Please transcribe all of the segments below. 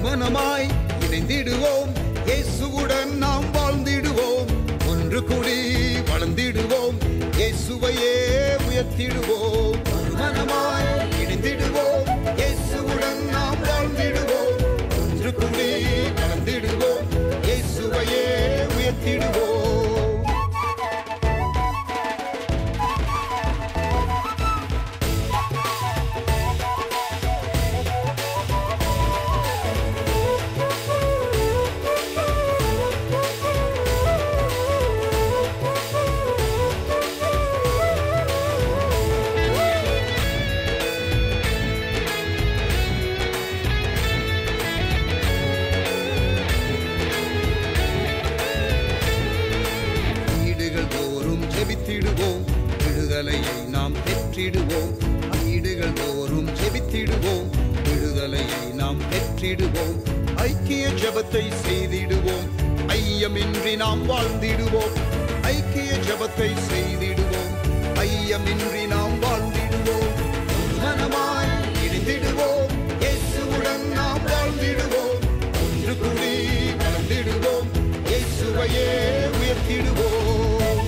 மனமாய் இணைந்திடுவோம் இயேசுவுடன் நாம் வாழ்ந்திடுவோம் ஒன்று கூடி வளர்ந்திடுவோம் இயேசுவையே உயர்த்திடுவோம் ஒரு மனமாய் இணைந்திடுவோம் இயேசுவுடன் நாம் வாழ்ந்திடுவோம் ஒன்று கூடி வளர்ந்திடுவோம் இயேசுவையே உயர்த்திடுவோம் வீடுகள் தோறும் ஜெபித்திடுவோம் விடுதலையை நாம் பெற்றிடுவோம் வீடுகள் தோறும் ஜெபித்திடுவோம் விடுதலையை நாம் பெற்றிடுவோம் ஐக்கிய ஜெபத்தை செய்திடுவோம் ஐயமின்றி நாம் வாழ்ந்திடுவோம் ஐக்கிய ஜெபத்தை செய்திடுவோம் ஐயமின்றி நாம் வாழ்ந்திடுவோம் ஒரு மனமாய் இணைந்திடுவோம் இயேசுவுடன் நாம் வாழ்ந்திடுவோம் ஒன்று கூடி வளர்ந்திடுவோம் இயேசுவையே உயர்த்திடுவோம்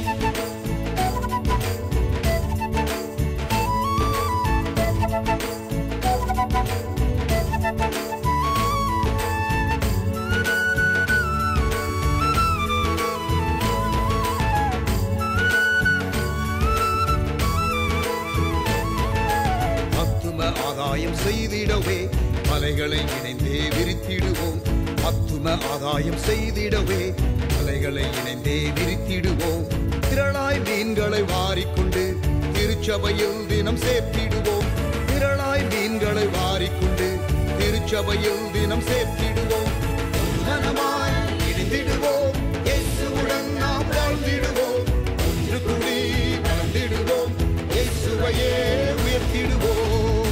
அத்தும ஆதாயம் செய்திடவே மலைகளை இணைந்தே விரித்திடுவோம் அத்தும ஆதாயம் செய்திடவே மலைகளை இணைந்தே விரித்திடுவோம் திரளாய் மீன்களை வாரிக்கொண்டு திருச்சபையில் தினம் சேர்த்திடுவோம் திரளாய் மீன்களை வாரிக்கொண்டு திருச்சபையில் தினம் சேர்த்திடுவோம் மனமாய் இணைந்திடுவோம் இயேசுவுடன் நாம் வாழ்ந்திடுவோம் ஒன்று கூடி வளர்ந்திடுவோம் இயேசுவையே உயர்த்திடுவோம்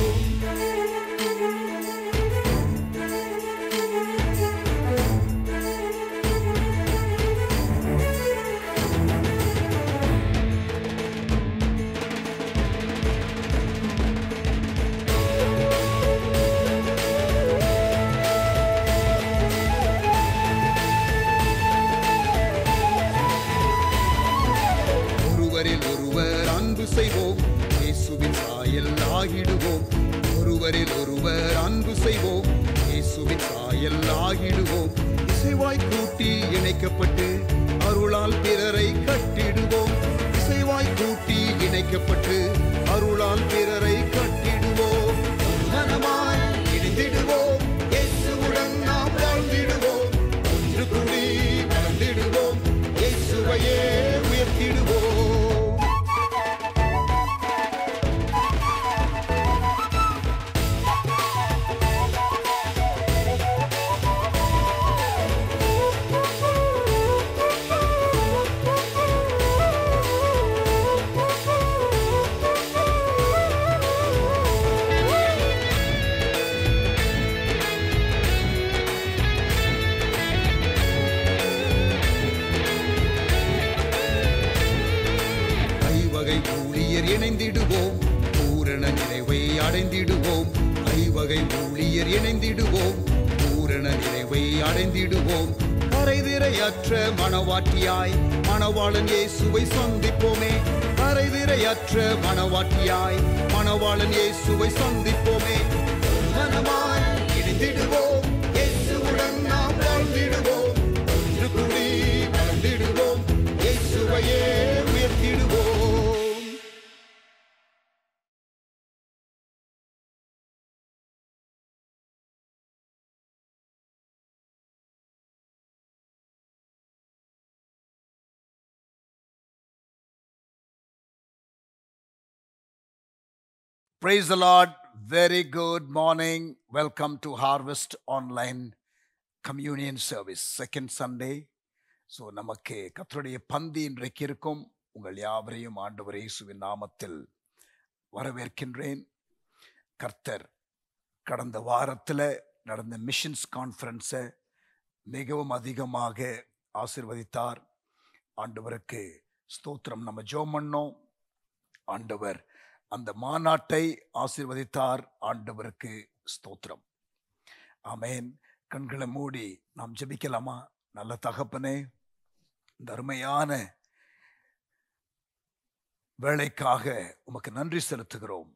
ஒருவரில் ஒருவர் அன்பு செய்வோம் இயேசுவின் சாயல் ஆகிடுவோம் ஒருவரில் ஒருவர் அன்பு செய்வோம் இயேசுவின் சாயல் ஆகிடுவோம் இசைவாய் கூட்டி இணைக்கப்பட்டு அருளால் பிறரை கட்டிடுவோம் இசைவாய் கூட்டி இணைக்கப்பட்டு அருளால் பிறரை கட்டிடுவோம் மனமாய் இணைந்திடுவோம் இயேசுவுடன் நாம் வாழ்ந்திடுவோம் ஒன்று கூடி வளர்ந்திடுவோம் இயேசுவையே உயர்த்திடுவோம் ஐவகை ஊழியர் இணைந்திடுவோம் பூரண நிறைவை அடைந்திடுவோம் ஐவகை ஊழியர் இணைந்திடுவோம் பூரண நிறைவை அடைந்திடுவோம் கரைதிரையற்ற மணவாட்டியாய் மணவாளன் இயேசுவை சந்திப்போமே கரைதிரையற்ற மணவாட்டியாய் மணவாளன் இயேசுவை சந்திப்போமே மனமாய் இணைந்திடுவோம் இயேசுவுடன் நாம் வாழ்ந்திடுவோம் ஒன்று கூடி வளர்ந்திடுவோம் இயேசுவையே உயர்த்திடுவோம் Praise the Lord. Very good morning. Welcome to Harvest Online Communion Service, second Sunday. So நமக்கு கர்த்தருடைய பந்தி இன்றைக்கு இருக்கும் உங்கள் யாவரையும் ஆண்டவர் இயேசுவின் நாமத்தில் வரவேற்கின்றேன் கர்த்தர் கடந்த வாரத்தில் நடந்த மிஷன்ஸ் கான்ஃபரன்ஸை மிகவும் அதிகமாக ஆசிர்வதித்தார் ஆண்டவருக்கு ஸ்தோத்திரம் நம்ம ஜோம் பண்ணோம் ஆண்டவர் அந்த மாநாட்டை ஆசீர்வதித்தார் ஆண்டவருக்கு ஸ்தோத்திரம் ஆமென் கண்களை மூடி நாம் ஜெபிக்கலாமா நல்ல தகப்பனே இந்த அருமையான வேலைக்காக உமக்கு நன்றி செலுத்துகிறோம்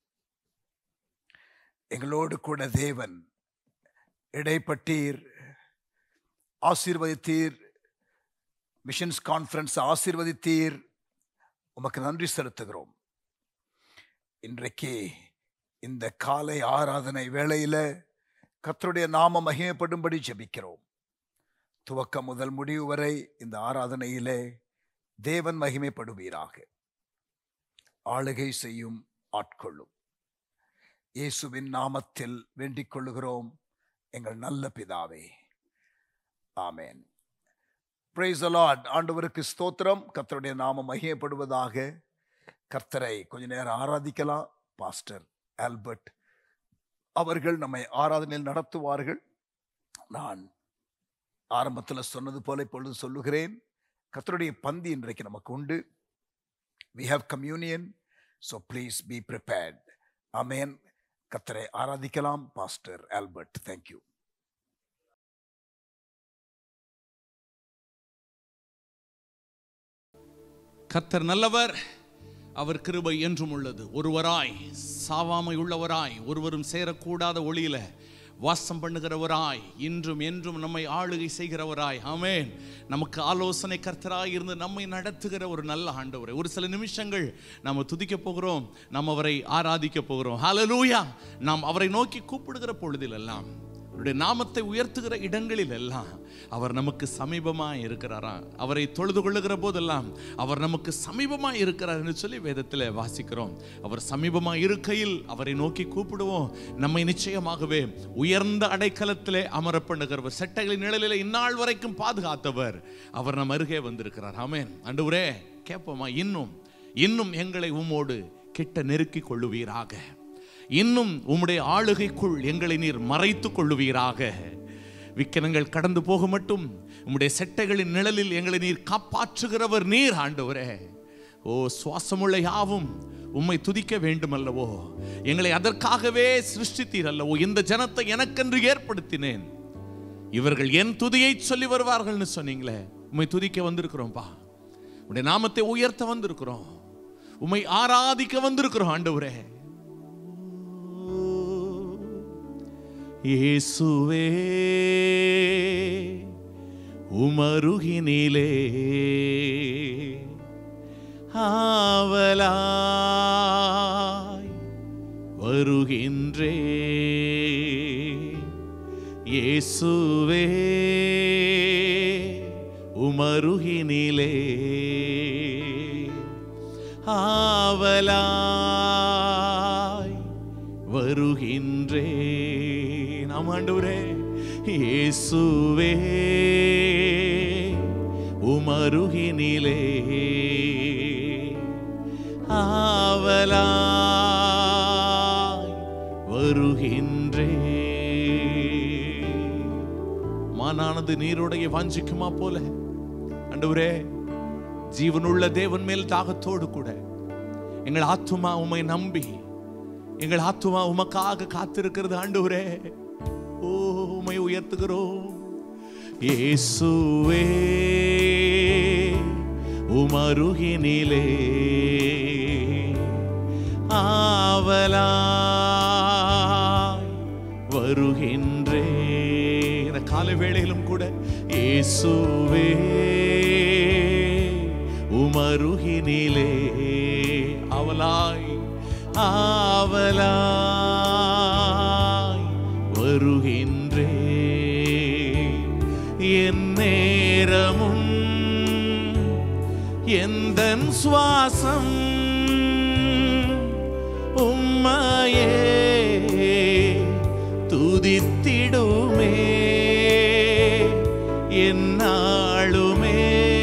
எங்களோடு கூட தேவன் இடைப்பட்டீர் ஆசீர்வதித்தீர் மிஷன்ஸ் கான்ஃபரன்ஸ் ஆசீர்வதித்தீர் உமக்கு நன்றி செலுத்துகிறோம் இன்றைக்கு இந்த காலை ஆராதனை வேளையில கர்த்தருடைய நாம மகிமைப்படும்படி ஜெபிக்கிறோம் துவக்கம் முதல் முடிவு வரை இந்த ஆராதனையிலே தேவன் மகிமைப்படுவீராக ஆளுகை செய்யும் ஆட்கொள்ளும் இயேசுவின் நாமத்தில் வேண்டிக் கொள்ளுகிறோம் எங்கள் நல்ல பிதாவே ஆமேன் பிரைஸ் லார்ட் ஆண்டவருக்கு ஸ்தோத்திரம் கர்த்தருடைய நாமம் மகிமைப்படுவதாக கர்த்தரை கொஞ்ச நேரம் ஆராதிக்கலாம் பாஸ்டர் ஆல்பர்ட் அவர்கள் நம்மை ஆராதனையில் நடத்துவார்கள் நான் ஆரம்பத்தில் சொன்னது போல இப்பொழுது சொல்லுகிறேன் கர்த்தருடைய பந்தி இன்றைக்கு நமக்கு உண்டு we have communion so please be prepared amen கர்த்தரை ஆராதிக்கலாம் பாஸ்டர் ஆல்பர்ட் தேங்க்யூ கர்த்தர் நல்லவர் அவர் கிருபை என்றும் உள்ளது ஒருவராய் சாவாமை உள்ளவராய் ஒருவரும் சேரக்கூடாத ஒளியில வாசம் பண்ணுகிறவராய் இன்றும் என்றும் நம்மை ஆளுகை செய்கிறவராய் ஆமென் நமக்கு ஆலோசனை கர்த்தராய் இருந்து நம்மை நடத்துகிற ஒரு நல்ல ஆண்டவரை ஒரு சில நிமிஷங்கள் நாம் துதிக்க போகிறோம் நாம் அவரை ஆராதிக்க போகிறோம் ஹalleluya நாம் அவரை நோக்கி கூப்பிடுகிற பொழுதிலெல்லாம் அவருடைய நாமத்தை உயர்த்துகிற இடங்களில் எல்லாம் அவர் நமக்கு சமீபமாக இருக்கிறாரா அவரை தொழுது கொள்ளுகிற போதெல்லாம் அவர் நமக்கு சமீபமாக இருக்கிறார் என்று சொல்லி வேதத்தில் வாசிக்கிறோம் அவர் சமீபமாக இருக்கையில் அவரை நோக்கி கூப்பிடுவோம் நம்மை நிச்சயமாகவே உயர்ந்த அடைக்கலத்திலே அமர பண்ணுகிறவர் செட்டைகளின் நிழலில் இந்நாள் வரைக்கும் பாதுகாத்தவர் அவர் நம் அருகே வந்திருக்கிறார் ஆமென் ஆண்டவரே கேட்போமா இன்னும் இன்னும் எங்களை உம்மோடு கிட்ட நெருக்கி கொள்ளுவீராக இன்னும் உம்முடைய ஆளுகைக்குள் எங்களை நீர் மறைத்து கொள்ளுவீராக விக்கனங்கள் கடந்து போக மட்டும் உம்முடைய செட்டைகளின் நிழலில் எங்களை நீர் காப்பாற்றுகிறவர் நீர் ஆண்டவரே ஓ சுவாசமுள்ள யாவும் உம்மை துதிக்க வேண்டும் அல்லவோ எங்களை அதற்காகவே சிருஷ்டித்தீர் அல்லவோ இந்த ஜனத்தை எனக்கென்று ஏற்படுத்தினேன் இவர்கள் என் துதியை சொல்லி வருவார்கள்னு சொன்னீங்களே உம்மை துதிக்க வந்திருக்கிறோம்ப்பா உடைய நாமத்தை உயர்த்த வந்திருக்கிறோம் உம்மை ஆராதிக்க வந்திருக்கிறோம் ஆண்டவரே இயேசுவே உமருகினிலே ஆவலாய் வருகின்றே இயேசுவே உமருகினிலே ஆவலாய் வருகின்றே நாம் ஆண்டவரே இயேசுவே உமருகினிலே ஆவலாய் வருகின்றே மானானது நீருடைய வாஞ்சிக்குமா போல ஆண்டவரே ஜீவனுள்ள தேவன் மேல் தாகத்தோடு கூட எங்கள் ஆத்துமா உம்மை நம்பி எங்கள் ஆத்துமா உமக்காக காத்திருக்கிறது ஆண்டவரே ஓ உம்மை உயர்த்துகிறோம் இயேசுவே உமருகினிலே ஆவலாய் வருகின்றே இந்த கால வேளையிலும் கூட இயேசுவே உமருகினிலே அவலாய் ஆவலாய் வருகின்றே என் நேரமும் எந்த சுவாசம் உம்மையே துதித்திடுமே என்னாளுமே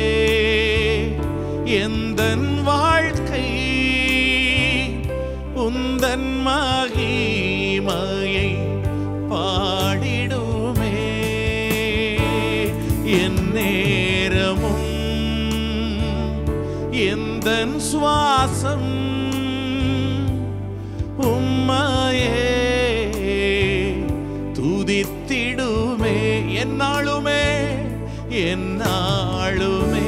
எந்தன் வாழ்க்கை உந்தன் மகிமையை பாடிடுமே என் நேரமும் எந்தன் சுவாசம் உம்மையே துதித்திடுமே என்னாலுமே என்னாலுமே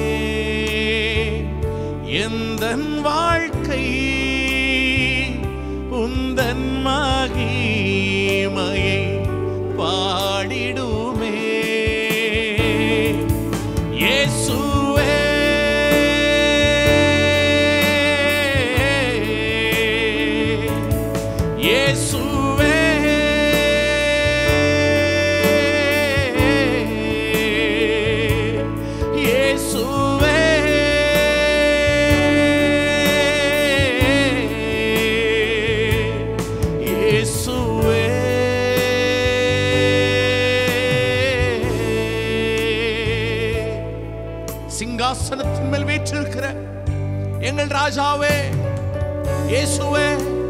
எந்தன் வாழ்க்கை உந்தன் மகிமையை பாடிடுமே இயேசுவே இயேசுவே இயேசுவே இயேசுவே சிங்காசனத்தின் மேல் வீற்றிருக்கிற எங்கள் ராஜாவே இயேசுவே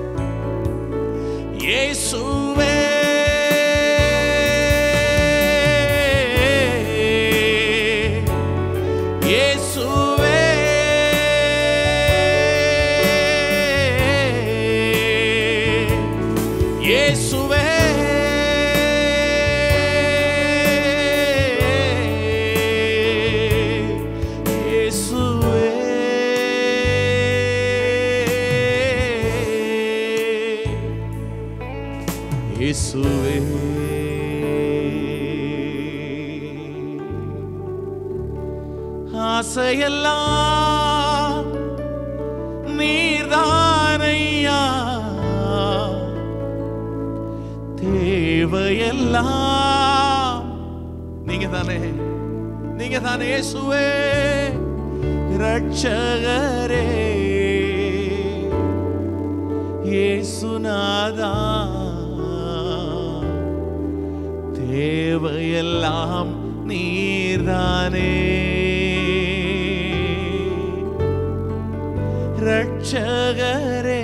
இயேசுவே இயேசுவே இயேசுவே இயேசுவே இயேசுவே ஆசையெல்லாம் நீர்தானையா தேவையெல்லாம் நீங்க தானே நீங்க தானே இயேசுவே ரட்சகரே இயேசுநாதா தேவையெல்லாம் நீர்தானே ரட்சகரே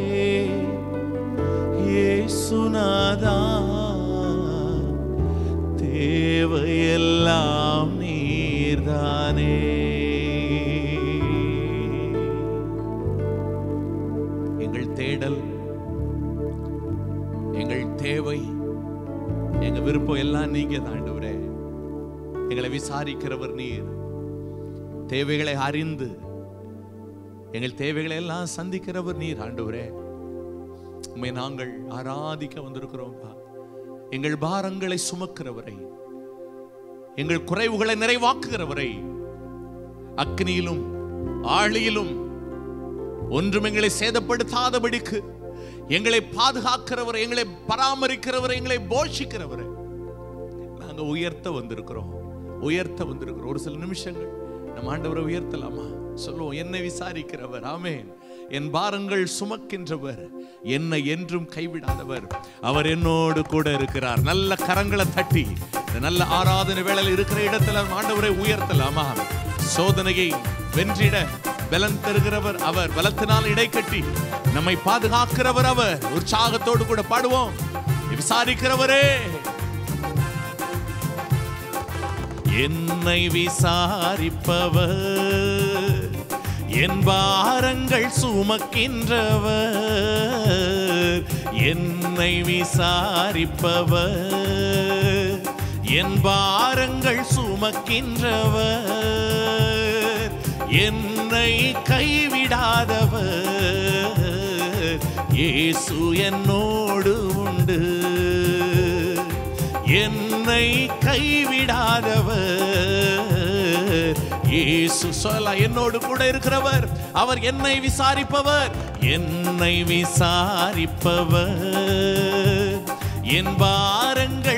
இயேசுநாதா தேவையெல்லாம் நீர்தானே எங்கள் தேடல் எங்கள் தேவை எங்க விருப்பம் எல்லாம் நீங்க தாண்டவரே எங்களை விசாரிக்கிறவர் நீர் தேவைகளை அறிந்து எங்கள் தேவைகளை எல்லாம் சந்திக்கிறவர் நீர் ஆண்டவரே உம்மை நாங்கள் ஆராதிக்க வந்திருக்கிறோம்ப்பா எங்கள் பாரங்களை சுமக்கிறவரை எங்கள் குறைவுகளை நிறைவாக்குகிறவரை அக்னியிலும் ஆழியிலும் ஒன்றும் எங்களை சேதப்படுத்தாதபடிக்கு எங்களை பாதுகாக்கிறவர் எங்களை பராமரிக்கிறவர் எங்களை போஷிக்கிறவர் நாங்க உயர்த்த வந்திருக்கிறோம் உயர்த்த வந்திருக்கிறோம் ஒரு சில நிமிஷங்கள் நம்ம ஆண்டவரை உயர்த்தலாமா சொல்லுவோம் என்னை விசாரிக்கிறவர் ஆமென் என் பாரங்கள் சுமக்கின்றவர் என்னை என்றும் கைவிடாதவர் அவர் என்னோடு கூட இருக்கிறார் நல்ல கரங்களை தட்டி இந்த நல்ல ஆராதனை வேளையில் இருக்கிற இடத்துல ஆண்டவரை உயர்த்தலாமா சோதனையை வென்றிட பலன் தருகிறவர் அவர் பலத்தினால் இடைக்கட்டி நம்மை பாதுகாக்கிறவர் அவர் உற்சாகத்தோடு கூட பாடுவோம் விசாரிக்கிறவரே என்னை விசாரிப்பவர் என் பாரங்கள் சுமக்கின்றவர் என்னை விசாரிப்பவர் என் பாரங்கள் சுமக்கின்றவர் என்னை கைவிடாதவர் இயேசு என்னோடு உண்டு என்னை கைவிடாதவர் இயேசு சொல்ல என்னோடு கூட இருக்கிறவர் அவர் என்னை விசாரிப்பவர் என்னை விசாரிப்பவர் என் பாரங்கள்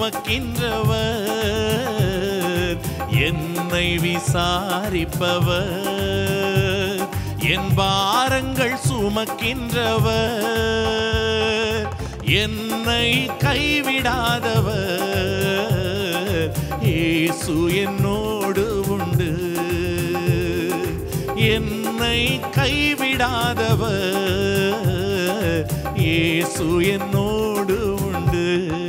சுமக்கின்றவர் என்னை விசாரிப்பவர் என் பாரங்கள் சுமக்கின்றவர் என்னை கைவிடாதவர் இயேசு என்னோடு உண்டு என்னை கைவிடாதவர் இயேசு என்னோடு உண்டு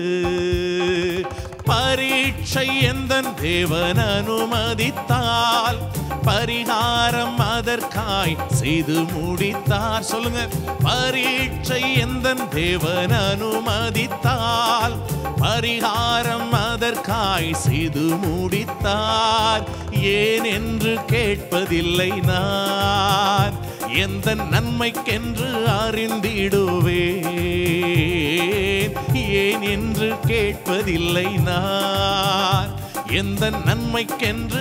பரீட்சை எந்த தேவன் அனுமதித்தால் பரிகாரம் அதற்காய் செய்து முடித்தார் சொல்லுங்க பரீட்சை எந்த தேவன் அனுமதித்தால் பரிகாரம் அதற்காய் செய்து முடித்தார் ஏன் என்று கேட்பதில்லை நான் எந்த நன்மைக்கென்று அறிந்திடுவேன் ஏன் என்று கேட்பதில்லை நான் எந்த நன்மைக்கென்று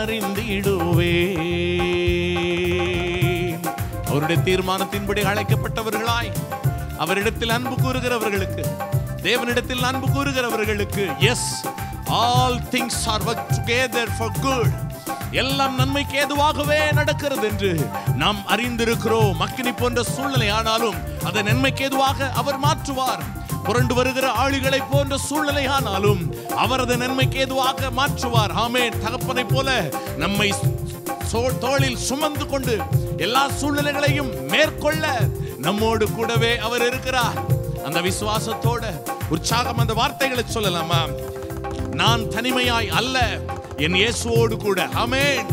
அறிந்திடுவேன் அவருடைய தீர்மானத்தின்படி அழைக்கப்பட்டவர்களாய் அவரிடத்தில் அன்பு கூறுகிறவர்களுக்கு தேவனிடத்தில் அன்பு கூறுகிறவர்களுக்கு as all things are work together for good எல்லாம் நன்மைக்கு ஏதுவாகவே நடக்கிறது என்று நாம் அறிந்திருக்கிறோம் அக்கினி போன்ற சூழ்நிலை ஆனாலும் அதை நன்மைக்கு ஏதுவாக அவர் மாற்றுவார் புரண்டு வருகிற ஆளிகளை போன்ற சூழ்நிலை ஆனாலும் அவர் அதை நன்மைக்கு ஏதுவாக மாற்றுவார் ஆமென் தகப்பனை போல நம்மை சோ- தோளில் சுமந்து கொண்டு எல்லா சூழ்நிலைகளையும் மேற்கொள்ள நம்மோடு கூடவே அவர் இருக்கிறார் அந்த விசுவாசத்தோட உற்சாகம் அந்த வார்த்தைகளை சொல்லலாமா நான் தனிமையாய் அல்ல என் இயேசுவோடு கூட ஆமென்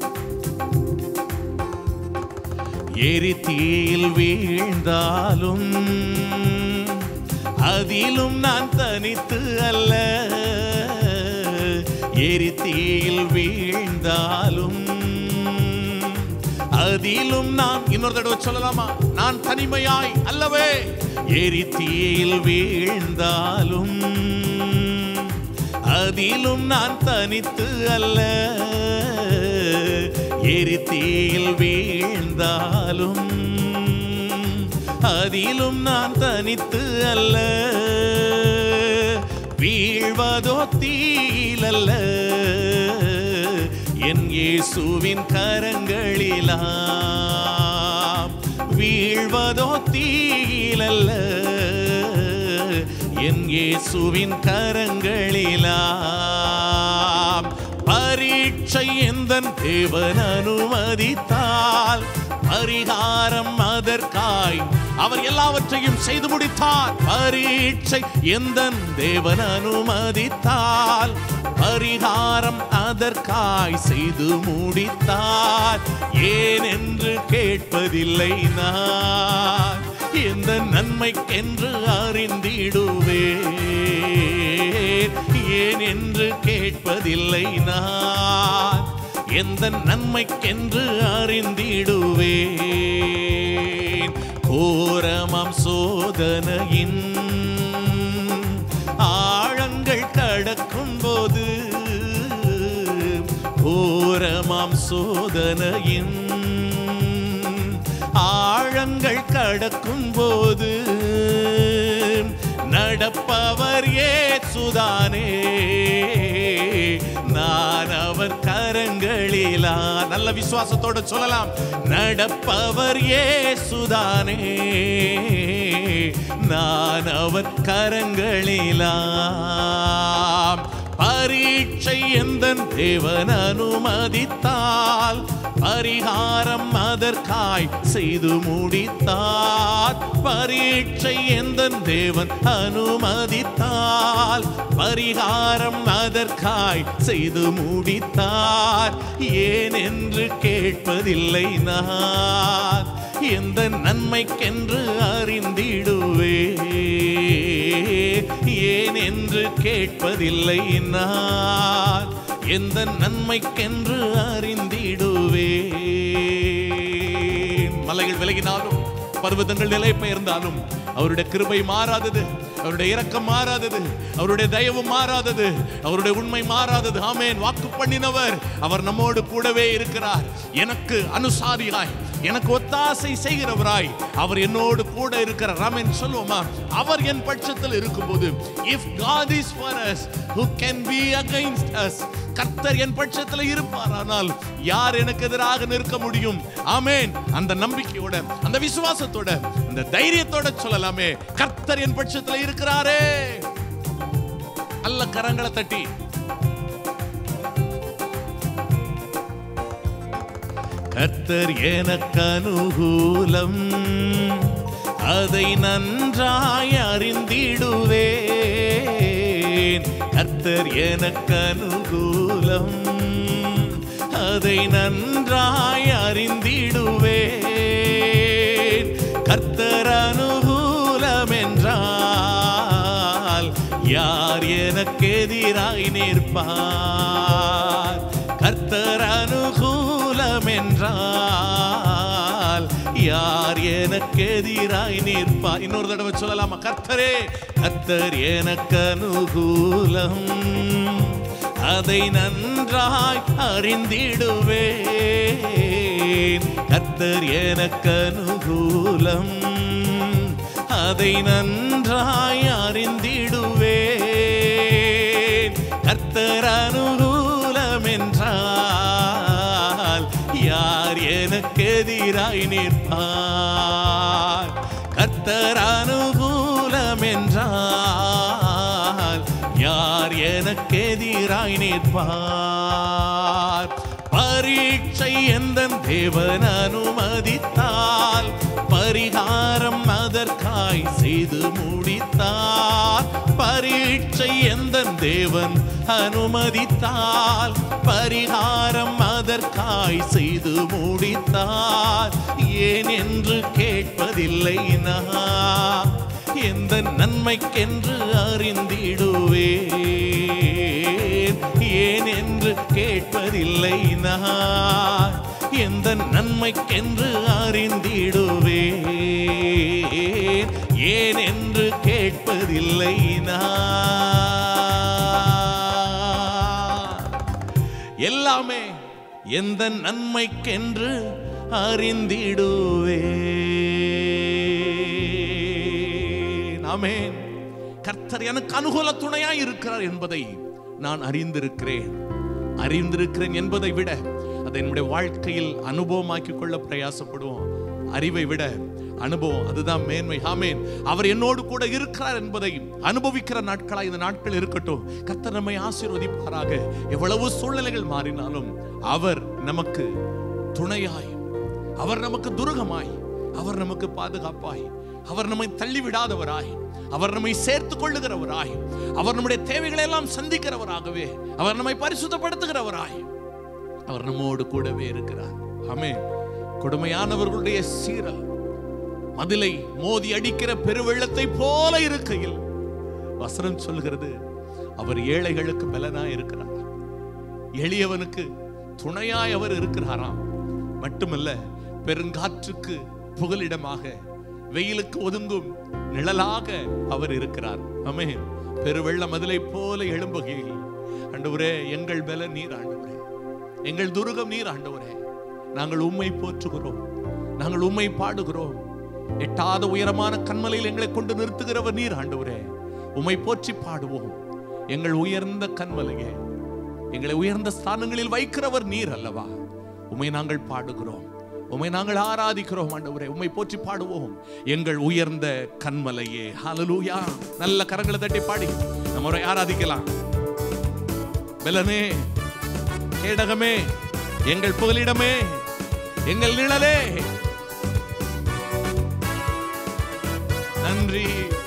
எரி தீயில் வீழ்ந்தாலும் அதிலும் நான் தனித்து அல்ல எரி தீயில் வீழ்ந்தாலும் அதிலும் நான் இன்னொரு தடவை சொல்லலாமா நான் தனிமையாய் அல்லவே எரி தீயில் வீழ்ந்தாலும் அதிலும் நான் தனித்து அல்ல எரித்தீயில் வீழ்ந்தாலும் அதிலும் நான் தனித்து அல்ல வீழ்வதோ தீலல்ல என் இயேசுவின் கரங்களிலாம் வீழ்வதோ தீலல்ல என் இயேசுவின் கரங்களிலாம் பரீட்சை எந்தன் தேவன் அனுமதித்தால் பரிகாரம் அதற்காய் அவர் எல்லாவற்றையும் செய்து முடித்தார் பரீட்சை எந்தன் தேவன் அனுமதித்தால் பரிகாரம் அதற்காய் செய்து முடித்தார் ஏன் என்று கேட்பதில்லை நான் எந்த நன்மைக்கென்று அறிந்திடுவேன் ஏன் என்று கேட்பதில்லை நான் எந்த நன்மைக்கென்று அறிந்திடுவேன் கோரமாம் சோதனையின் ஆழங்கள் கடக்கும் போது கோரமாம் சோதனையின் ஆழங்கள் கடக்கும் போது நடப்பவர் ஏசுதானே நான் அவர் கரங்களிலா நல்ல விசுவாசத்தோட சொல்லலாம் நடப்பவர் ஏசுதானே நான் அவர் கரங்களிலாம் பரீட்சை எந்த தேவன் அனுமதித்தால் பரிகாரம் அதற்காய் செய்து முடித்தார் பரீட்சை எந்த தேவன் அனுமதித்தால் பரிகாரம் அதற்காய் செய்து முடித்தார் ஏன் என்று கேட்பதில்லை நான் எந்த நன்மைக்கென்று அறிந்திடுவே ஏன் என்று கேட்பதில்லை நான் எந்த நன்மைக்கென்று அறிந்திடுவேன் மலைகள் விலகினாலும் பர்வதங்கள் நிலை பெயர்ந்தாலும் அவருடைய கிருபை மாறாதது அவருடைய இரக்கம் மாறாதது அவருடைய தயவு மாறாதது அவருடைய உண்மை மாறாதது ஆமேன் வாக்கு பண்ணினவர் அவர் நம்மோடு கூடவே இருக்கிறார் எனக்கு அனுசாரியாய் எனக்கு ஒத்தாசை செய்கிறவராய் அவர் என்னோடு கூட இருக்கிறார் ஆமென் சொல்லுவோமா அவர் என் பட்சத்தில் இருக்கும்போது if God is for us who can be against us கர்த்தர் என் பட்சத்தில் இருப்பாரானால் யார் எனக்கு எதிராக நிற்க முடியும் ஆமென் அந்த நம்பிக்கையோட அந்த விசுவாசத்தோட அந்த தைரியத்தோட சொல்லலாமே கர்த்தர் என் பட்சத்தில் இருக்கிறாரே அல்ல கரங்களை தட்டி கர்த்தர் எனக்கு அனுகூலம் அதை நன்றாய் அறிந்திடுவேன் கர்த்தர் எனக்கு அனுகூலம் அதை நன்றாய் அறிந்திடுவேன் கர்த்தர் அனுகூலம் என்றால் யார் எனக்கு எதிராய் நிற்பார் கர்த்தர் அனுகூலம் என்றால் யார் எனக்கு எதிராய் நிற்பார் இன்னொரு தடவை சொல்லலாமா கர்த்தரே கர்த்தர் எனக்கு அனுகூலம் அதை நன்றாய் அறிந்திடுவேன் கர்த்தர் எனக்கு அனுகூலம் அதை நன்றாய் அறிந்திடுவேன் கர்த்தர் அனுகூலம் என்றால் யார் எனக்கு எதிராய் நிற்பார் கர்த்தர் அனுகூலம் என்றால் யார் எனக்கு எதிராய் நிற்பார் பரீட்சை எந்த தேவன் அனுமதித்தால் பரிகாரம் அதற்காய் செய்து முடித்தார் பரீட்சை எந்த தேவன் அனுமதித்தால் பரிகாரம் அதற்காய் செய்து முடித்தார் ஏன் என்று கேட்பதில்லை நான் எந்த நன்மைக்கென்று அறிந்திடுவேன் ஏன் என்று கேட்பதில்லை நான் எந்த நன்மைக்கென்று அறிந்திடுவேன் ஏன் என்று கேட்பதில்லை நான் எல்லாமே எந்த நன்மைக்கென்று அறிந்திடுவேன் ஆமென் கர்த்தர் எனக்கு அனுகூல துணையாய் இருக்கிறார் என்பதை நான் அறிந்திருக்கிறேன் அறிந்திருக்கிறேன் என்பதை விட அதை என்னுடைய வாழ்க்கையில் அனுபவமாக்கிக் கொள்ள பிரயாசப்படுவோம் அறிவை விட அனுபவம் அதுதான் மேன்மை ஆமேன் அவர் என்னோடு கூட இருக்கிறார் என்பதை அனுபவிக்கிற நாட்களா இந்த நாட்கள் இருக்கட்டும் கர்த்தர் நம்மை ஆசீர்வதிப்பாராக எவ்வளவு சூழ்நிலைகள் மாறினாலும் அவர் நமக்கு துணையாய் அவர் நமக்கு துருகமாய் அவர் நமக்கு பாதுகாப்பாய் அவர் நம்மை தள்ளி விடாதவராய் அவர் நம்மை சேர்த்துக் கொள்ளுகிறவராய் அவர் நம்முடைய தேவைகளை எல்லாம் சந்திக்கிறவராகவே அவர் நம்மை பரிசுத்தப்படுத்துகிறவராய் அவர் நம்மோடு கூடவே இருக்கிறார் ஆமே கொடுமையானவர்களுடைய சீரல் மதிலை மோதி அடிக்கிற பெருவெள்ளத்தை போல இருக்கையில் வசனம் சொல்கிறது அவர் ஏழைகளுக்கு பலனாய் இருக்கிறார் எளியவனுக்கு துணையாய் அவர் இருக்கிறாராம் மட்டுமல்ல பெருங்காற்றுக்கு புகலிடமாக வெயிலுக்கு ஒதுங்கும் நிழலாக அவர் இருக்கிறார் ஆமென் பெருவெள்ள மதிலை போல எழும்புகையில் ஆண்டவரே எங்கள் பல நீர் ஆண்டவரே எங்கள் துருகம் நீர் ஆண்டவரே நாங்கள் உம்மை போற்றுகிறோம் நாங்கள் உம்மை பாடுகிறோம் எட்டாத உயரமான கண்மலையில் எங்களை கொண்டு நிறுத்துகிறவர் நீர் ஆண்டவரே உம்மை போற்றி பாடுவோம் எங்கள் உயர்ந்த கண்மலையே எங்களை உயர்ந்த ஸ்தானங்களில் வைக்கிறவர் நீர் அல்லவா உம்மை நாங்கள் பாடுகிறோம் உம்மை நாங்கள் ஆராதிக்கிறோம் ஆண்டவரே உம்மை போற்றி பாடுவோம் எங்கள் உயர்ந்த கண்மலையே ஹalleluya நல்ல கரங்களை தட்டி பாடி நம்ம அவரை ஆராதிக்கலாம் பெலனே கேடகமே எங்கள் புகலிடமே எங்கள் நிழலே நன்றி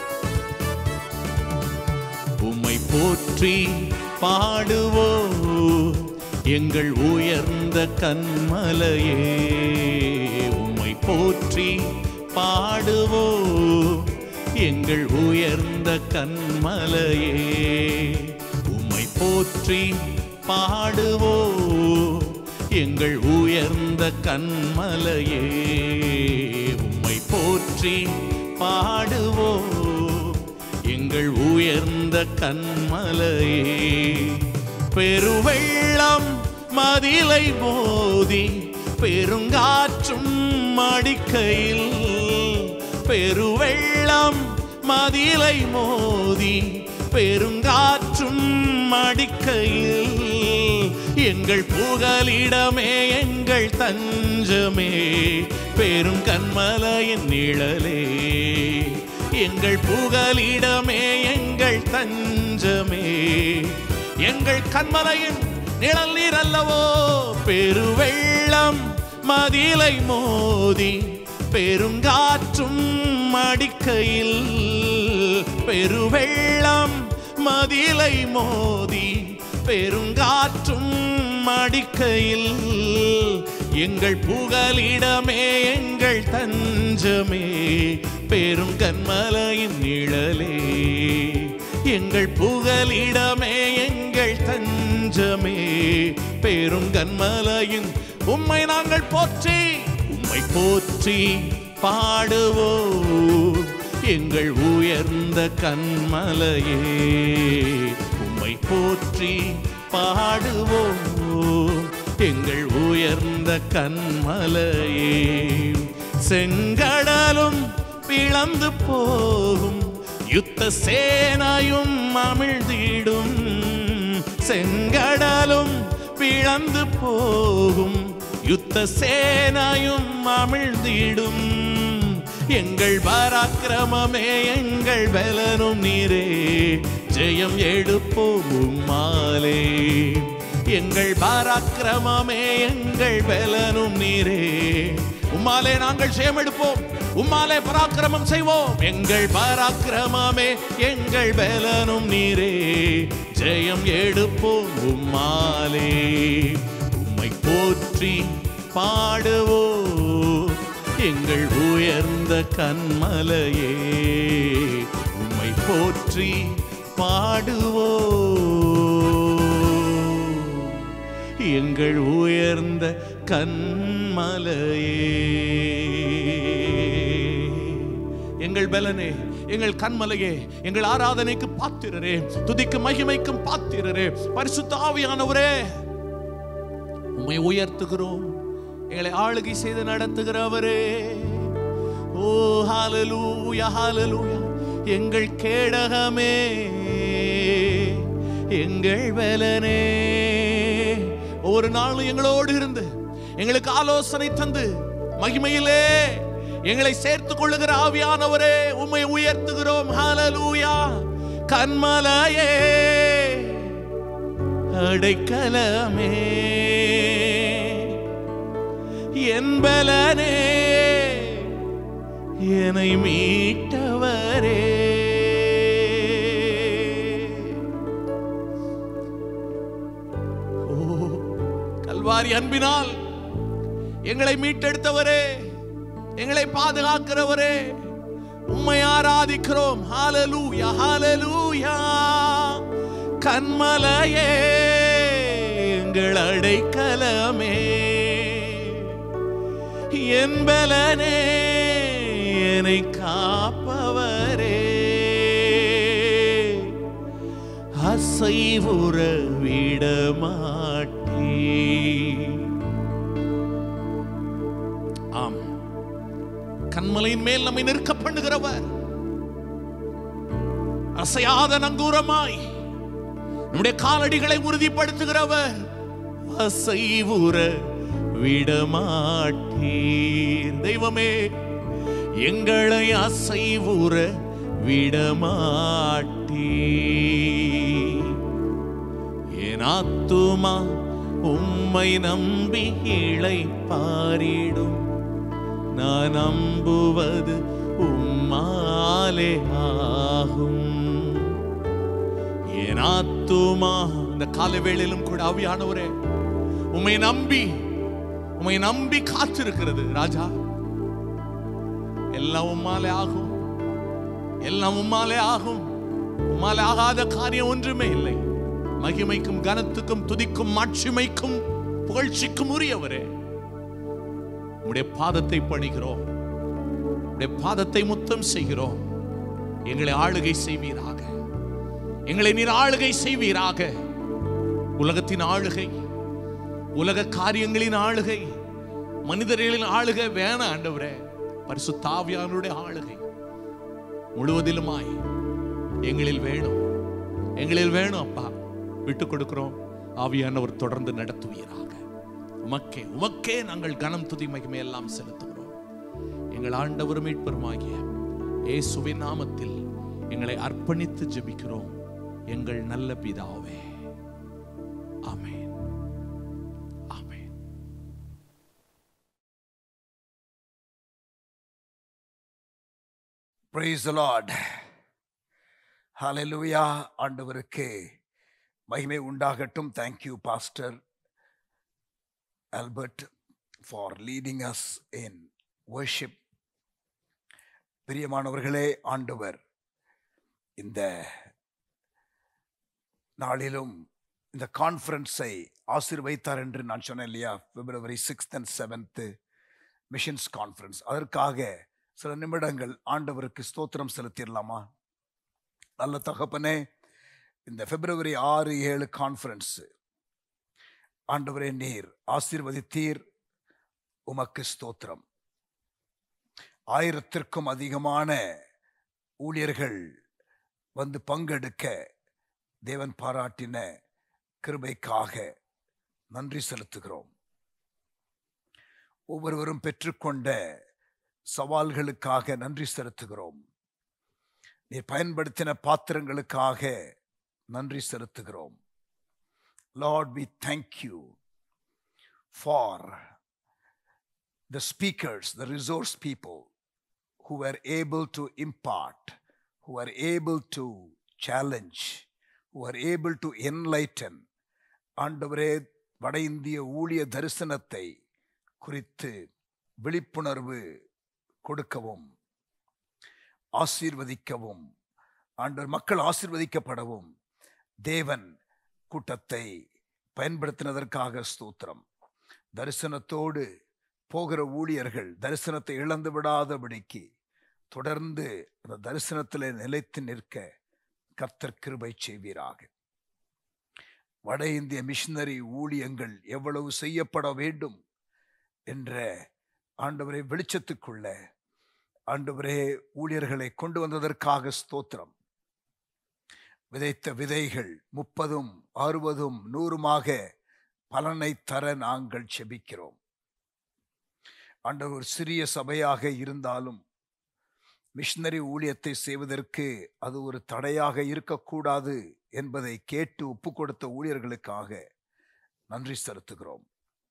உம்மை போற்றி பாடுவோ எங்கள் உயர்ந்த கண்மலையே உம்மை போற்றி பாடுவோ எங்கள் உயர்ந்த கண்மலையே உம்மை போற்றி பாடுவோ எங்கள் உயர்ந்த கண்மலையே உம்மை போற்றி பாடுவோ எங்கள் உயர்ந்த கண்மலையே பெருவெள்ளம் மதிலை மோதி பெருங்காற்றும் அடிக்கையில் பெருவெள்ளம் மதிலை மோதி பெருங்காற்றும் அடிக்கையில் எங்கள் புகலிடமே எங்கள் தஞ்சமே பெரும் கண்மலையின் நிழலே எங்கள் புகலிடமே எங்கள் தஞ்சமே எங்கள் கண்மலையின் நிழல் நீர் அல்லவோ பெருவெள்ளம் மதிலை மோதி பெருங்காற்றும் அடிக்கையில் பெருவெள்ளம் மதிலை மோதி பெருங்காற்றும் அடிக்கையில் எங்கள் புகலிடமே எங்கள் தஞ்சமே பெரும் கண்மலையின் நிழலே எங்கள் புகலிடமே எங்கள் தஞ்சமே பெருங்கன்மலையின் உம்மை நாங்கள் போற்றி உம்மை போற்றி பாடுவோம் எங்கள் உயர்ந்த கண்மலையே உம்மை போற்றி பாடுவோம் எங்கள் உயர்ந்த கண்மலையே செங்கடலும் பிளந்து போகும் யுத்த சேனாயும் அமிழ்ந்திடும் செங்கடலும் பிளந்து போகும் யுத்த சேனாயும் அமிழ்ந்திடும் எங்கள் பராக்கிரமமே எங்கள் பலனும் நீரே ஜெயம் எடுப்போம் மாலே எங்கள் பராக்கிரமமே எங்கள் பலனும் நீரே உம்மாலே நாங்கள் ஜெயம் எடுப்போம் உம்மாலே பராக்கிரமம் செய்வோம் எங்கள் பராக்கிரமமே எங்கள் பலனும் நீரே ஜெயம் எடுப்போம் உம்மாலே உம்மை போற்றி பாடுவோம் எங்கள் உயர்ந்த கண்மலையே உம்மை போற்றி பாடுவோம் எங்கள் உயர்ந்த கண்மலையே எங்கள் பலனே எங்கள் கண்மலையே எங்கள் ஆராதனைக்கு பாத்திரரே துதிக்கு மகிமைக்கும் பாத்திரரே பரிசுத்த ஆவியானவரே உம்மை உயர்த்துகிறோம் எங்களை ஆளுகை செய்து நடத்துகிறவரே ஓ ஹalleluya ஹalleluya எங்கள் கேடகமே எங்கள் பலனே ஒவ்வொரு நாளும் எங்களோடு இருந்து எங்களுக்கு ஆலோசனை தந்து மகிமையிலே எங்களை சேர்த்துக் கொள்ளுகிற ஆவியானவரே உம்மை உயர்த்துகிறோம் ஹalleluya கண்மலையே அடைக்கலமே என்பலனே என்னை மீட்டவரே ஓ கல்வாரி அன்பினால் எங்களை மீட்டெடுத்தவரே எங்களை பாதுகாக்கிறவரே உம்மை ஆராதிக்கிறோம் ஹalleluya ஹalleluya கண்மலையே எங்கள் அடைக்கலமே என்பலனே என்னை காப்பவரே அசைவுற விடமாட்டே ஆம் கண்மலையின் மேல் நம்மை நிற்க பண்ணுகிறவர் அசையாத நங்கூரமாய் நம்முடைய காலடிகளை உறுதிப்படுத்துகிறவர் அசைவுற விடமாட்டீர் தெய்வமே எங்களை அசைவுற விடமாட்டீர் என் ஆத்துமா உம்மை நம்பி இழை பாரிடும் நான் நம்புவது உம்மாலே ஆகும் என் ஆத்துமா இந்த கால வேளையிலும் கூட ஆவியானவரே உம்மை நம்பி உம்மை நம்பி காத்திருக்கிறது ராஜா எல்லாம் உம்மாலே ஆகும் எல்லாம் உம்மாலே ஆகும் உம்மாலே ஆகாத காரியம் ஒன்றுமே இல்லை மகிமைக்கும் கனத்துக்கும் துதிக்கும் மாட்சிமைக்கும் புகழ்ச்சிக்கும் உரியவரே உம்முடைய பாதத்தை பணிகிறோம் உம்முடைய பாதத்தை முத்தம் செய்கிறோம் எங்களை ஆளுகை செய்வீராக எங்களை நீர் ஆளுகை செய்வீராக உலகத்தின் ஆளுகை உலக காரியங்களின் ஆளுகை மனிதர்களின் ஆளுகை வேணாம் ஆண்டவரே பரிசுத்தாவியானுடைய ஆளுகை முழுவதிலுமாய் எங்களில் வேணும் எங்களில் வேணும் அப்பா விட்டு கொடுக்கிறோம் ஆவியானவர் தொடர்ந்து நடத்துவீராக உமக்கே உமக்கே நாங்கள் கனம் துதி மகிமை எல்லாம் செலுத்துகிறோம் எங்கள் ஆண்டவர் மீட்பருமாகிய இயேசுவின் நாமத்தில் எங்களை அர்ப்பணித்து ஜெபிக்கிறோம் எங்கள் நல்ல பிதாவே ஆமென் ஆமென் பிரைஸ் லார்ட் ஹalleluya ஆண்டவருக்கு மகிமை உண்டாகட்டும் thank you pastor Albert for leading us in worship பிரியமானவர்களே ஆண்டவர் இந்த நாளிலும் இந்த கான்ஃபரன்ஸை ஆசீர்வைத்தார் என்று நான் சொன்னேன் இல்லையா February sixth and seventh missions conference அதற்காக சில நிமிடங்கள் ஆண்டவருக்கு ஸ்தோத்திரம் செலுத்திடலாமா நல்ல தகப்பனே இந்த பிப்ரவரி ஆறு ஏழு கான்ஃபரன்ஸ் ஆண்டவரே நீர் ஆசீர்வதித்தீர் உமக்கு ஸ்தோத்திரம் ஆயிரத்திற்கும் அதிகமான ஊழியர்கள் வந்து பங்கெடுக்க தேவன் பாராட்டின கிருபைக்காக நன்றி செலுத்துகிறோம் ஒவ்வொருவரும் பெற்றுக்கொண்ட சவால்களுக்காக நன்றி செலுத்துகிறோம் நீர் பயன்படுத்தின பாத்திரங்களுக்காக நன்றி செலுத்துகிறோம் Lord we thank you for the speakers, the resource people who were able to impart, who were able to challenge, who were able to enlighten. ஆண்டவரே வட இந்திய ஊழிய தரிசனத்தை குறித்து விழிப்புணர்வு கொடுக்கவும் ஆசீர்வதிக்கவும் ஆண்டவர் மக்கள் ஆசீர்வதிக்கப்படவும் தேவன் கூட்டத்தை பயன்படுத்தினதற்காக ஸ்தோத்திரம் தரிசனத்தோடு போகிற ஊழியர்கள் தரிசனத்தை இழந்து விடாதபடிக்கு தொடர்ந்து அந்த தரிசனத்திலே நிலைத்து நிற்க கர்த்தர் கிருபை செய்வீராக வட இந்திய மிஷினரி ஊழியங்கள் எவ்வளவு செய்யப்பட வேண்டும் என்ற ஆண்டவரை வெளிச்சத்துக்குள்ள ஆண்டவரே ஊழியர்களை கொண்டு வந்ததற்காக ஸ்தோத்திரம் விதைத்த விதைகள் முப்பதும் அறுபதும் நூறுமாக பலனை தர நாங்கள் செபிக்கிறோம் ஆண்டவர் ஒரு சிறிய சபையாக இருந்தாலும் மிஷினரி ஊழியத்தை செய்வதற்கு அது ஒரு தடையாக இருக்கக்கூடாது என்பதை கேட்டு ஒப்பு கொடுத்த ஊழியர்களுக்காக நன்றி செலுத்துகிறோம்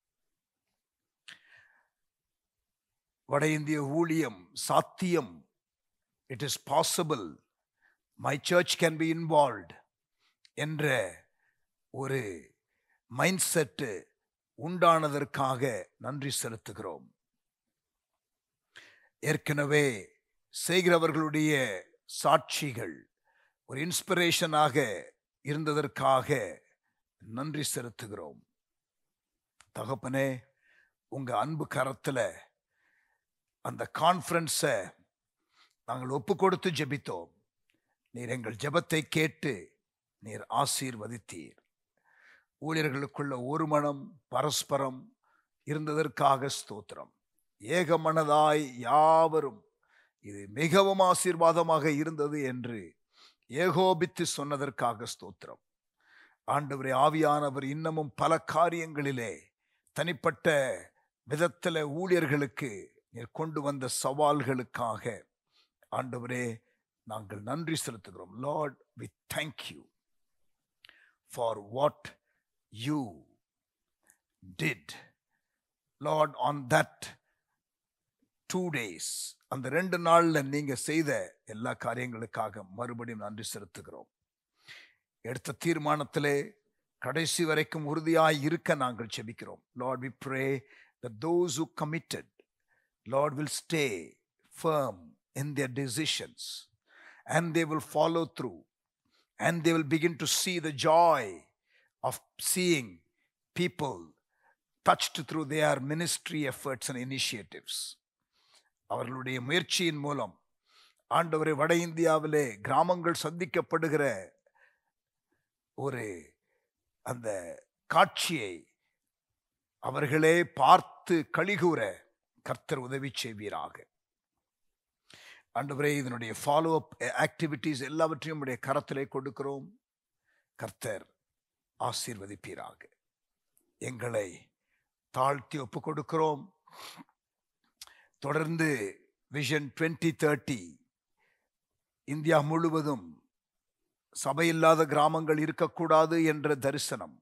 வட இந்திய ஊழியம் சாத்தியம் it is possible my church can be involved என்ற ஒரு மைண்ட் செட்டு உண்டானதற்காக நன்றி செலுத்துகிறோம் ஏற்கனவே செய்கிறவர்களுடைய சாட்சிகள் ஒரு இன்ஸ்பிரேஷனாக இருந்ததற்காக நன்றி செலுத்துகிறோம் தகப்பனே உங்க அன்பு கரத்துல அந்த கான்ஃபரன்ஸை நாங்கள் ஒப்பு கொடுத்து ஜெபித்தோம் நீர் எங்கள் ஜெபத்தை கேட்டு நீர் ஆசீர்வதித்தீர் ஊழியர்களுக்குள்ள ஒரு மனம் பரஸ்பரம் இருந்ததற்காக ஸ்தோத்திரம் ஏகமனதாய் யாவரும் இது மிகவும் ஆசீர்வாதமாக இருந்தது என்று ஏகோபித்து சொன்னதற்காக ஸ்தோத்திரம் ஆண்டவரே ஆவியானவர் இன்னமும் பல காரியங்களிலே தனிப்பட்ட விதத்தில் ஊழியர்களுக்கு நீர் கொண்டு வந்த சவால்களுக்காக ஆண்டவரே நாங்கள் நன்றி செலுத்துகிறோம் Lord we thank you for what you did Lord on that two days அந்த ரெண்டு நாள்ல நீங்க செய்த எல்லா காரியங்களுக்காக மறுபடியும் நன்றி செலுத்துகிறோம் எடுத்த தீர்மானத்திலே கடைசி வரைக்கும் உறுதியாய் இருக்க நாங்கள் செபிக்கிறோம் Lord we pray that those who committed lord will stay firm in their decisions and they will follow through and they will begin to see the joy of seeing people touched through their ministry efforts and initiatives அவர்களுடைய முயற்சியின் மூலம் ஆண்டவரை வட இந்தியாவிலே கிராமங்கள் சந்திக்கப்படுகிற ஒரு அந்த காட்சியை அவர்களே பார்த்து கழிகூற கர்த்தர் உதவி செய்வீராக ஆண்டவரே இதனுடைய ஃபாலோ அப் ஆக்டிவிட்டீஸ் எல்லாவற்றையும் உடைய கரத்திலே கொடுக்கிறோம் கர்த்தர் ஆசீர்வதிப்பீராக எங்களை தாழ்த்தி ஒப்பு கொடுக்கிறோம் தொடர்ந்து விஷன் டுவெண்ட்டி தேர்ட்டி இந்தியா முழுவதும் சபையில்லாத கிராமங்கள் இருக்கக்கூடாது என்ற தரிசனம்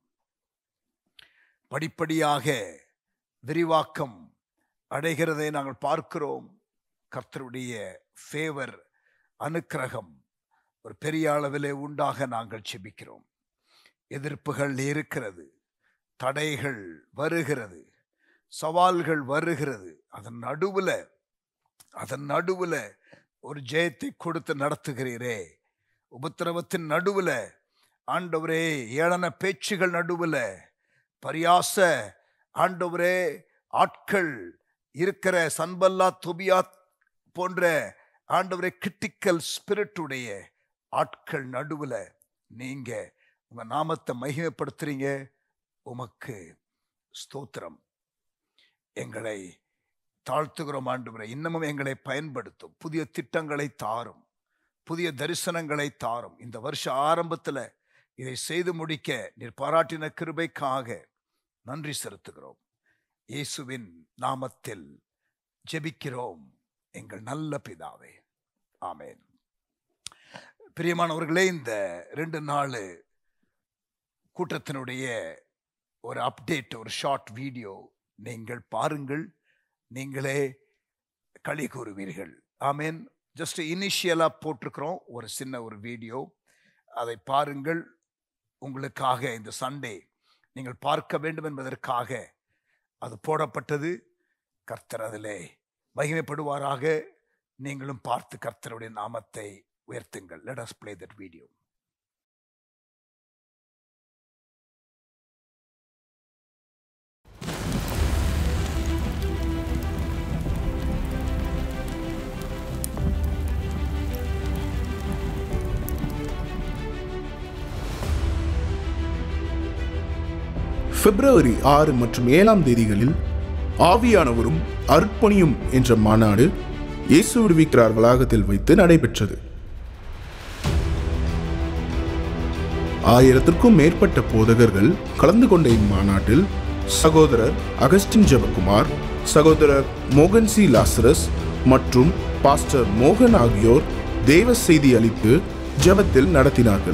படிப்படியாக விரிவாக்கம் அடைகிறதை நாங்கள் பார்க்கிறோம் கர்த்தருடைய ஃபேவர் அனுக்கிரகம் ஒரு பெரிய அளவிலே உண்டாக நாங்கள் செபிக்கிறோம் எதிர்ப்புகள் இருக்கிறது தடைகள் வருகிறது சவால்கள் வருகிறது அதன் நடுவுல அதன் நடுவுல ஒரு ஜெயத்தை கொடுத்து நடத்துகிறீரே உபத்திரவத்தின் நடுவுல ஆண்டவரே ஏளன பேச்சுகள் நடுவில் பரியாச ஆண்டவரே ஆட்கள் இருக்கிற சன்பல்லா துபியா போன்ற ஆண்டவரே கிரிட்டிக்கல் ஸ்பிரிட்டுடைய ஆட்கள் நடுவுல நீங்க உங்க நாமத்தை மகிமைப்படுத்துறீங்க உமக்கு ஸ்தோத்திரம் எங்களை தாழ்த்துகிறோம் ஆண்டவரே இன்னமும் எங்களை பயன்படுத்தும் புதிய திட்டங்களை தாரும் புதிய தரிசனங்களை தாரும் இந்த வருஷ ஆரம்பத்துல இதை செய்து முடிக்க நீர் பாராட்டின கிருபைக்காக நன்றி செலுத்துகிறோம் இயேசுவின் நாமத்தில் ஜெபிக்கிறோம் எங்கள் நல்ல பிதாவே ஆமென் பிரியமானவர்களே இந்த ரெண்டு நாள் கூட்டத்தினுடைய ஒரு அப்டேட் ஒரு ஷார்ட் வீடியோ நீங்கள் பாருங்கள் நீங்களே களி கூறுவீர்கள் ஆமேன் ஜஸ்ட் இனிஷியலாக போட்டிருக்கிறோம் ஒரு சின்ன ஒரு வீடியோ அதை பாருங்கள் உங்களுக்காக இந்த சண்டே நீங்கள் பார்க்க வேண்டும் என்பதற்காக அது போடப்பட்டது கர்த்தர் அதிலே மகிமைப்படுவாராக நீங்களும் பார்த்து கர்த்தருடைய நாமத்தை உயர்த்துங்கள் let us play that video பிப்ரவரி ஆறு மற்றும் ஏழாம் தேதிகளில் ஆவியானவரும் அர்ப்பணியும் என்ற மாநாடு இயேசு விடுவிக்கிறார் வளாகத்தில் வைத்து நடைபெற்றது ஆயிரத்திற்கும் மேற்பட்ட போதகர்கள் கலந்து கொண்ட இம்மாநாட்டில் சகோதரர் அகஸ்டின் ஜெபகுமார் சகோதரர் மோகன் சி லாசரஸ் மற்றும் பாஸ்டர் மோகன் ஆகியோர் தேவ செய்தி அளித்து ஜெபத்தில் நடத்தினார்கள்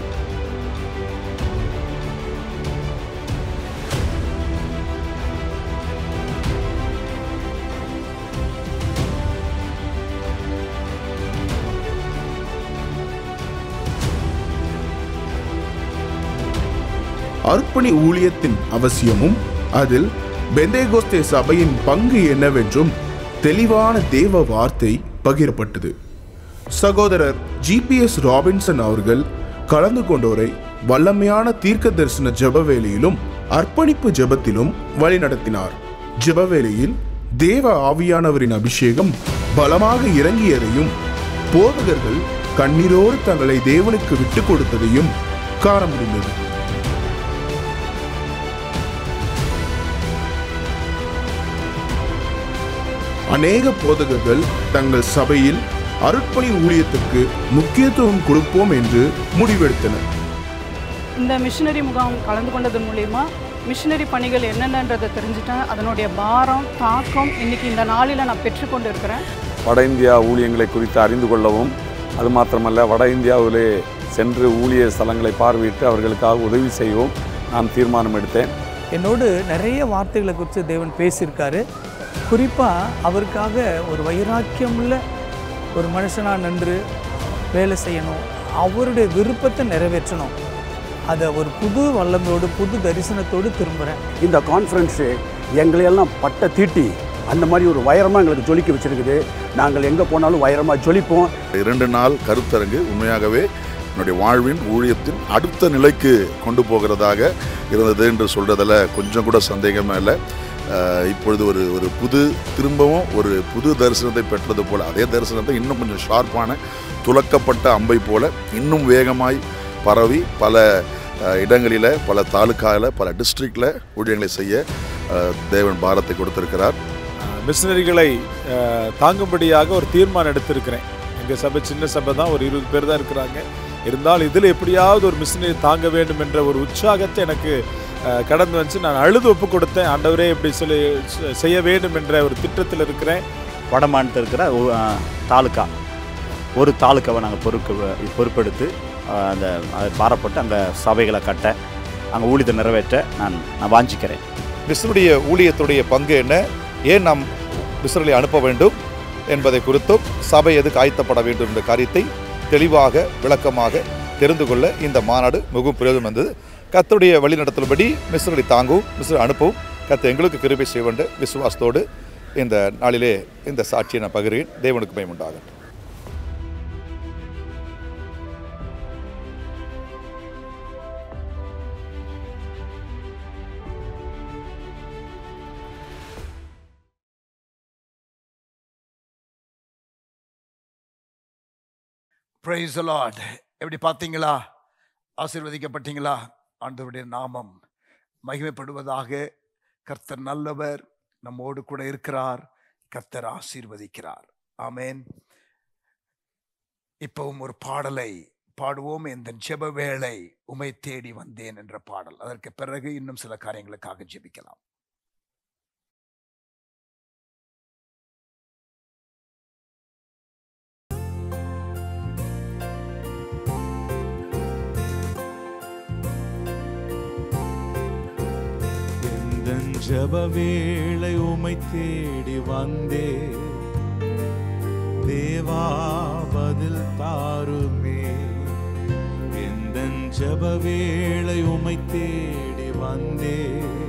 அர்ப்பணி ஊழியத்தின் அவசியமும் அதில் பெந்தேகோஸ்தே சபையின் பங்கு என்னவென்றும் தெளிவான தேவ வார்த்தை பகிரப்பட்டது சகோதரர் ஜிபிஎஸ் ராபின்சன் அவர்கள் கலந்து கொண்டோரை வல்லமையான தீர்க்க தரிசன ஜெப வேளையிலும் அர்ப்பணிப்பு ஜெபத்திலும் வழிநடத்தினார் ஜெப வேளையில் தேவ ஆவியானவரின் அபிஷேகம் பலமாக இறங்கியதையும் போதகர்கள் கண்ணீரோடு தங்களை தேவனுக்கு விட்டுக் கொடுத்ததையும் காண முடிந்தது அநேக போதகர்கள் தங்கள் சபையில் அருட்பணி ஊழியத்துக்கு முக்கியத்துவம் கொடுப்போம் என்று முடிவெடுத்தனர் இந்த மிஷினரி முகாம் கலந்து கொண்டதன் மூலயமா மிஷினரி பணிகள் என்னென்னன்றதை தெரிஞ்சுட்டேன் அதனுடைய பாரம் தாக்கம் இன்னைக்கு இந்த நாளில் நான் பெற்றுக்கொண்டு இருக்கிறேன் வட இந்தியா ஊழியங்களை குறித்து அறிந்து கொள்ளவும் அது மாத்திரமல்ல வட இந்தியாவிலே சென்று ஊழிய ஸ்தலங்களை பார்வையிட்டு அவர்களுக்காக உதவி செய்யவும் நான் தீர்மானம் எடுத்தேன் என்னோடு நிறைய வார்த்தைகளை குறித்து தேவன் பேசியிருக்காரு குறிப்பாக அவருக்காக ஒரு வைராக்கியமுள்ள ஒரு மனுஷனாக நின்று வேலை செய்யணும் அவருடைய விருப்பத்தை நிறைவேற்றணும் அதை ஒரு புது வல்லமையோடு புது தரிசனத்தோடு திரும்புகிறேன் இந்த கான்ஃபரன்ஸு எங்களையெல்லாம் பட்ட தீட்டி அந்த மாதிரி ஒரு வைரமாக எங்களுக்கு ஜொலிக்க வச்சிருக்குது நாங்கள் எங்கே போனாலும் வைரமாக ஜொலிப்போம் இரண்டு நாள் கருத்தரங்கு உண்மையாகவே என்னுடைய வாழ்வின் ஊழியத்தின் அடுத்த நிலைக்கு கொண்டு போகிறதாக இருந்தது என்று சொல்றதுல கொஞ்சம் கூட சந்தேகமே இல்லை அஹ் இப்பொழுது ஒரு ஒரு புது திரும்பவும் ஒரு புது தரிசனத்தை பெற்றது போல அதே தரிசனத்தை இன்னும் கொஞ்சம் ஷார்ப்பான துலக்கப்பட்ட அம்பை போல இன்னும் வேகமாய் பரவி பல அஹ், இடங்களில் பல தாலுக்காவில் பல டிஸ்ட்ரிக்டில் ஊழியங்களை செய்ய அஹ், தேவன் பாரத்தை கொடுத்திருக்கிறார் மிஷினரிகளை அஹ், தாங்கும்படியாக ஒரு தீர்மானம் எடுத்திருக்கிறேன் எங்கள் சபை சின்ன சபை தான் ஒரு இருபது பேர் தான் இருக்கிறாங்க இருந்தாலும் இதில் எப்படியாவது ஒரு மிஷினரி தாங்க வேண்டும் என்ற ஒரு உற்சாகத்தை எனக்கு அஹ், கடந்து வந்து நான் அழுது ஒப்பு கொடுத்தேன் ஆண்டவரே இப்படி சொல்லி செ- செய்ய வேண்டும் என்ற ஒரு திட்டத்தில் இருக்கிறேன் வட மாநிலத்தில் இருக்கிற ஒ- ஆ, தாலுக்கா ஒரு தாலுக்காவை நாங்கள் பொறுப்பு பொறுப்பெடுத்து ஆ, அந்த அதை பாரப்பட்டு அங்கே சபைகளை கட்ட அங்கே ஊழியத்தை நிறைவேற்ற நான் நான் வாஞ்சிக்கிறேன் மிஸ்ருடைய ஊழியத்துடைய பங்கு என்ன ஏன் நாம் மிஸ்ரலை அனுப்ப வேண்டும் என்பதை குறித்தும் சபை எதுக்கு ஆயத்தப்பட வேண்டும் என்ற காரியத்தை தெளிவாக விளக்கமாக தெரிந்து கொள்ள இந்த மாநாடு மிகவும் பிரயோஜனம் வந்தது கர்த்தருடைய வழிநடத்தல்படி மிஸ்ரலை தாங்கவும் மிஸ்ரலை அனுப்பவும் கர்த்தர் எங்களுக்கு கிருபை செய்ய வேண்டும் விசுவாசத்தோடு இந்த நாளிலே இந்த சாட்சியை நான் பகிர்கிறேன் தேவனுக்கு பயமுண்டாகும் பிரைஸ் லார்ட் எப்படி பார்த்தீங்களா ஆசீர்வதிக்கப்பட்டீங்களா ஆண்டவருடைய நாமம் மகிமைப்படுவதாக கர்த்தர் நல்லவர் நம்மோடு கூட இருக்கிறார் கர்த்தர் ஆசீர்வதிக்கிறார் ஆமென் இப்பவும் ஒரு பாடலை பாடுவோம் இந்த ஜெப வேளை உமை தேடி வந்தேன் என்ற பாடல் அதற்கு பிறகு இன்னும் சில காரியங்களுக்காக ஜெபிக்கலாம் எந்தன் ஜப வேளை உமை தேடி வந்தே தேவா பதில் தாருமே எந்தன் ஜப வேளை உமை தேடி வந்தே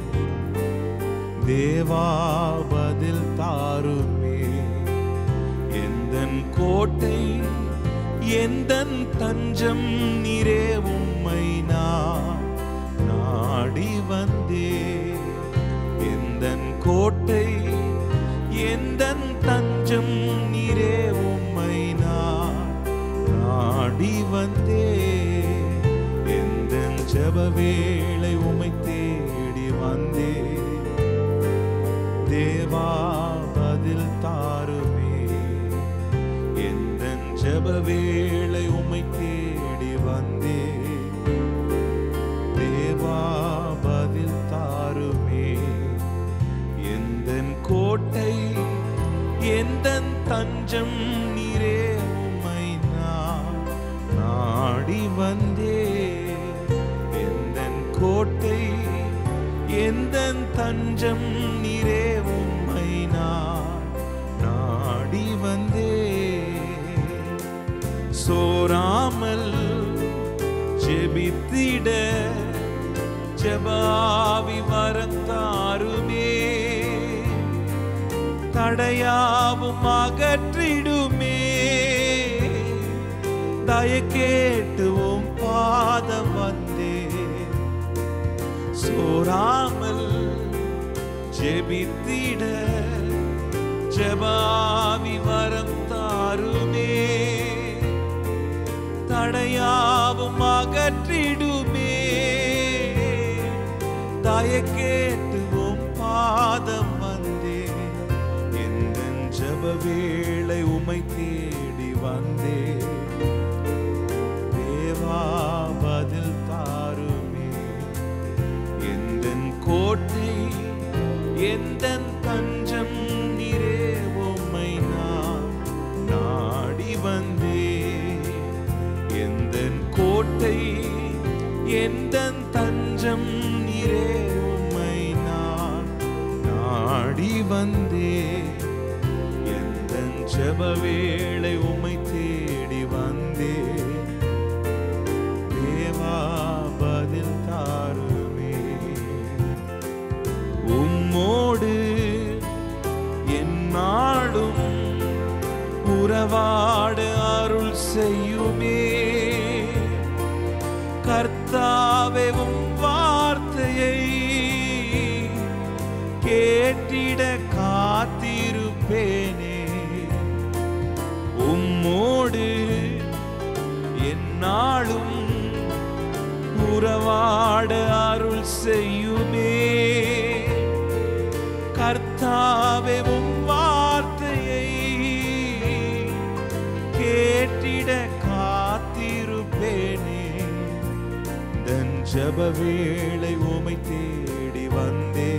தேவா பதில் தாருமே எந்தன் கோட்டை எந்தன் தஞ்சம் நீரே உம்மை நான் நாடி வந்தே எந்தன் கோட்டை எந்தன் தஞ்சம் நீரே உம்மை நான் நாடி வந்தே எந்தன் ஜப வேளை உம்மை தேடி வந்தே தேவா பதில் தாருமே எந்தன் ஜப வேளை உம்மை தேடி வந்தே தேவா பதில் தாருமே எந்தன் கோட்டை எந்தன் தஞ்சம் நீரே உம்மை நான் நாடி வந்தே எந்தன் கோட்டை எந்தன் தஞ்சம் நீரே உம்மை நான் நாடி வந்தே சோராமல் ஜெபித்திட ஜபாவி வரந்தாருமே தடையாவும் அகற்றிடுமே தய கேட்டுவும் பாதம் வந்தே சோராமல் ஜெபித்திட ஜபாவி வரம் தாருமே தடையாவும் அகற்றிடுமே தய கேட்டுவும் பாதம் வந்தே எந்த ஜப வேளை உமை தேடி வந்தே தேவா பதில் தாருமே எந்தன் கோட்டை எந்தன் தஞ்சம் நீரே உம்மை நான் நாடி வந்தே எந்தன் கோட்டை எந்தன் தஞ்சம் நீரே உம்மை நான் நாடி வந்தே எந்தன் ஜெப வேளை உம்மை தேடி வந்தே தேவா பதில் தாருமே உம்மோடு என் நாடும் உறவாட அருள் செய்யுமே கர்த்தாவே உம் வார்த்தையை கேட்டிட காத்திருப்பேனே உம்மோடு என்னாலும் உறவாட அருள் செய்யுமே கர்த்தாவே உம் வார்த்தையை கேட்டிட காத்திருப்பேனே தன் ஜப வேளை உமை தேடி வந்தே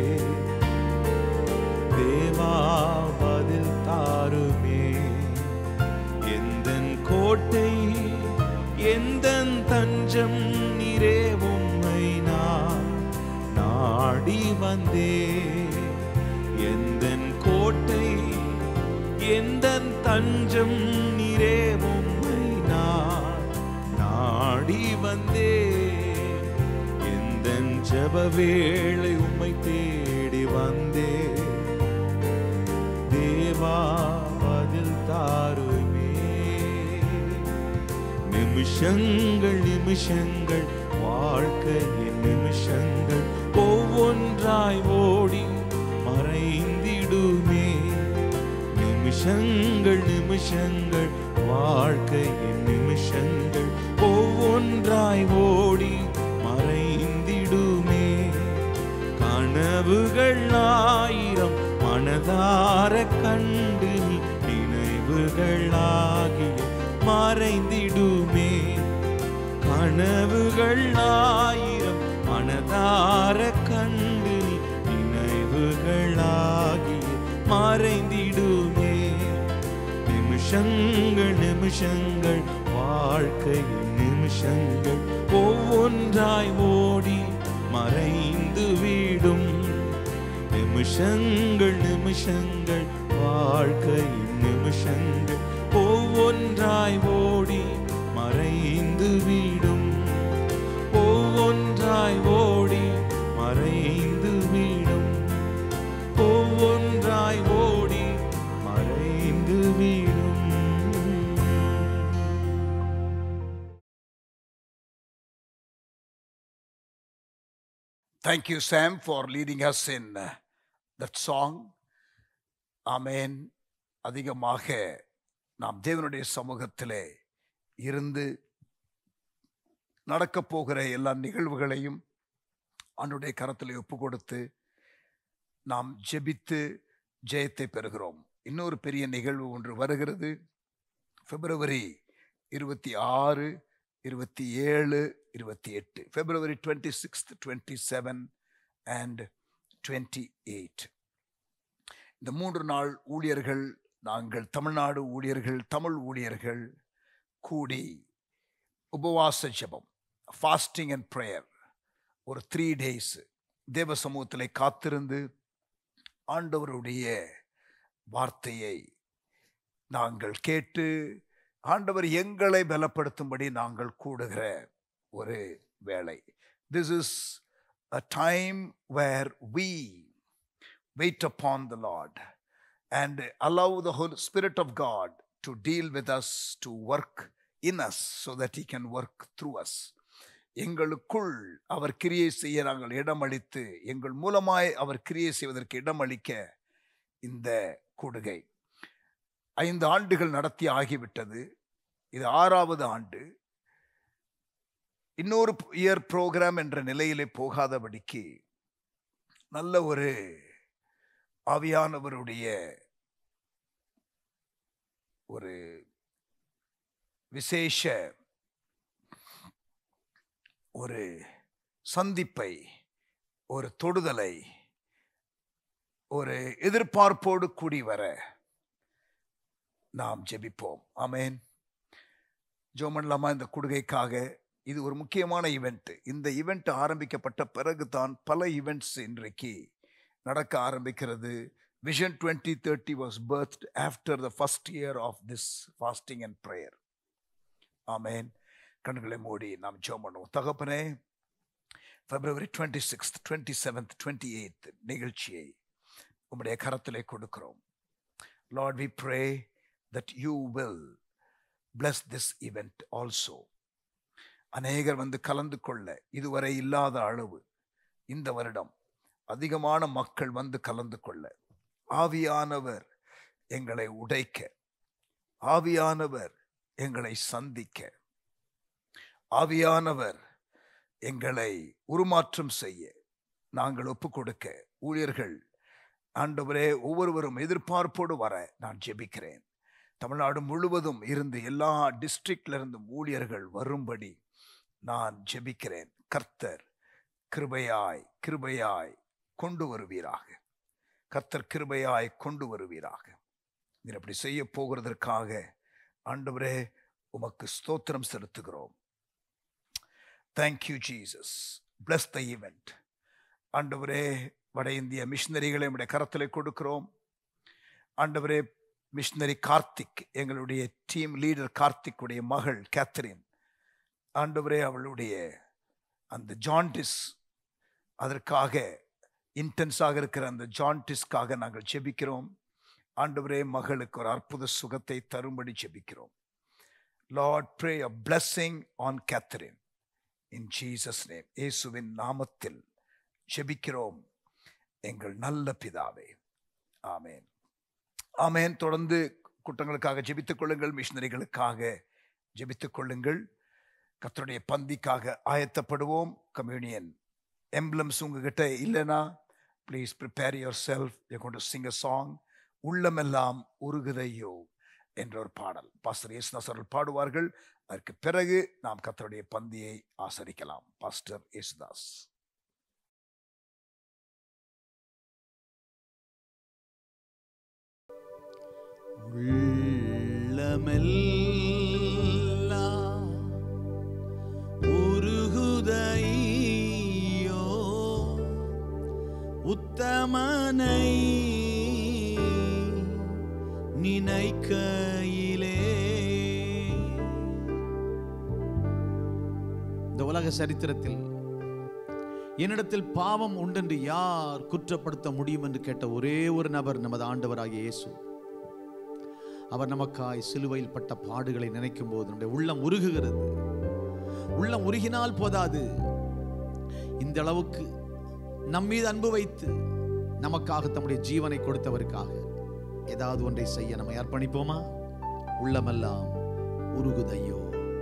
தேவா பதில் தாருமே எந்தன் கோட்டை எந்தன் தஞ்சம் நீரே உம்மை நான் நாடி வந்தே எந்தன் கோட்டை எந்தன் தஞ்சம் நீரே உம்மை நான் நாடி வந்தே எந்தன் ஜப வேளை உம்மை தேடி வந்தே தேவா பதில் தாருமே நிமிஷங்கள் நிமிஷங்கள் வாழ்க்கையின் நிமிஷங்கள் ஒவ்வொன்றாய் ஓடி மறைந்திடுமே நிமிஷங்கள் நிமிஷங்கள் வாழ்க்கையின் நிமிஷங்கள் ஒவ்வொன்றாய் ஓடி மறைந்திடுமே கனவுகள் ஆயிரம் மனதார கண்டு நினைவுகள் ஆகிய மறைந்திடுமே கனவுகள் ஆயிரம் மனதார கண்டு நினைவுகள் ஆகிய மறைந்திடுமே நிமிஷங்கள் நிமிஷங்கள் வாழ்க்கையின் நிமிஷங்கள் ஒவ்வொன்றாய் ஓடி மறைந்து விடும் நிமிஷங்கள் நிமிஷங்கள் வாழ்க்கையின் நிமிஷங்கள் ஒவ்வொன்றாய் ஓடி மறைந்து விடும் ஒவ்வொன்றாய் ஓடி மறைந்து விடும் ஒவ்வொன்றாய் ஓடி மறைந்து விடும் Thank you, Sam, for leading us in uh, that song. ஆமென் அதிகமாக நாம் தேவனுடைய சமூகத்திலே இருந்து நடக்கப் போகிற எல்லா நிகழ்வுகளையும் ஆண்டுடைய கரத்திலே ஒப்பு கொடுத்து நாம் ஜெபித்து ஜெயத்தை பெறுகிறோம் இன்னொரு பெரிய நிகழ்வு ஒன்று வருகிறது பிப்ரவரி இருபத்தி ஆறு இருபத்தி ஏழு இருபத்தி எட்டு February twenty sixth twenty seven and twenty eight இந்த மூன்று நாள் ஊழியர்கள் நாங்கள் தமிழ்நாடு ஊழியர்கள் தமிழ் ஊழியர்கள் கூடி உபவாச ஜெபம் ஃபாஸ்டிங் அண்ட் ப்ரேயர் ஒரு த்ரீ டேஸ் தேவ சமூகத்தில் காத்திருந்து ஆண்டவருடைய வார்த்தையை நாங்கள் கேட்டு ஆண்டவர் எங்களை பலப்படுத்தும்படி நாங்கள் கூடுகிற ஒரு வேலை this is a time where we wait upon the Lord and allow the Holy Spirit of God to deal with us, to work in us, so that He can work through us. எங்களுக்குள் அவர் கிரியை செய்ய நாங்கள் இடமளித்து எங்கள் மூலமாய் அவர் கிரியை செய்வதற்கு இடமளிக்க இந்த கூடுகை ஐந்து ஆண்டுகள் நடத்தி ஆகிவிட்டது இது ஆறாவது ஆண்டு இன்னொரு இயர் ப்ரோக்ராம் என்ற நிலையிலே போகாதபடிக்கு நல்ல ஒரு ஆவியானவருடைய ஒரு விசேஷ ஒரு சந்திப்பை ஒரு தொடுதலை ஒரு எதிர்பார்ப்போடு கூடி வர நாம் ஜெபிப்போம் ஆமேன் ஜோமன்லாமா இந்த கொடுகைக்காக இது ஒரு முக்கியமான ஈவெண்ட் இந்த ஈவெண்ட் ஆரம்பிக்கப்பட்ட பிறகு தான் பல ஈவெண்ட்ஸ் இன்றைக்கு நடக்க ஆரம்பிக்கிறது vision twenty thirty was birth after the first year of this fasting and prayer ஆமேன் கண்களை மூடி நாம் ஜோம் பண்ணுவோம் தகப்பனே February twenty sixth twenty seventh twenty eighth நிகழ்ச்சியை உம்முடைய கரத்திலே கொடுக்கிறோம் Lord we pray that you will bless this event also அநேகர் வந்து கலந்து கொள்ள இதுவரை இல்லாத அளவு இந்த வருடம் அதிகமான மக்கள் வந்து கலந்து கொள்ள ஆவியானவர் எங்களை உடைக்க ஆவியானவர் எங்களை சந்திக்க ஆவியானவர் எங்களை உருமாற்றம் செய்ய நாங்கள் ஒப்பு கொடுக்க ஊழியர்கள் ஆண்டவரே ஒவ்வொருவரும் எதிர்பார்ப்போடு வர நான் ஜெபிக்கிறேன் தமிழ்நாடு முழுவதும் இருந்து எல்லா டிஸ்ட்ரிக்ட்ல இருந்தும் ஊழியர்கள் வரும்படி நான் ஜெபிக்கிறேன் கர்த்தர் கிருபையாய் கிருபையாய் கொண்டு வருவீராக கர்த்தர் கிருபையாய் கொண்டு வருவீராக நீர் அப்படி செய்ய போகிறதற்காக ஆண்டவரே உமக்கு ஸ்தோத்திரம் செலுத்துகிறோம் thank you Jesus bless the event ஆண்டவரே வட இந்திய மிஷினரிகளை நம்முடைய கரத்தில் கொடுக்கிறோம் ஆண்டவரே மிஷினரி கார்த்திக் எங்களுடைய டீம் லீடர் கார்த்திக் உடைய மகள் கேத்தரின் ஆண்டவரே அவளுடைய அந்த ஜாண்டிஸ் அதற்காக இன்டென்ஸாக இருக்கிற அந்த ஜாண்டிஸ்க்காக நாங்கள் செபிக்கிறோம் ஆண்டவரே மகளுக்கு ஒரு அற்புத சுகத்தை தரும்படி செபிக்கிறோம் Lord pray a blessing on Catherine in Jesus name இயேசுவின் நாமத்தில் செபிக்கிறோம் எங்கள் நல்ல பிதாவே ஆமேன் ஆமேன் தொடர்ந்து குற்றங்களுக்காக ஜெபித்துக் கொள்ளுங்கள் மிஷினரிகளுக்காக ஜெபித்துக் கொள்ளுங்கள் கர்த்தருடைய பந்திக்காக ஆயத்தப்படுவோம் கம்யூனியன் எம்ப்ளம்ஸ் உங்ககிட்ட இல்லைனா please prepare yourself you கொண்டு சிங் அ சாங் உள்ளமெல்லாம் உருகுதையோ என்ற ஒரு பாடல் பாஸ்டர் இயேசுதாஸ் அவர்கள் பாடுவார்கள் அதற்கு பிறகு நாம் கர்த்தருடைய பந்தியை ஆசரிக்கலாம் பாஸ்டர் இயேசுதாஸ் உள்ளமெல்லாம் உருகுதையோ உத்தமனை நினைக்கையிலே இந்த உலக சரித்திரத்தில் என்னிடத்தில் பாவம் உண்டென்று யார் குற்றப்படுத்த முடியும் என்று கேட்ட ஒரே ஒரு நபர் நமது ஆண்டவராகிய இயேசு அவர் நமக்காய் சிலுவையில் பட்ட பாடுகளை நினைக்கும் போது நம்முடைய உள்ளம் உருகுகிறது உள்ளம் உருகினால் போதாது இந்த அளவுக்கு நம் மீது அன்பு வைத்து நமக்காக தம்முடைய ஜீவனை கொடுத்தவருக்காக ஏதாவது ஒன்றை செய்ய நம்மை அர்ப்பணிப்போமா உள்ளமெல்லாம் உருகுதையோ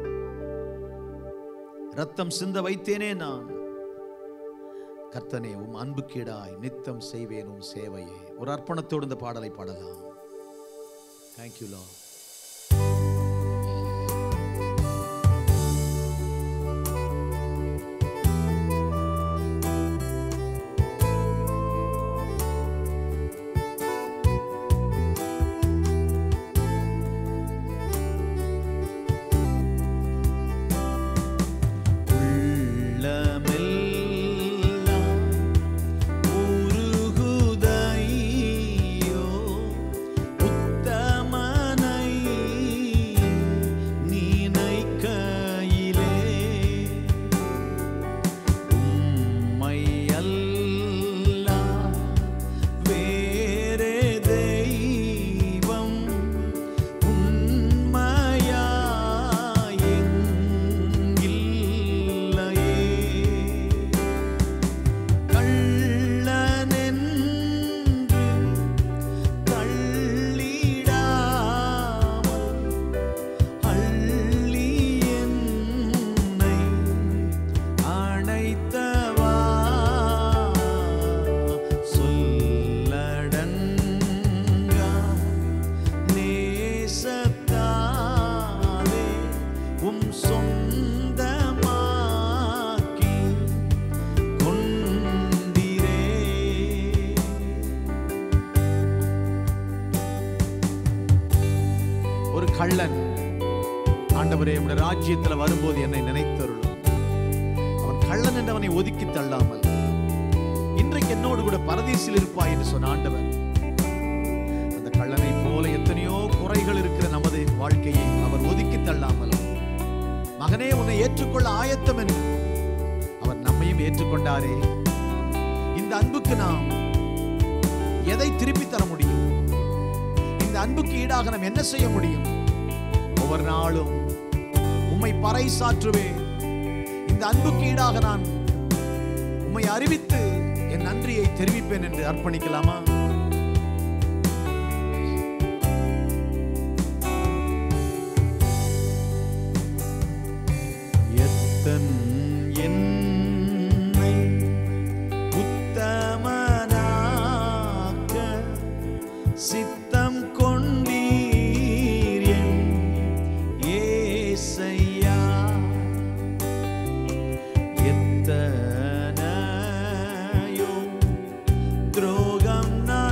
ரத்தம் சிந்த வைத்தேனே நான் கர்த்தனே உம் அன்புக்கீடாய் நித்தம் செய்வேன் உம் சேவையே ஒரு அர்ப்பணத்தோடு இந்த பாடலை பாடலாம் தேங்க்யூ லா உள்ளமெல்லாம் உருகுதையோ உத்தமனை நினைக்கையிலே உம்மை அல்லால் வேறே தெய்வம் உண்மையாயெங்கில்லையே கள்ளனென்று தள்ளிடாமல் அள்ளி என்னை அணைத்தவா சொல்லடங்கா நேசத்தாலே உம் சொந்தமாக்கி கொண்டிரே ஒரு கள்ளன் ஆண்டவரே உடைய ராஜ்யத்தில் வரும்போது என்னை நினைத்தருளும் அவன் கள்ளன் என்று அவனை ஒதுக்கி தள்ளாமல் இன்றைக்கு என்னோடு கூட பரதேசில் இருப்பாய் என்று சொன்ன ஆண்டவர் அந்த கள்ளனை போல எத்தனையோ குறைகள் இருக்கிற நமது வாழ்க்கையை அவர் ஒதுக்கி தள்ளாமல் மகனே உன்னை ஏற்றுக்கொள்ள ஆயத்தம் என்று அவர் நம்மையும் ஏற்றுக்கொண்டாரே இந்த அன்புக்கு நாம் எதை திருப்பி தர முடியும் இந்த அன்புக்கு ஈடாக நாம் என்ன செய்ய முடியும் ஒவ்வொரு நாளும் உம்மை பறைசாற்றுவேன் இந்த அன்புக்கு ஈடாக நான் உம்மை அறிவித்து என் நன்றியை தெரிவிப்பேன் என்று அர்ப்பணிக்கலாமா எத்தன் என்னை உத்தமனாக்க சித்தம் கொண்டீர் என் ஏசையா எத்தனையோ துரோகம் நான்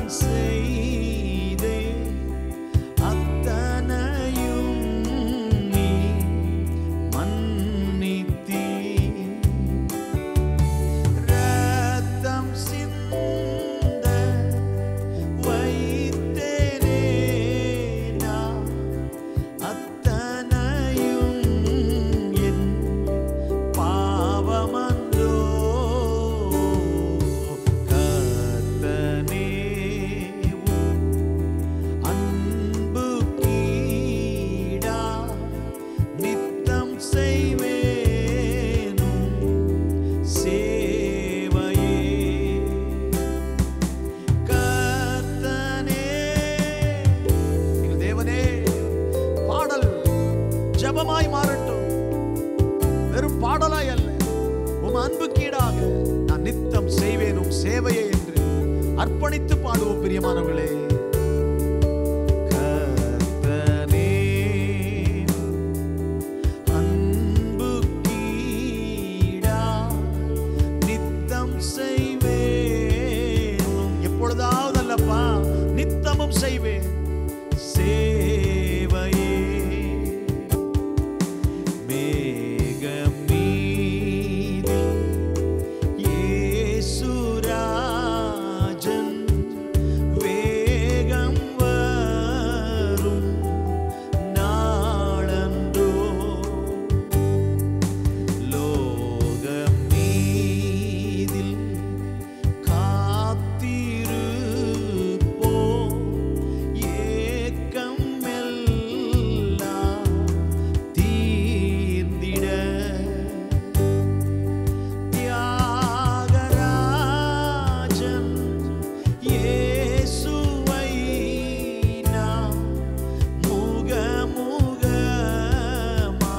சேவையை என்று அர்ப்பணித்து பாடுவோம் பிரியமானவர்களே கர்த்தனே, அன்புக்கீடா, நித்தம் செய்வேன் எப்பொழுதாவது அல்லப்பா நித்தமும் செய்வேன் சேவையே மேகம் மீதில் இயேசுராஜன் வேகம் வரும் நாளன்றோ லோகம் மீதில் காத்திருப்போம் ஏக்கம் எல்லாம் தீர்ந்திட தியாகராஜன் இயேசுவை நாம் முகமுகமா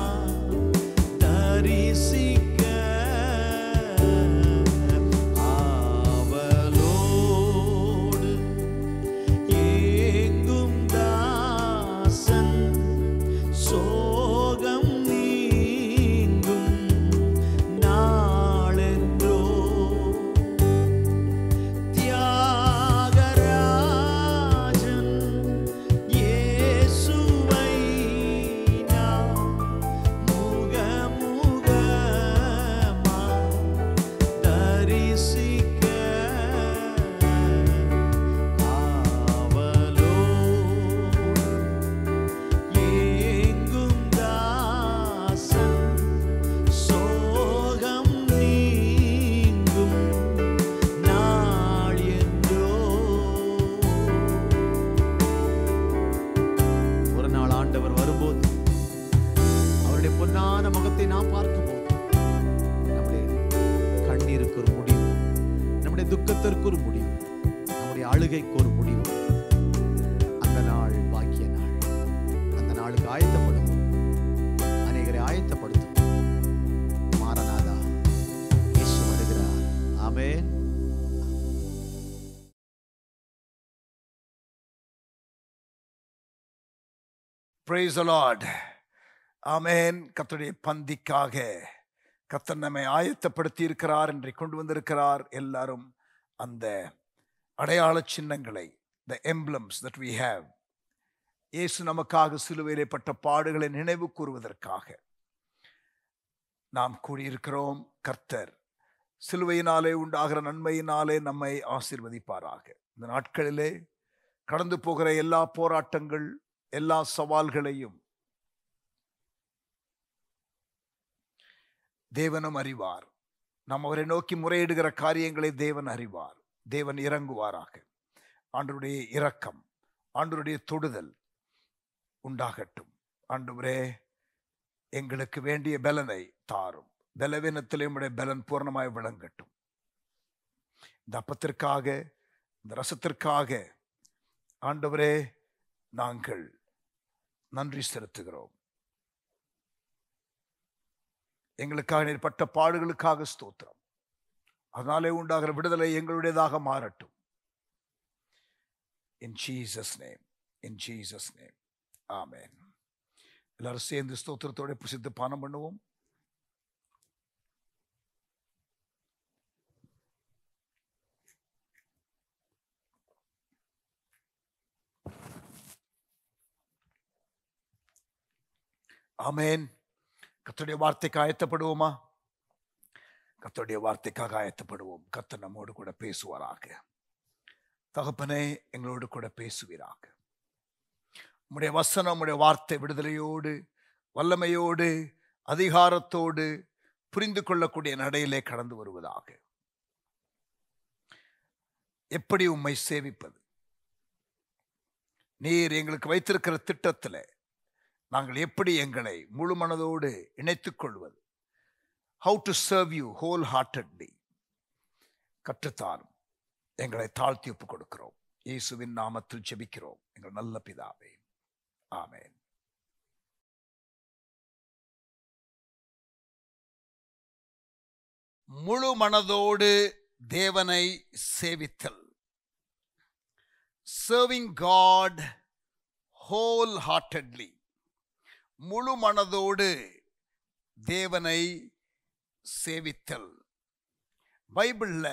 தரிசிக்க ஆவலோடு ஏங்கும் தாசன் சோகம் நீங்கும் நாளென்றோ தியாகராஜன் இயேசுவை நாம் முகமுகமா தரிசிக்க ஆவலோடு ஏங்கும் தாசன் சோகம் நீங்கும் நாள் என்றோ ஒரு நாள் ஆண்டவர் வரும்போது அவருடைய பொன்னான முகத்தை நாம் பார்க்கும்போது நம்முடைய கண்ணீருக்கு ஒரு முடிவு நம்முடைய துக்கத்திற்கு ஒரு முடிவு நம்முடைய அழுகைக்கு ஒரு முடிவு அந்த நாள் பாக்கிய நாள் அந்த நாளுக்கு ஆயத்தப்படும் அநேகரை ஆயத்தப்படுத்தும் மாரநாதா இயேசு வருகிறார் ஆமென் பிரைஸ் லார்ட் ஆமென் கர்த்தருடைய பந்திக்காக கர்த்தர் நம்மை ஆயத்தப்படுத்தி இருக்கிறார் என்று கொண்டு வந்திருக்கிறார் எல்லாரும் அந்த அடையாள சின்னங்களை the emblems that we have இயேசு நமக்காக சிலுவையிலே பட்ட பாடுகளை நினைவு கூறுவதற்காக நாம் கூடியிருக்கிறோம் கர்த்தர் சிலுவையினாலே உண்டாகிற நன்மையினாலே நம்மை ஆசீர்வதிப்பாராக இந்த நாட்களிலே கடந்து போகிற எல்லா போராட்டங்கள் எல்லா சவால்களையும் தேவனும் அறிவார் நாம் அவரை நோக்கி முறையிடுகிற காரியங்களை தேவன் அறிவார் தேவன் இறங்குவாராக ஆண்டவருடைய இரக்கம் ஆண்டவருடைய தொடுதல் உண்டாகட்டும் ஆண்டவரே எங்களுக்கு வேண்டிய பலனை தாரும் பலவீனத்திலே உடைய பலன் பூர்ணமாய் விளங்கட்டும் இந்த அப்பத்திற்காக இந்த ரசத்திற்காக ஆண்டவரே நாங்கள் நன்றி செலுத்துகிறோம் எங்களுக்காக நீர் பட்ட பாடுகளுக்காக ஸ்தோத்திரம் அதனாலே உண்டாகிற விடுதலை எங்களுடையதாக மாறட்டும் in Jesus name in Jesus name ஆமென் எல்லாரும் சேர்ந்து ஸ்தோத்திரத்தோட புசித்து பானம் பண்ணுவோம் ஆமென் கர்த்தருடைய வார்த்தைக்கு ஆயத்தப்படுவோமா கர்த்தருடைய வார்த்தைக்காக ஆயத்தப்படுவோம் கர்த்தர் நம்மோடு கூட பேசுவாராக தகப்பனே எங்களோடு கூட பேசுவீராக உம்முடைய வசனம் உம்முடைய வார்த்தை விடுதலையோடு வல்லமையோடு அதிகாரத்தோடு புரிந்து கொள்ளக்கூடிய நடையிலே கடந்து வருவதாக எப்படி உம்மை சேவிப்பது நீர் எங்களுக்கு வைத்திருக்கிற திட்டத்தில் நாங்கள் எப்படி எங்களை முழு மனதோடு இணைத்துக் கொள்வது how to serve you wholeheartedly கற்றுத்தாரும் எங்களை தாழ்த்தி ஒப்புக் கொடுக்கிறோம் இயேசுவின் நாமத்தில் ஜெபிக்கிறோம் எங்கள் நல்ல பிதாவே ஆமென் முழு மனதோடு தேவனை சேவித்தல் சர்விங் காட் ஹோல் ஹார்ட்டட்லி முழு மனதோடு தேவனை சேவித்தல் பைபிள்ல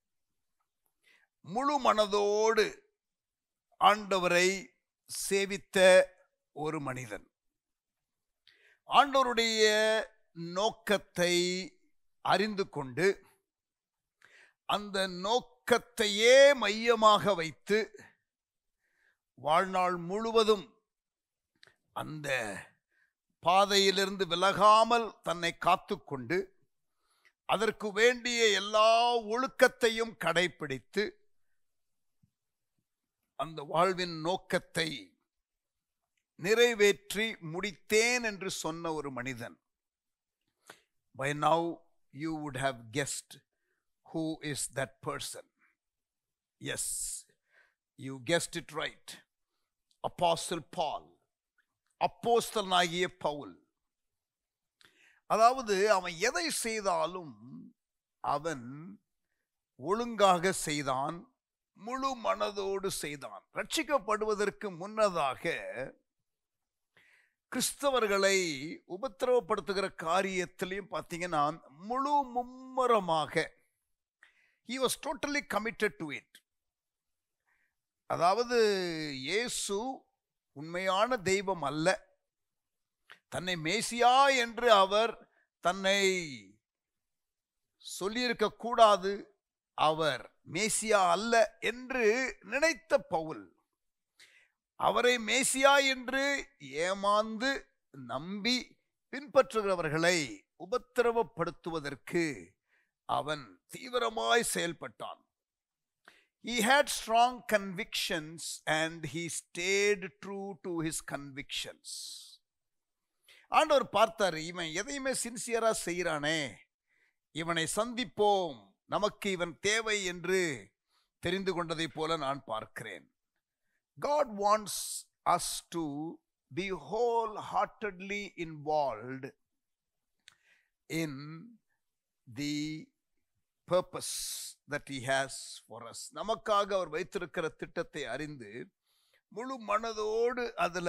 முழு மனதோடு ஆண்டவரை சேவித்த ஒரு மனிதன் ஆண்டவருடைய நோக்கத்தை அறிந்து கொண்டு அந்த நோக்கத்தையே மையமாக வைத்து வாழ்நாள் முழுவதும் அந்த பாதையிலிருந்து விலகாமல் தன்னை காத்துக்கொண்டு அதற்கு வேண்டிய எல்லா ஒழுக்கத்தையும் கடைபிடித்து அந்த வாழ்வின் நோக்கத்தை நிறைவேற்றி முடித்தேன் என்று சொன்ன ஒரு மனிதன் by now you would have guessed who is that person yes you guessed it right apostle Paul அப்போஸ்தலனாகிய பவுல் அதாவது அவன் எதை செய்தாலும் அவன் ஒழுங்காக செய்தான் முழு மனதோடு செய்தான் ரட்சிக்கப்படுவதற்கு முன்னதாக கிறிஸ்தவர்களை உபத்திரவப்படுத்துகிற காரியத்திலையும் பார்த்தீங்கன்னா முழு மும்மரமாக he was totally committed to it அதாவது இயேசு உண்மையான தெய்வம் அல்ல தன்னை மேசியா என்று அவர் தன்னை சொல்லியிருக்க கூடாது அவர் மேசியா அல்ல என்று நினைத்த பவுல் அவரை மேசியா என்று ஏமாந்து நம்பி பின்பற்றுகிறவர்களை உபத்திரவப்படுத்துவதற்கு அவன் தீவிரமாய் செயல்பட்டான் He had strong convictions and he stayed true to his convictions. ஆண்டவர் பார்த்தார் இவன் எதையுமே சின்சியரா செய்கிறானே இவனை சந்திப்போம் நமக்கு இவன் தேவை என்று தெரிந்து கொண்டதை போல நான் பார்க்கிறேன் God wants us to be wholeheartedly involved in the purpose that he has for us நமக்காக அவர் வைத்திருக்கிற திட்டத்தை அறிந்து முழு மனதோடு அதுல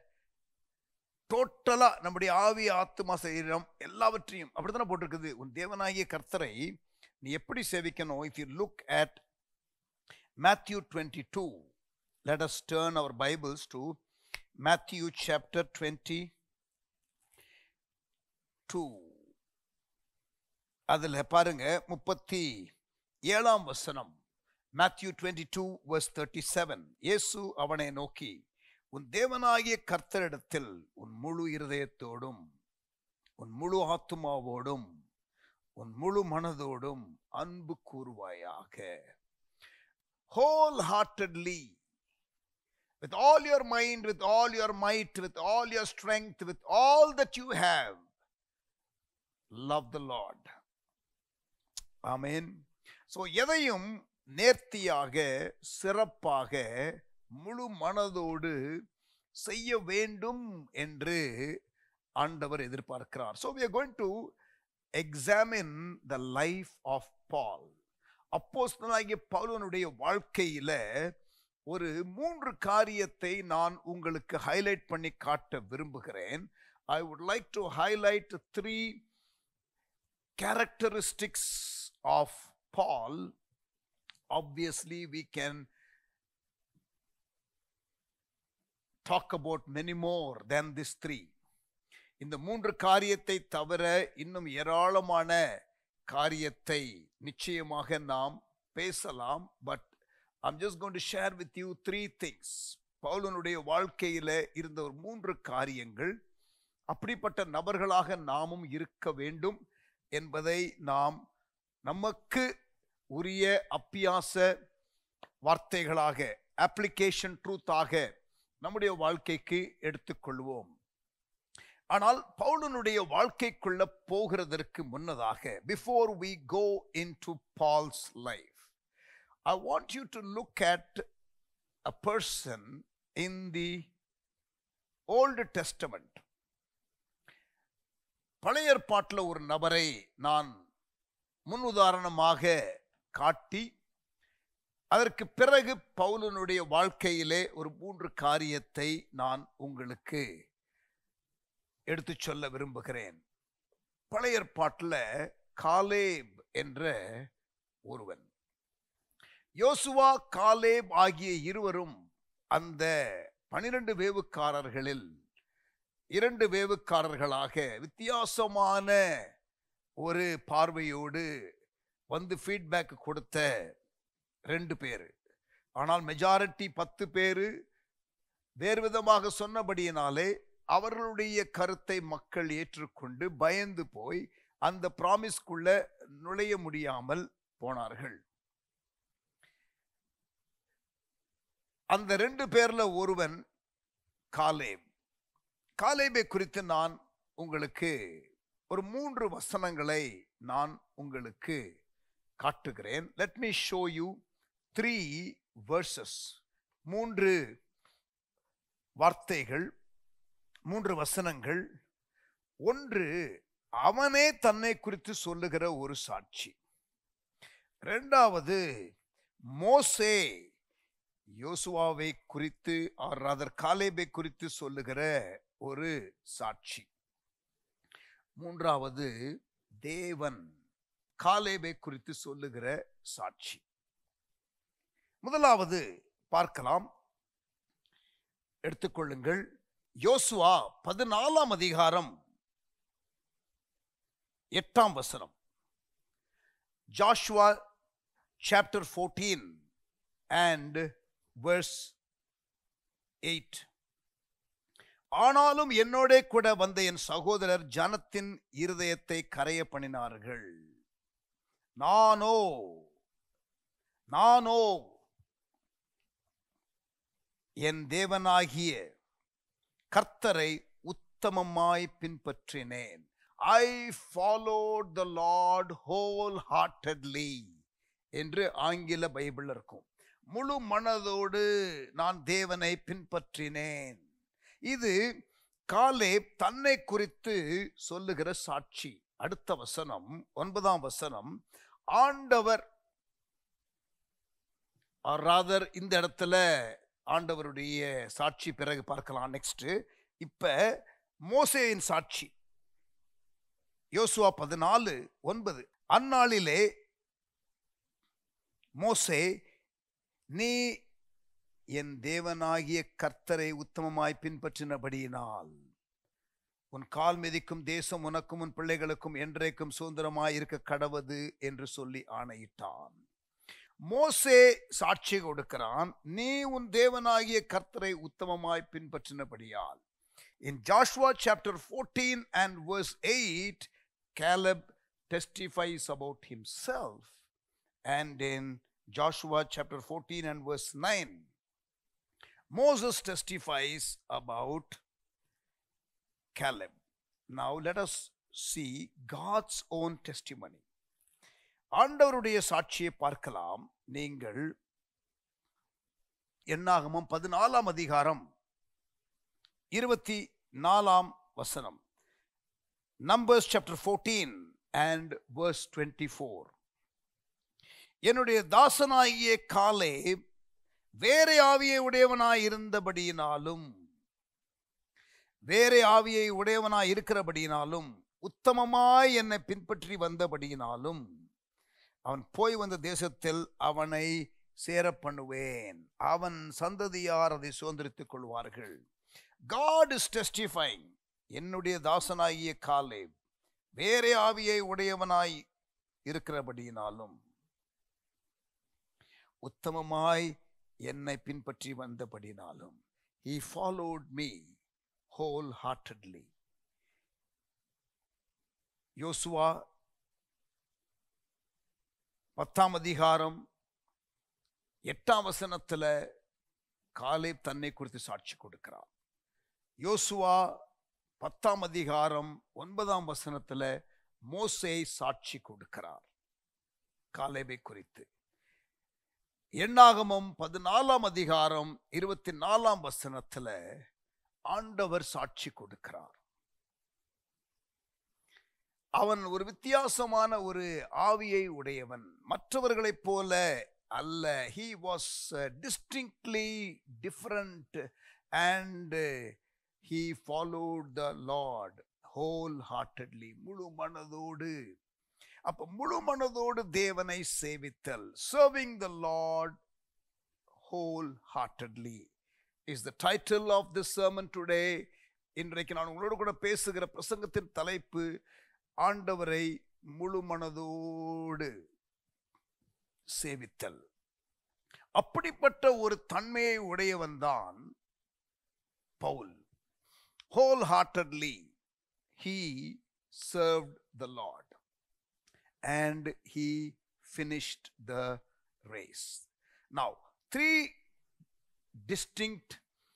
டோட்டலா நம்முடைய ஆவி ஆத்மா சரீரம் எல்லாவற்றையும் அப்படித்தானே போட்டிருக்குது உன் தேவனாகிய கர்த்தரை நீ எப்படி சேவிக்கணும் if you look at Matthew twenty two let us turn our Bibles to Matthew chapter twenty two அதில் பாருங்க முப்பத்தி ஏழாம் வசனம் Matthew twenty two verse thirty seven இயேசு அவனை நோக்கி உன் தேவனாகிய கர்த்தரிடத்தில் உன் முழு இருதயத்தோடும் உன் முழு ஆத்துமாவோடும் உன் முழு மனதோடும் அன்பு கூறுவாயாக wholeheartedly with all your mind, with all your might, with all your strength, with all that you have, love the Lord. ஆமேன் ஸோ எதையும் நேர்த்தியாக சிறப்பாக முழு மனதோடு செய்ய வேண்டும் என்று ஆண்டவர் எதிர்பார்க்கிறார் so we are going to examine the life of Paul அப்போஸ்தலனாகிய பவுலனுடைய வாழ்க்கையில ஒரு மூன்று காரியத்தை நான் உங்களுக்கு ஹைலைட் பண்ணி காட்ட விரும்புகிறேன் I would like to highlight three characteristics of Paul obviously we can talk about many more than this three இந்த மூன்று காரியத்தை தவிர இன்னும் ஏராளமான காரியத்தை நிச்சயமாக நாம் பேசலாம் but I'm just gonna share with you three things பவுலனுடைய வாழ்க்கையில இருந்த ஒரு மூன்று காரியங்கள் அப்படிப்பட்ட நபர்களாக நாமும் இருக்க வேண்டும் என்பதை நாம் நமக்கு உரிய அப்பியாச வார்த்தைகளாக அப்ளிகேஷன் ட்ரூத்தாக நம்முடைய வாழ்க்கைக்கு எடுத்துக்கொள்வோம் ஆனால் பவுலனுடைய வாழ்க்கைக்குள்ள போகிறதற்கு முன்னதாக before we go into Paul's life I want you to look at a person in the Old Testament. பழைய ஏற்பாட்டில் ஒரு நபரை நான் முன் உதாரணமாக காட்டி அதற்கு பிறகு பவுலனுடைய வாழ்க்கையிலே ஒரு மூன்று காரியத்தை நான் உங்களுக்கு எடுத்து சொல்ல விரும்புகிறேன் பழைய ஏற்பாட்டில் காலேப் என்ற ஒருவன் யோசுவா காலேப் ஆகிய இருவரும் அந்த பனிரெண்டு வேவுக்காரர்களில் இரண்டு வேவுக்காரர்களாக வித்தியாசமான ஒரு பார்வையோடு வந்து ஃபீட்பேக் கொடுத்த ரெண்டு பேர் ஆனால் மெஜாரிட்டி பத்து பேர் வேறு விதமாக சொன்னபடியினாலே அவர்களுடைய கருத்தை மக்கள் ஏற்றுக்கொண்டு பயந்து போய் அந்த ப்ராமிஸ்க்குள்ள நுழைய முடியாமல் போனார்கள் அந்த ரெண்டு பேர்ல ஒருவன் காலேப் காலேபை குறித்து நான் உங்களுக்கு ஒரு மூன்று வசனங்களை நான் உங்களுக்கு காட்டுகிறேன் let me show you three verses மூன்று வார்த்தைகள் மூன்று வசனங்கள் ஒன்று அவனே தன்னை குறித்து சொல்லுகிற ஒரு சாட்சி இரண்டாவது மோசே யோசுவாவை குறித்து ஆர் ராதர் காலேபை குறித்து சொல்லுகிற ஒரு சாட்சி மூன்றாவது தேவன் காலேபை குறித்து சொல்லுகிற சாட்சி முதலாவது பார்க்கலாம் எடுத்துக்கொள்ளுங்கள் யோசுவா பதினாலாம் அதிகாரம் எட்டாம் வசனம் Joshua chapter fourteen and verse 8 ஆனாலும் என்னோட கூட வந்த என் சகோதரர் ஜனத்தின் இருதயத்தை கரைய பண்ணினார்கள் நானோ நானோ என் தேவனாகிய கர்த்தரை உத்தமமாய் பின்பற்றினேன் I followed the Lord wholeheartedly என்று ஆங்கில பைபிள் இருக்கும் முழு மனதோடு நான் தேவனை பின்பற்றினேன் இது காலே தன்னை குறித்து சொல்லுகிற சாட்சி அடுத்த வசனம் ஒன்பதாம் வசனம் ஆண்டவர் ராதர் இந்த இடத்துல ஆண்டவருடைய சாட்சி பிறகு பார்க்கலாம் நெக்ஸ்ட் இப்ப மோசேயின் சாட்சி யோசுவா பதினாலு ஒன்பது அந்நாளிலே மோசே நீ என் தேவனாகிய கர்த்தரை உத்தமமாய் பின்பற்றினபடியினால் உன் கால் மிதிக்கும் தேசம் உனக்கும் உன் பிள்ளைகளுக்கும் என்றைக்கும் சுதந்திரமாய் இருக்க கடவது என்று சொல்லி ஆணையிட்டான் மோசே சாட்சி கொடுக்கிறான் நீ உன் தேவனாகிய கர்த்தரை உத்தமமாய் பின்பற்றினபடியால் in Joshua chapter fourteen and verse eight Caleb testifies about himself and in Joshua chapter 14 and verse 9, Moses testifies about Caleb. Now let us see God's own testimony. ஆண்டவருடைய சாட்சியை பார்க்கலாம் நீங்கள் எண்ணாகமம் பதினாலாம் அதிகாரம் இருபத்தி நாலாம் வசனம் Numbers chapter fourteen and verse twenty four என்னுடைய தாசனாகிய காலே வேற ஆவியை உடையவனாய் இருந்தபடியினாலும் வேற ஆவியை உடையவனாய் இருக்கிறபடியினாலும் உத்தமமாய் என்னை பின்பற்றி வந்தபடியினாலும் அவன் போய் வந்த தேசத்தில் அவனை சேர பண்ணுவேன் அவன் சந்ததியார் அதை சுதந்திரித்துக் கொள்வார்கள் காட் இஸ் டெஸ்டிஃபைங் என்னுடைய தாசனாகிய காலே வேற ஆவியை உடையவனாய் இருக்கிறபடியினாலும் உத்தமமாய் என்னை பின்பற்றி வந்தபடினாலும் he followed me wholeheartedly யோசுவா பத்தாம் அதிகாரம் எட்டாம் வசனத்துல காலை தன்னை குறித்து சாட்சி கொடுக்கிறார் யோசுவா பத்தாம் அதிகாரம் ஒன்பதாம் வசனத்துல மோசே சாட்சி கொடுக்கிறார் காலேபை குறித்து எண்ணாகமம் பதினாலாம் அதிகாரம் இருபத்தி நாலாம் வசனத்துல ஆண்டவர் சாட்சி கொடுக்கிறார் அவன் ஒரு வித்தியாசமான ஒரு ஆவியை உடையவன் மற்றவர்களைப் போல அல்ல he was distinctly different and he followed the Lord wholeheartedly முழு மனதோடு அப்ப முழு மனதோடு தேவனை சேவித்தல் serving the Lord wholeheartedly is the title of the sermon today இன்றைக்கு நான் உங்களோடு கூட பேசுகிற பிரசங்கத்தின் தலைப்பு ஆண்டவரை முழு மனதோடு சேவித்தல் அப்படிப்பட்ட ஒரு தன்மையை உடையவன் தான் பவுல் wholeheartedly he served the Lord and he finished the race. Now, three distinct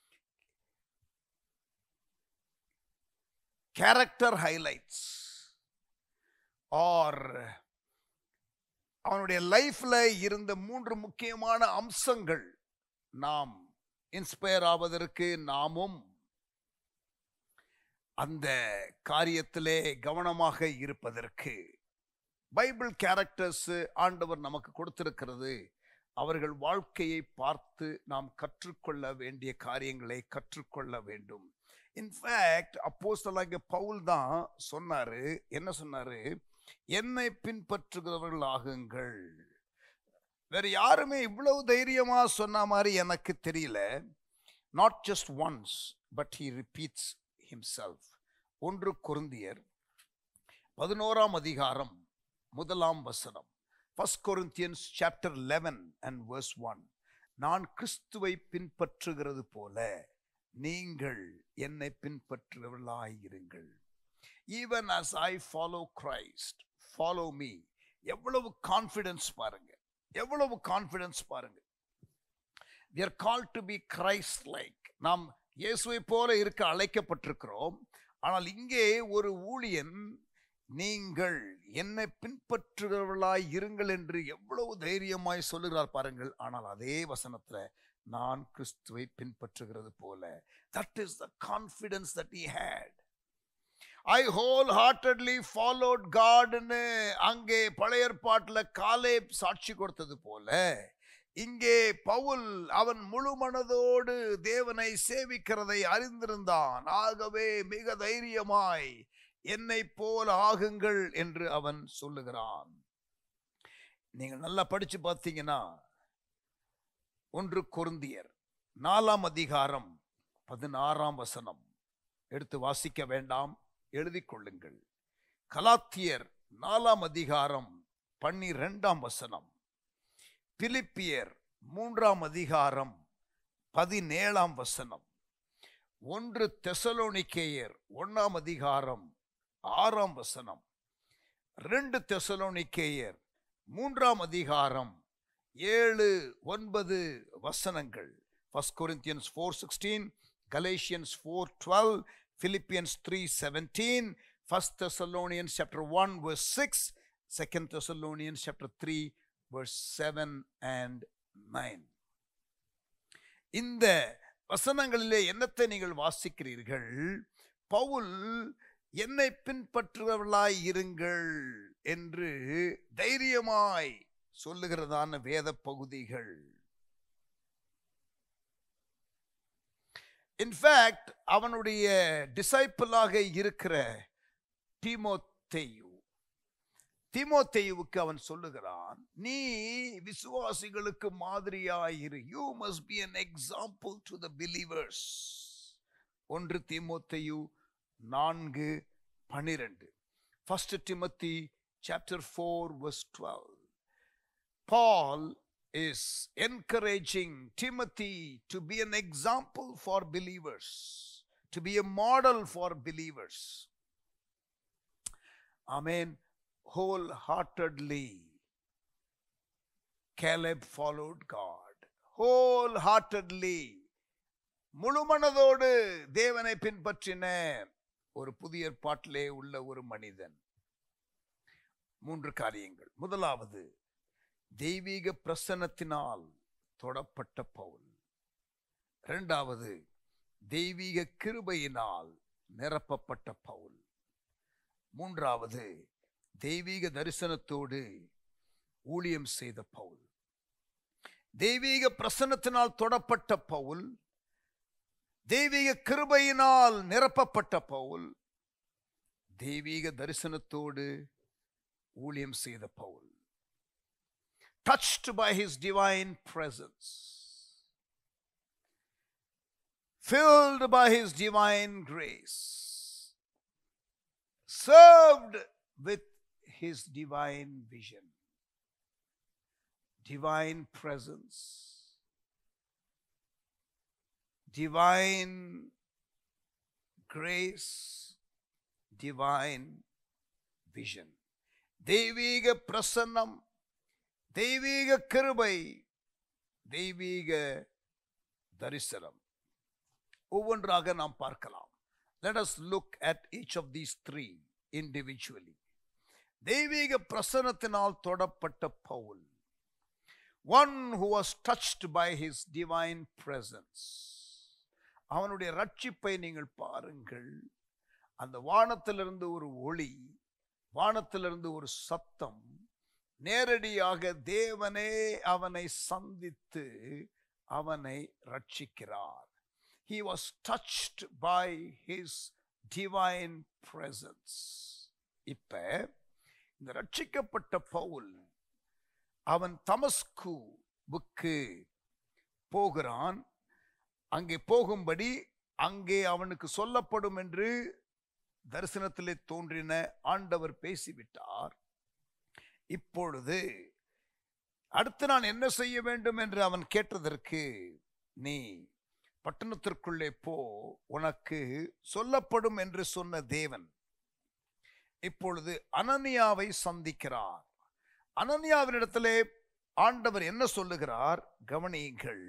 character highlights or அவனுடைய லைஃப்ல இருந்த மூன்று முக்கியமான அம்சங்கள் நாம் இன்ஸ்பயர் ஆவதற்கு நாமும் அந்த காரியத்திலே கவனமாக இருப்பதற்கு பைபிள் கேரக்டர்ஸ் ஆண்டவர் நமக்கு கொடுத்திருக்கிறது அவர்கள் வாழ்க்கையை பார்த்து நாம் கற்றுக்கொள்ள வேண்டிய காரியங்களை கற்றுக்கொள்ள வேண்டும் இன்ஃபேக்ட் அப்போஸ்தலாகிய பவுல் தான் சொன்னாரு என்ன சொன்னாரு என்னை பின்பற்றுகிறவர்கள் ஆகுங்கள் வேற யாருமே இவ்வளவு தைரியமா சொன்ன மாதிரி எனக்கு தெரியல not just once but he repeats himself ஒன்று கொருந்தியர் பதினோராம் அதிகாரம் முதலாம் வசனம் First Corinthians chapter eleven and verse one நான் கிறிஸ்துவை பின்பற்றுகிறது போல நீங்கள் என்னை பின்பற்றுகிறவர்களாயிருங்கள் even as I follow Christ follow me எவ்வளவு கான்ஃபிடன்ஸ் பாருங்க எவ்வளவு கான்ஃபிடன்ஸ் பாருங்க we are called to be christ like நாம் இயேசுவை போல இருக்க அழைக்கப்பட்டிருக்கிறோம் ஆனால் இங்கே ஒரு ஊழியன் நீங்கள் என்னை பின்பற்றுகிறவர்களாய் இருங்கள் என்று எவ்வளவு தைரியமாய் சொல்லுகிறார் பாருங்கள் ஆனால் அதே வசனத்துல நான் கிறிஸ்துவை பின்பற்றுகிறது போல that is the confidence that he had I wholeheartedly followed காட்னு அங்கே பழைய ஏற்பாட்டில் காலே சாட்சி கொடுத்தது போல இங்கே பவுல் அவன் முழு மனதோடு தேவனை சேவிக்கிறதை அறிந்திருந்தான் ஆகவே மிக தைரியமாய் என்னை போல ஆகுங்கள் என்று அவன் சொல்லுகிறான் நீங்கள் நல்லா படிச்சு பார்த்தீங்கன்னா ஒன்று கொருந்தியர் நாலாம் அதிகாரம் பதினாறாம் வசனம் எடுத்து வாசிக்க வேண்டாம் எழுதிக் கொள்ளுங்கள் கலாத்தியர் நாலாம் அதிகாரம் பன்னிரெண்டாம் வசனம் பிலிப்பியர் மூன்றாம் அதிகாரம் பதினேழாம் வசனம் ஒன்று தெசலோனிக்கேயர் ஒன்னாம் அதிகாரம் ஆறாம் வசனம் ரெண்டு தெசலோனிக்கேயர் மூன்றாம் அதிகாரம் ஏழு ஒன்பது வசனங்கள் First Corinthians four sixteen Galatians four twelve Philippians three seventeen First Thessalonians chapter one verse six Second Thessalonians chapter three verse seven and nine இந்த வசனங்களிலே என்னத்தை நீங்கள் வாசிக்கிறீர்கள் பவுல் என்னை பின்பற்றுபவர்களாய் இருங்கள் என்று தைரியமாய் சொல்லுகிறதான வேத பகுதிகள் இன்ஃபேக்ட் அவனுடைய டிசைப்பிளாக இருக்கிற தீமோத்தேயு தீமோத்தேயுவுக்கு அவன் சொல்லுகிறான் நீ விசுவாசிகளுக்கு மாதிரியாயிரு you must be an example to the believers ஒன்று தீமோத்தேயு நான்கு பனிரெண்டு First Timothy chapter four verse twelve Paul is encouraging Timothy to be an example for believers, to be a model for believers. Amen. Wholeheartedly, Caleb followed God. Wholeheartedly, முழுமனதோடு தேவனை பின்பற்றின ஒரு புதிய ஏற்பாட்டிலே உள்ள ஒரு மனிதன் மூன்று காரியங்கள் முதலாவது தெய்வீக பிரசன்னத்தினால் தொடப்பட்ட பவுல் இரண்டாவது தெய்வீக கிருபையினால் நிரப்பப்பட்ட பவுல் மூன்றாவது தெய்வீக தரிசனத்தோடு ஊழியம் செய்த பவுல் தெய்வீக பிரசன்னத்தினால் தொடப்பட்ட பவுல் தெய்வீக கிருபையினால் நிரப்பப்பட்ட பவுல் தெய்வீக தரிசனத்தோடு ஊழியம் செய்த Pavul touched by his divine presence filled by his divine grace served with his divine vision divine presence divine grace divine vision தெய்வீக பிரசன்னம் தெய்வீக கிருபை தெய்வீக தரிசனம் ஒவ்வொன்றாக நாம் பார்க்கலாம் let us look at each of these three individually தெய்வீக பிரசனத்தினால் தொடப்பட்ட Pavul one who was touched by his divine presence அவனுடைய ரட்சிப்பை நீங்கள் பாருங்கள் அந்த வானத்திலிருந்து ஒரு ஒளி வானத்திலிருந்து ஒரு சத்தம் நேரடியாக தேவனே அவனை சந்தித்து அவனை ரட்சிக்கிறார் he was touched by his divine presence இப்ப இந்த ரட்சிக்கப்பட்ட பவுல் அவன் தமஸ்குவுக்கு போகிறான் அங்கே போகும்படி அங்கே அவனுக்கு சொல்லப்படும் என்று தரிசனத்திலே தோன்றின ஆண்டவர் பேசிவிட்டார் இப்பொழுது அடுத்து நான் என்ன செய்ய வேண்டும் என்று அவன் கேட்டதற்கு நீ பட்டணத்திற்குள்ளே போ உனக்கு சொல்லப்படும் என்று சொன்ன தேவன் இப்பொழுது அனனியாவை சந்திக்கிறார் அனனியாவினிடத்திலே ஆண்டவர் என்ன சொல்லுகிறார் கவனியுங்கள்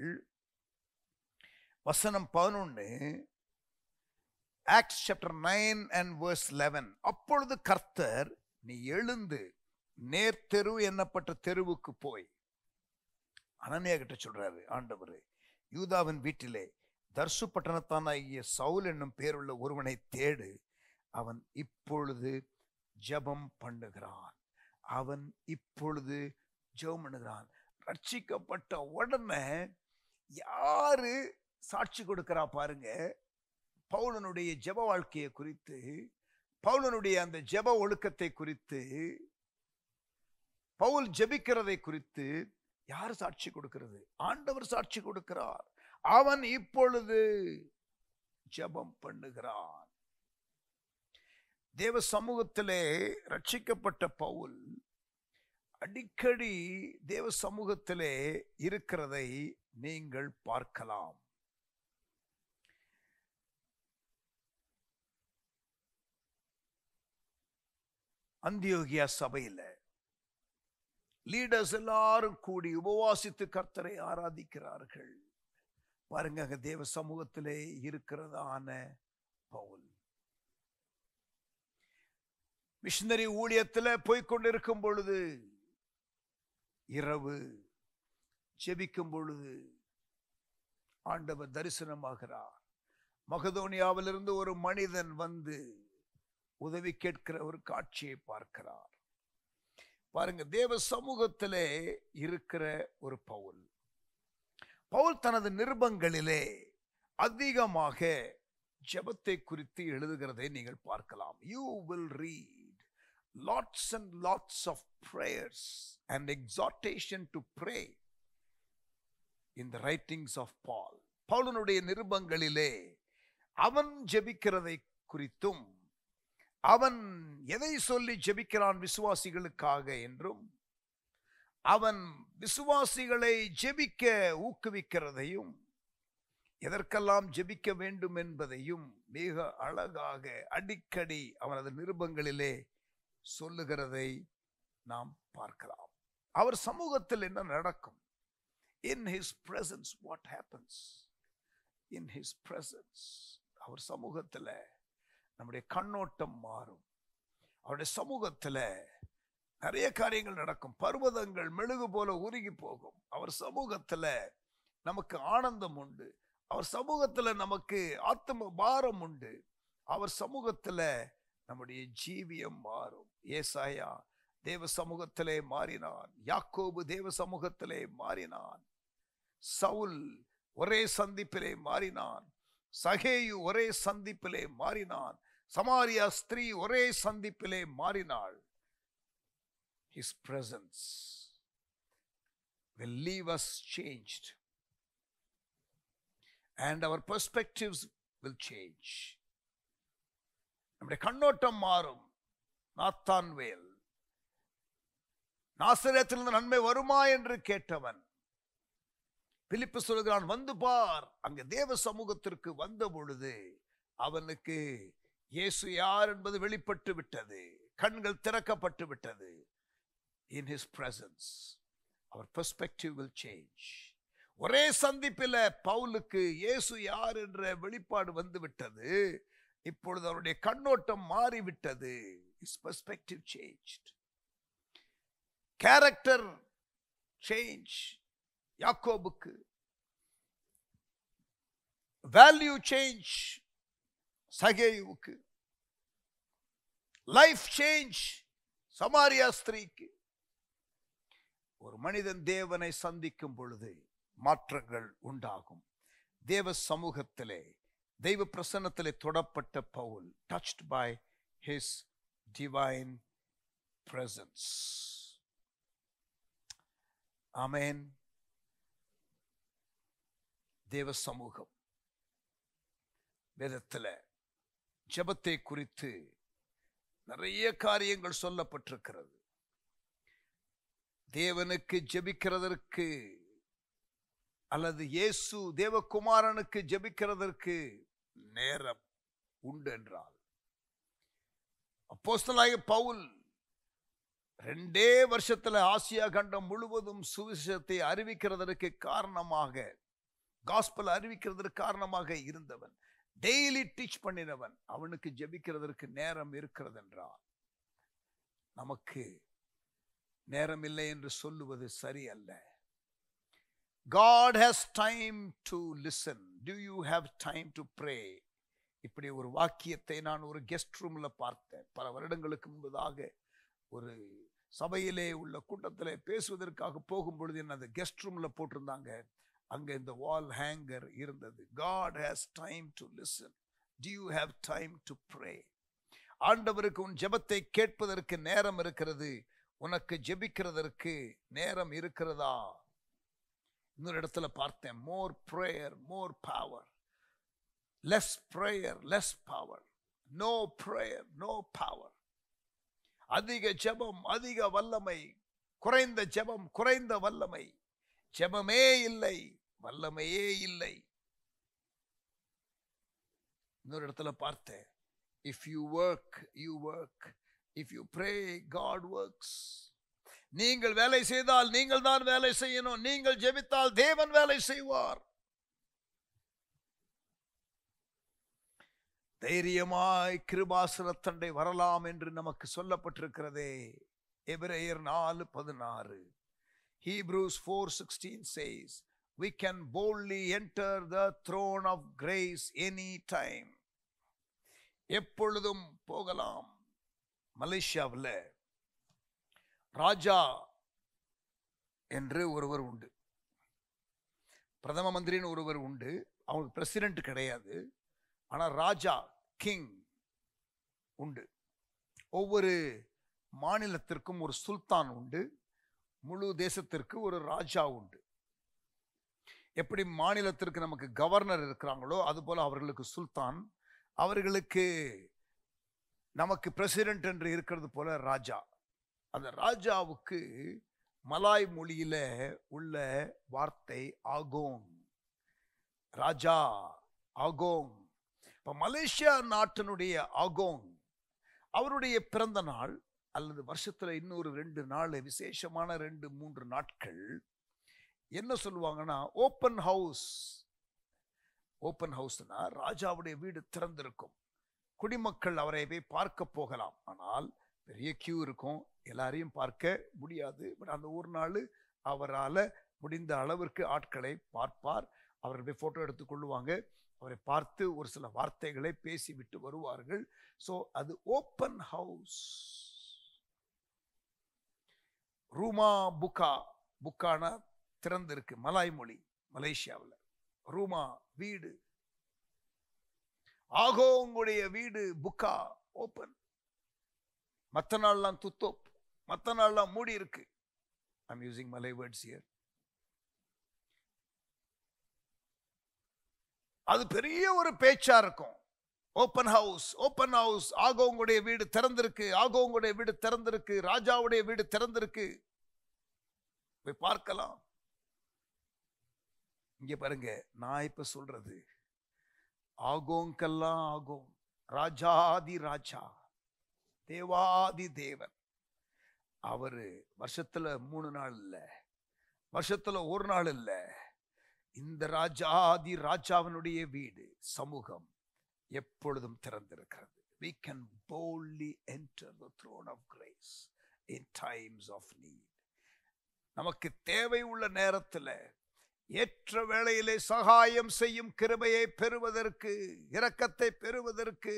வசனம் பதினொன்னு Acts chapter nine and verse eleven அப்பொழுது கர்த்தர் நீ எழுந்து நேர்த்தெரு என்னப்பட்ட தெருவுக்கு போய் அனனியா கிட்ட சொல்றாரு ஆண்டவர் யூதாவின் வீட்டிலே தர்சு பட்டணத்தானாகிய சவுல் என்னும் பேருள்ள ஒருவனை தேடு அவன் இப்பொழுது ஜெபம் பண்ணுகிறான் அவன் இப்பொழுது ஜெபம் பண்ணுகிறான் ரட்சிக்கப்பட்ட உடனே யாரு சாட்சி கொடுக்கிறா பாருங்க பவுலனுடைய ஜெப வாழ்க்கையை குறித்து பவுலனுடைய அந்த ஜெப ஒழுக்கத்தை குறித்து பவுல் ஜெபிக்கிறதை குறித்து யார் சாட்சி கொடுக்கிறது ஆண்டவர் சாட்சி கொடுக்கிறார் அவன் இப்பொழுது ஜெபம் பண்ணுகிறான் தேவ சமூகத்திலே ரட்சிக்கப்பட்ட பவுல் அடிக்கடி தேவ சமூகத்திலே இருக்கிறதை நீங்கள் பார்க்கலாம் அந்தியோகியா சபையில லீடர்ஸ் எல்லாரும் கூடி உபவாசித்து கர்த்தரை ஆராதிக்கிறார்கள் பாருங்க அங்க தேவ சமூகத்திலே இருக்கிறதான பவுல் மிஷினரி ஊழியத்துல போய்க்கொண்டிருக்கும் பொழுது இரவு ஜெபிக்கும் பொழுது ஆண்டவர் தரிசனமாகிறார் மகதோனியாவிலிருந்து ஒரு மனிதன் வந்து உதவி கேட்கிற ஒரு காட்சியை பார்க்கிறார் பாருங்க தேவ சமூகத்திலே இருக்கிற ஒரு பவுல் பவுல் தனது நிருபங்களிலே அதிகமாக ஜெபத்தை குறித்து எழுதுகிறதை நீங்கள் பார்க்கலாம் you will read lots and lots of prayers and exhortation to pray in the writings of Paul பவுலனுடைய நிருபங்களிலே அவன் ஜெபிக்கிறதை குறித்தும் அவன் எதை சொல்லி ஜெபிக்கிறான் விசுவாசிகளுக்காக என்றும் அவன் விசுவாசிகளை ஜெபிக்க ஊக்குவிக்கிறதையும் எதற்கெல்லாம் ஜெபிக்க வேண்டும் என்பதையும் மிக அழகாக அடிக்கடி அவனது நிருபங்களிலே சொல்லுகிறதை நாம் பார்க்கலாம் அவர் சமூகத்தில் என்ன நடக்கும் in his presence what happens in his presence அவர் சமூகத்தில் நம்முடைய கண்ணோட்டம் மாறும் அவருடைய சமூகத்தில் நிறைய காரியங்கள் நடக்கும் பர்வதங்கள் மெழுகு போல உருகி போகும் அவர் சமூகத்தில் நமக்கு ஆனந்தம் உண்டு அவர் சமூகத்தில் நமக்கு ஆத்ம பாரம் உண்டு அவர் சமூகத்தில் நம்முடைய ஜீவியம் மாறும் ஏசாயா தேவ சமூகத்திலே மாறினான் யாக்கோபு தேவ சமூகத்திலே மாறினான் சவுல் ஒரே சந்திப்பிலே மாறினான் சகேயு ஒரே சந்திப்பிலே மாறினான் சமாரியா ஸ்திரீ ஒரே சந்திப்பிலே மாறினாள் his presence will leave us changed and our perspectives will change நம்முடைய கண்ணோட்டம் மாறும் நாத்தான்வேல் நாசரேத்திலிருந்து நன்மை வருமா என்று கேட்டவன் பிலிப்பு சொல்கிறான் வந்து பார் அங்க தேவ சமூகத்திற்கு வந்த பொழுது அவனுக்கு இயேசு யார் என்பது வெளிப்பட்டு விட்டது கண்கள் திறக்கப்பட்டு விட்டது in his presence our perspective will change ஒரே சந்திப்பில் பவுலுக்கு இயேசு யார் என்ற வெளிப்பாடு வந்து விட்டது இப்பொழுது அவருடைய கண்ணோட்டம் மாறிவிட்டது his perspective changed character change யாக்கோபுக்கு வேல்யூ சேஞ்ச் சகேயுவுக்கு லைஃப் சேஞ்ச் சமாரியா ஸ்திரீக்கு ஒரு மனிதன் தேவனை சந்திக்கும் பொழுது மாற்றங்கள் உண்டாகும் தேவ சமூகத்திலே தெய்வ பிரசன்னத்திலே தொடப்பட்ட பவுல் touched by his divine presence ஆமேன் தேவ சமூகம் வேதத்தில் ஜெபத்தை குறித்து நிறைய காரியங்கள் சொல்லப்பட்டிருக்கிறது தேவனுக்கு ஜெபிக்கிறதற்கு அல்லது இயேசு தேவகுமாரனுக்கு ஜெபிக்கிறதற்கு நேரம் உண்டு என்றால் அப்போஸ்தலனாகிய பவுல் ரெண்டே வருஷத்துல ஆசியா கண்டம் முழுவதும் சுவிசேஷத்தை அறிவிக்கிறதற்கு காரணமாக காஸ்பல் அறிவிக்கிறதற்கு காரணமாக இருந்தவன் டெய்லி டீச் பண்ணினவன் அவனுக்கு ஜெபிக்கிறதற்கு நேரம் இருக்கிறது என்றால் நமக்கு நேரம் இல்லை என்று சொல்லுவது சரியல்ல God has time to listen. Do you have time to pray? இப்படி ஒரு வாக்கியத்தை நான் ஒரு கெஸ்ட் ரூம்ல பார்த்தேன் பல வருடங்களுக்கு முன்பதாக ஒரு சபையிலே உள்ள கூட்டத்தில் பேசுவதற்காக போகும் பொழுது என்ன அந்த கெஸ்ட் ரூம்ல போட்டிருந்தாங்க அங்க இந்த வால் ஹேங்கர் இருந்தது God has time to listen to you have time to pray ஆண்டவருக்கு உன் ஜெபத்தை கேட்பதற்கு நேரம் இருக்கிறது உனக்கு ஜெபிக்கிறதற்கு நேரம் இருக்கிறதா இன்னொரு இடத்துல பார்த்தேன் more prayer more power less prayer less power no prayer no power அதிக ஜெபம் அதிக வல்லமை குறைந்த ஜெபம் குறைந்த வல்லமை ஜெபமே இல்லை வல்லமையே இல்லை இன்னொரு இடத்துல பார்த்தேன் if you work you work if you pray God works நீங்கள் வேலை செய்தால் நீங்கள் தான் வேலை செய்யணும் நீங்கள் ஜெபித்தால் தேவன் வேலை செய்வார் தைரியமாய் கிருபாசனத்தண்டை வரலாம் என்று நமக்கு சொல்லப்பட்டிருக்கிறதே எபிரேயர் நாலு பதினாறு Hebrews 4:16 says, we can boldly enter the throne of grace any time. எப்பொழுதும் போகலாம் மலேசியாவில் ராஜா என்று ஒருவர் உண்டு பிரதம மந்திரின்னு ஒருவர் உண்டு அவங்களுக்கு பிரசிடென்ட் கிடையாது ஆனால் ராஜா கிங் உண்டு ஒவ்வொரு மாநிலத்திற்கும் ஒரு சுல்தான் உண்டு முழு தேசத்திற்கு ஒரு ராஜா உண்டு எப்படி மாநிலத்திற்கு நமக்கு கவர்னர் இருக்கிறாங்களோ அதுபோல அவர்களுக்கு சுல்தான் அவர்களுக்கு நமக்கு பிரசிடென்ட் என்று இருக்கிறது போல ராஜா அந்த ராஜாவுக்கு மலாய் மொழியில உள்ள வார்த்தை ஆகோங் ராஜா ஆகோங் இப்ப மலேசியா நாட்டினுடைய ஆகோங் அவருடைய பிறந்த நாள் அல்லது வருஷத்துல இன்னொரு ரெண்டு நாள் விசேஷமான ரெண்டு மூன்று நாட்கள் என்ன சொல்லுவாங்கன்னா ஓப்பன் ஹவுஸ் ஓப்பன் ஹவுஸ்னா ராஜாவுடைய வீடு திறந்திருக்கும் குடிமக்கள் அவரை போய் பார்க்க போகலாம் ஆனால் பெரிய கியூ இருக்கும் எல்லாரையும் பார்க்க முடியாது பட் அந்த ஒரு நாள் அவரால் முடிந்த அளவிற்கு ஆட்களை பார்ப்பார் அவர்கள் போய் ஃபோட்டோ எடுத்துக் கொள்ளுவாங்க அவரை பார்த்து ஒரு சில வார்த்தைகளை பேசிவிட்டு வருவார்கள் ஸோ அது ஓப்பன் ஹவுஸ் ரூமா புக்கா புக்கானா திறந்திருக்கு மலாய் மொழி மலேசியாவில் ரூமா வீடு ஆகோ உங்களுடைய வீடு புக்கா ஓப்பன் மற்ற நாள்லாம் துத்தோப் மற்ற நாள்லாம் மூடி இருக்கு ஐம் யூசிங் மலை வேர்ட்ஸ் இயர் அது பெரிய ஒரு பேச்சா இருக்கும் ஓப்பன் ஹவுஸ் ஓப்பன் ஹவுஸ் ஆகோ உங்களுடைய வீடு திறந்திருக்கு ஆகோ உங்களுடைய வீடு திறந்திருக்கு ராஜாவுடைய வீடு திறந்திருக்கு போய் பார்க்கலாம் இங்க பாருங்க நான் இப்ப சொல்றது ஆகோங்கெல்லாம் ஆகும் ராஜாதி ராஜா தேவாதி தேவன் அவரு வருஷத்துல மூணு நாள் இல்ல வருஷத்துல ஒரு நாள் இல்ல இந்த ராஜாதி ராஜாவினுடைய வீடு சமூகம் எப்பொழுதும் திறந்திருக்கிறது we can boldly enter the throne of grace in times of need நமக்கு தேவை உள்ள நேரத்துல ஏற்ற வேளையிலே சகாயம் செய்யும் கிருபையை பெறுவதற்கு இரக்கத்தை பெறுவதற்கு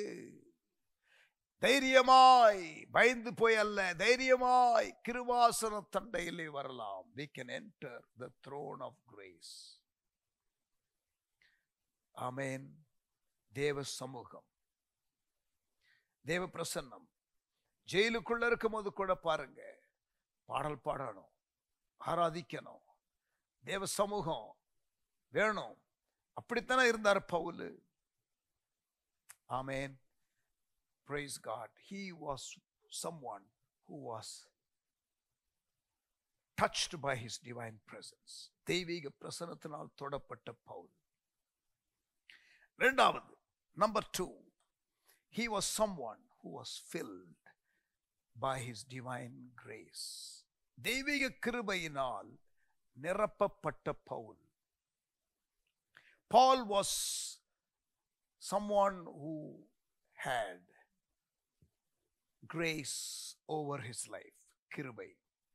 தைரியமாய் பயந்து போய் அல்ல தைரியமாய் கிருவாசன தண்டையிலே வரலாம் we can enter the throne of grace ஆமென் தேவ சமூகம் தேவ பிரசன்னம் ஜெயிலுக்குள்ள இருக்கும்போது கூட பாருங்க பாடல் பாடணும் ஆராதிக்கணும் தேவ சமூகம் வேணும் அப்படித்தானே இருந்தார் பவுல் ஆமேன் praise God he was someone who was touched by his divine presence தெய்வீக பிரசனத்தினால் தொடப்பட்ட பவுல் இரண்டாவது number two he was someone who was filled by his divine grace தெய்வீக கிருபையினால் நிரப்பப்பட்ட Pavul Paul was someone who had grace over his life கிருபை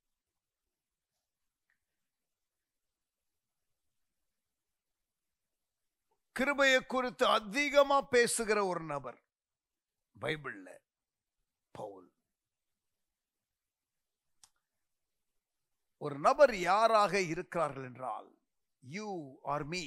கிருபையை குறித்து அதிகமா பேசுகிற ஒரு நபர் பைபிள்ல பவுல் ஒரு நபர் யாராக இருக்கிறார்கள் என்றால் யூ ஆர் மீ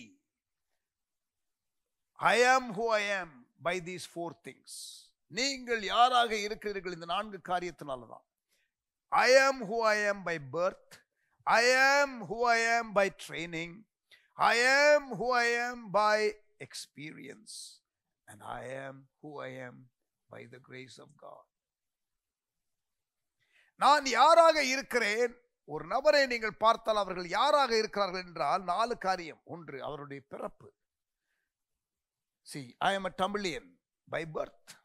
ஐ ஆம் who I am by these four things நீங்கள் யாராக இருக்கிறீர்கள் இந்த நான்கு காரியத்தினால தான் ஐ ஆம் who I am by birth ஐ ஆம் who I am by training ஐ ஆம் who I am by experience and I ஆம் who I am by the grace of God நான் யாராக இருக்கிறேன் ஒரு நபரை நீங்கள் பார்த்தால் அவர்கள் யாராக இருக்கிறார்கள் என்றால் நாலு காரியம் ஒன்று அவருடைய பிறப்பு see I am a Tamilian by birth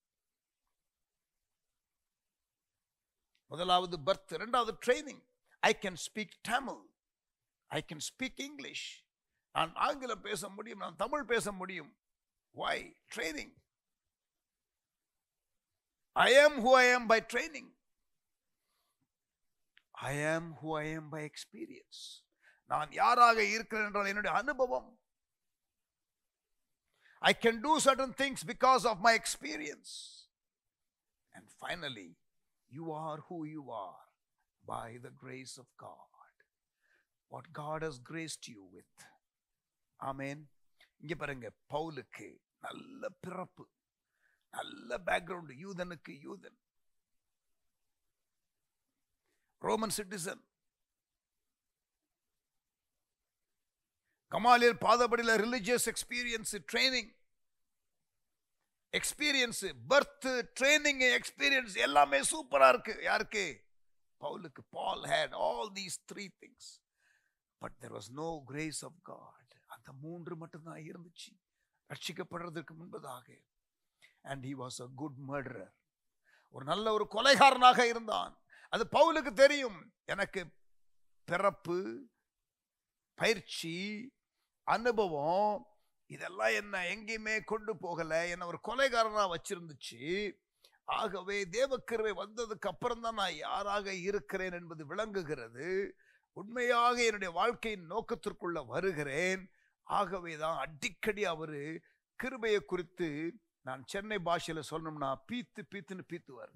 முதலாவது பர்த் இரண்டாவது training I can speak Tamil I can speak English நான் ஆங்கிலம் பேச முடியும் நான் தமிழ் பேச முடியும் வை ட்ரைனிங் ஐ ஆம் who I am by training ஐ ஆம் who I am by experience நான் யாராக இருக்கிறேன் என்றால் என்னுடைய அனுபவம் I can do certain things because of my experience. And finally, you are who you are by the grace of God. What God has graced you with. Amen. இங்க பாருங்க பவுலுக்கு நல்ல பிறப்பு நல்ல பேக்ரவுண்ட் யூதனுக்கு யூதன் ரோமன் சிட்டிசன் கமாலியல் பாதபடியில் religious experience training experience birth training experience எல்லாமே சூப்பரா இருக்கு யாருக்கு பவுலுக்கு Paul had all these three things but there was no grace of God அந்த மூன்று மட்டும்தான் இருந்துச்சு ரட்சிக்கப்படுறதுக்கு முன்பதாக and he was a good murderer ஒரு நல்ல ஒரு கொலைகாரனாக இருந்தான் அது பவுலுக்கு தெரியும் எனக்கு பிறப்பு பயிற்சி அனுபவம் இதெல்லாம் என்ன எங்கேயுமே கொண்டு போகல என்ன ஒரு கொலைகாரனா வச்சிருந்துச்சு ஆகவே தேவக்கிருவை வந்ததுக்கு அப்புறம் தான் நான் யாராக இருக்கிறேன் என்பது விளங்குகிறது உண்மையாக என்னுடைய வாழ்க்கையின் நோக்கத்திற்குள்ள வருகிறேன் ஆகவேதான் அடிக்கடி அவரு கிருபையை குறித்து நான் சென்னை பாஷையில சொல்லணும்னா பீத்து பீத்துன்னு பீத்துவார்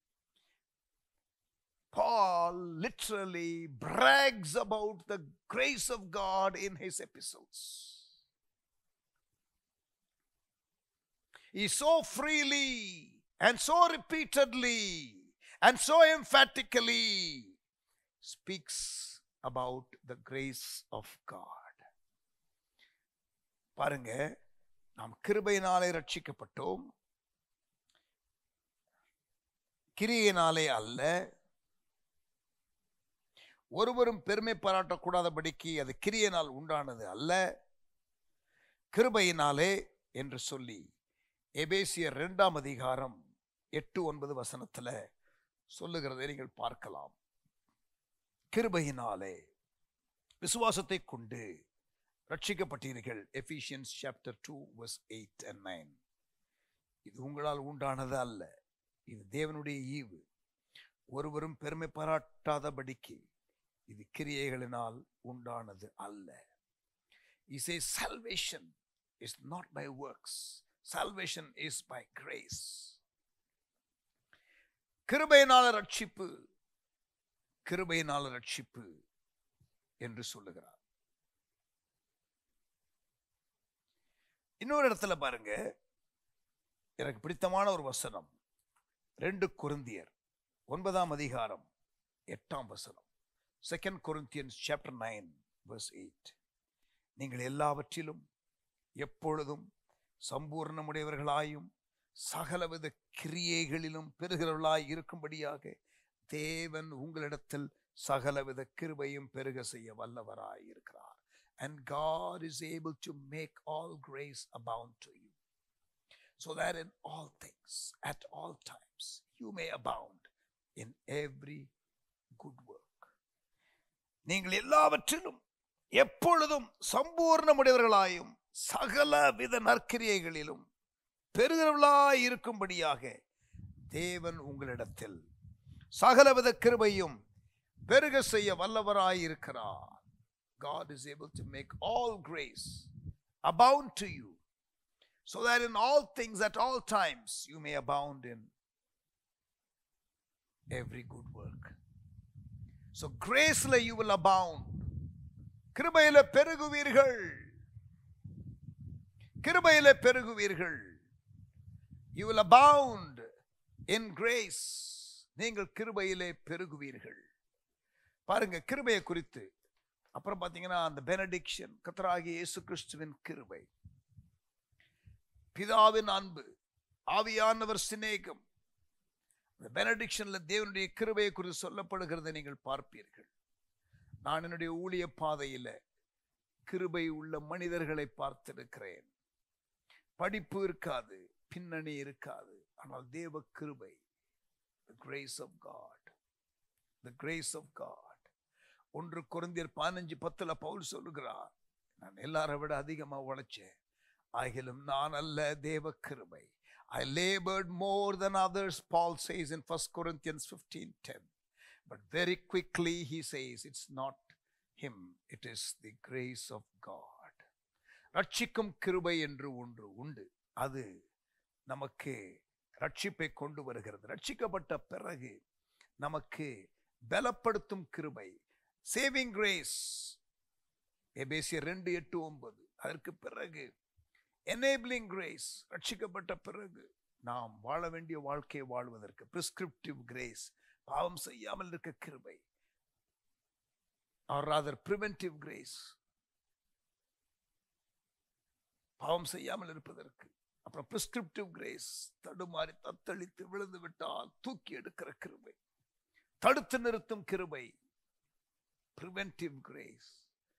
Paul literally brags about the grace of God in his epistles. He so freely and so repeatedly and so emphatically speaks about the grace of God. பாருங்க நாம் கிருபையினாலே ரட்சிக்கப்பட்டோம் கிரியினாலே அல்ல ஒருவரும் பெருமை பாராட்டக்கூடாதபடிக்கு அது கிரியனால் உண்டானது அல்ல கிருபையினாலே என்று சொல்லி எபேசியர் இரண்டாம் அதிகாரம் எட்டு ஒன்பது வசனத்துல சொல்லுகிறதை நீங்கள் பார்க்கலாம் கிருபையினாலே விசுவாசத்தை கொண்டு ரட்சிக்கப்பட்டீர்கள் Ephesians chapter two verse eight and nine இது உங்களால் உண்டானது அல்ல இது தேவனுடைய ஈவு ஒருவரும் பெருமை பாராட்டாதபடிக்கு இது கிரியைகளினால் உண்டானது அல்ல is a salvation is not by works salvation is by grace கிருபையினால ரட்சிப்பு கிருபையினால ரட்சிப்பு என்று சொல்லுகிறார் இன்னொரு இடத்துல பாருங்க எனக்கு பிடித்தமான ஒரு வசனம் ரெண்டு குருந்தியர் ஒன்பதாம் அதிகாரம் எட்டாம் வசனம் Second Corinthians chapter nine verse eight நீங்கள் எல்லாவற்றிலும் எப்பொழுதும் சம்பூர்ணமுடையவர்களாயும் சகலவித கிரியைகளிலும் பெருகிறவர்களாய் இருக்கும்படியாக தேவன் உங்களிடத்தில் சகலவித கிருபையும் பெருக செய்ய வல்லவராய் இருக்கிறார் and God is able to make all grace abound to you so that in all things at all times you may abound in every good work நீங்கள் எல்லாவற்றிலும் எப்பொழுதும் சம்பூர்ணமுடையவர்களாயும் சகல வித நற்கிரியைகளிலும் பெருகிறவர்களாய் இருக்கும்படியாக தேவன் உங்களிடத்தில் சகலவித கிருபையும் பெருக செய்ய வல்லவராய் இருக்கிறார் God is able to make all grace abound to you so that in all things at all times you may abound in every good work. So graceல you will abound. கிருபையில பெருகுவீர்கள் கிருபையில பெருகுவீர்கள் you will abound in grace நீங்கள் கிருபையிலே பெருகுவீர்கள் பாருங்க கிருபையை குறித்து அப்புறம் பார்த்தீங்கன்னா அந்த பெனடிக்ஷன் கத்தராகிய இயேசு கிறிஸ்துவின் கிருபை பிதாவின் அன்பு ஆவியானவர் சிநேகம் இந்த பெனடிக்ஷன்ல தேவனுடைய கிருபையை குறித்து சொல்லப்படுகிறதை நீங்கள் பார்ப்பீர்கள் நான் என்னுடைய ஊழிய பாதையில கிருபை உள்ள மனிதர்களை பார்த்திருக்கிறேன் படிப்பு இருக்காது பின்னணி இருக்காது ஆனால் தேவ கிருபை the grace of God the grace of God ஒன்று குறைந்தியர் பதினஞ்சு பத்துல பவுல் சொல்லுகிறார் நான் எல்லாரை விட அதிகமா உழைச்சேன் ஆகிலும் நான் அல்ல தேவ கிருபை I labored more than others, Paul says in 1 Corinthians 15 10. But very quickly he says, It's not him, it is the grace of God. ரட்சிக்கும் கிருபை என்று ஒன்று உண்டு அது நமக்கு ரட்சிப்பை கொண்டு வருகிறது ரட்சிக்கப்பட்ட பிறகு நமக்கு பலப்படுத்தும் கிருபை சேவிங் கிரேஸ் எபேசியர் ரெண்டு எட்டு ஒன்பது அதற்கு பிறகு எனேபிளிங் கிரேஸ் ரட்சிக்கப்பட்ட பிறகு நாம் வாழ வேண்டிய வாழ்க்கையை வாழ்வதற்கு பிரிஸ்கிரிப்டிவ் கிரேஸ் பாவம் செய்யாமல் இருக்க கிருபை ஆர் ராதர் பிரிவென்டிவ் கிரேஸ் பாவம் செய்யாமல் இருப்பதற்கு அப்புறம் பிரிஸ்கிரிப்டிவ் கிரேஸ் தடுமாறி தத்தளித்து விழுந்து விட்டால் தூக்கி எடுக்கிற கிருபை தடுத்து நிறுத்தும் கிருபை பிரிவென்டிவ் கிரேஸ்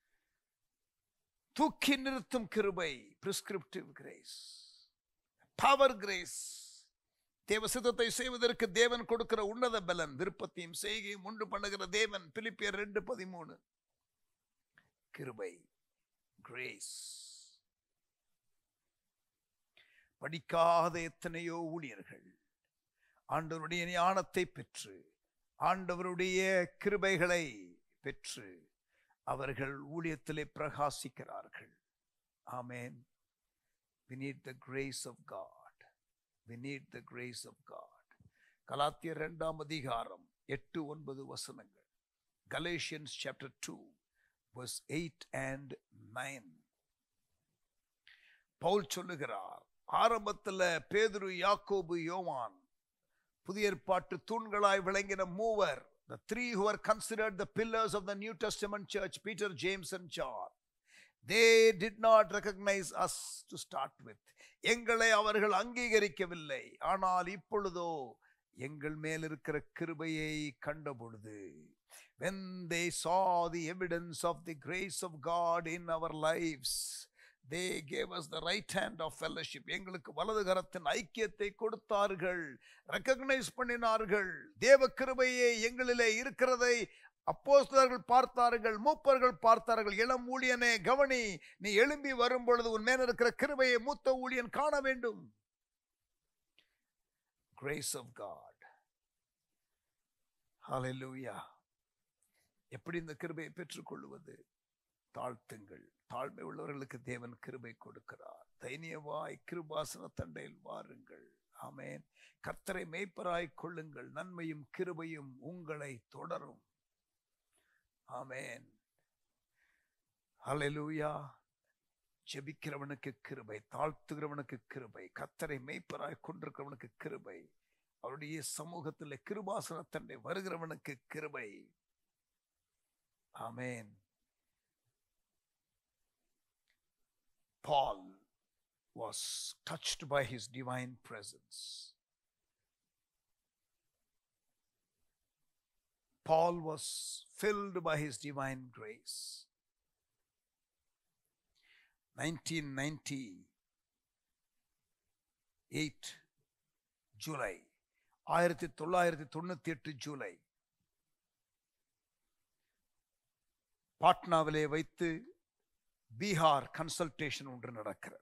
தூக்கி நிறுத்தும் கிருபை பிரிஸ்கிரிப்டிவ் கிரேஸ் பவர் கிரேஸ் தேவ சித்தத்தை செய்வதற்கு தேவன் கொடுக்கிற உன்னத பலன் விருப்பத்தையும் செய்கையும் உண்டு பண்ணுகிற தேவன் பிலிப்பியர் ரெண்டு பதிமூணு கிருபை கிரேஸ் படிக்காத எத்தனையோ ஊழியர்கள் ஆண்டவருடைய ஞானத்தை பெற்று ஆண்டவருடைய கிருபைகளை பெற்று அவர்கள் ஊழியத்திலே பிரகாசிக்கிறார்கள் Amen. We need the grace of God. We need the grace of God. கலாத்தியர் இரண்டாம் அதிகாரம் எட்டு ஒன்பது வசனங்கள் Galatians chapter 2 verse 8 and 9 Pavul சொல்லுகிறார் ஆரம்பத்துல பேதுரு யாக்கோபு யோவான் புதிய ஏற்பாட்டு தூண்களாய் விளங்கின மூவர் the three who are considered the pillars of the New Testament church Peter James and John they did not recognize us to start with எங்களை அவர்கள் அங்கீகரிக்கவில்லை ஆனால் இப்பொழுதோ எங்கள் மேல் இருக்கிற கிருபையை கண்ட பொழுது when they saw the evidence of the grace of God in our lives they gave us the right hand of fellowship எங்களுக்கு வலது கரத்தின் ஐக்கியத்தை கொடுத்தார்கள் ரெக்கக்னைஸ் பண்ணினார்கள் தேவ கிருபையே எங்களிலே இருக்கிறதை அப்போஸ்தலர்கள் பார்த்தார்கள் மூப்பர்கள் பார்த்தார்கள் இளம் ஊழியனே கவனி நீ எழும்பி வரும் பொழுது உன் மேல இருக்கிற கிருபையை மூத்த ஊழியன் காண வேண்டும் கிரேஸ் ஆஃப் காட் Hallelujah. எப்படி இந்த கிருபையை பெற்றுக்கொள்வது தாழ்த்துங்கள் தாழ்மை உள்ளவர்களுக்கு தேவன் கிருபை கொடுக்கிறார் தைனியவாய் கிருபாசன தண்டையில் வாருங்கள் ஆமேன் கர்த்தரை மேய்ப்பராய் கொள்ளுங்கள் நன்மையும் கிருபையும் உங்களை தொடரும் ஆமேன் ஹalleluya ஜெபிக்கிறவனுக்கு கிருபை தாழ்த்துகிறவனுக்கு கிருபை கத்தரை மேய்ப்பராய் கொண்டிருக்கிறவனுக்கு கிருபை அவருடைய சமூகத்தில் கிருபாசன தண்டை வருகிறவனுக்கு கிருபை ஆமேன் Paul was touched by his divine presence. Paul was filled by his divine grace. 1998 July ஆயிரத்தி தொள்ளாயிரத்தி தொண்ணூத்தி எட்டு ஜூலை பாட்னாவிலே வைத்து பீகார் கன்சல்டேஷன் ஒன்று நடக்கிறது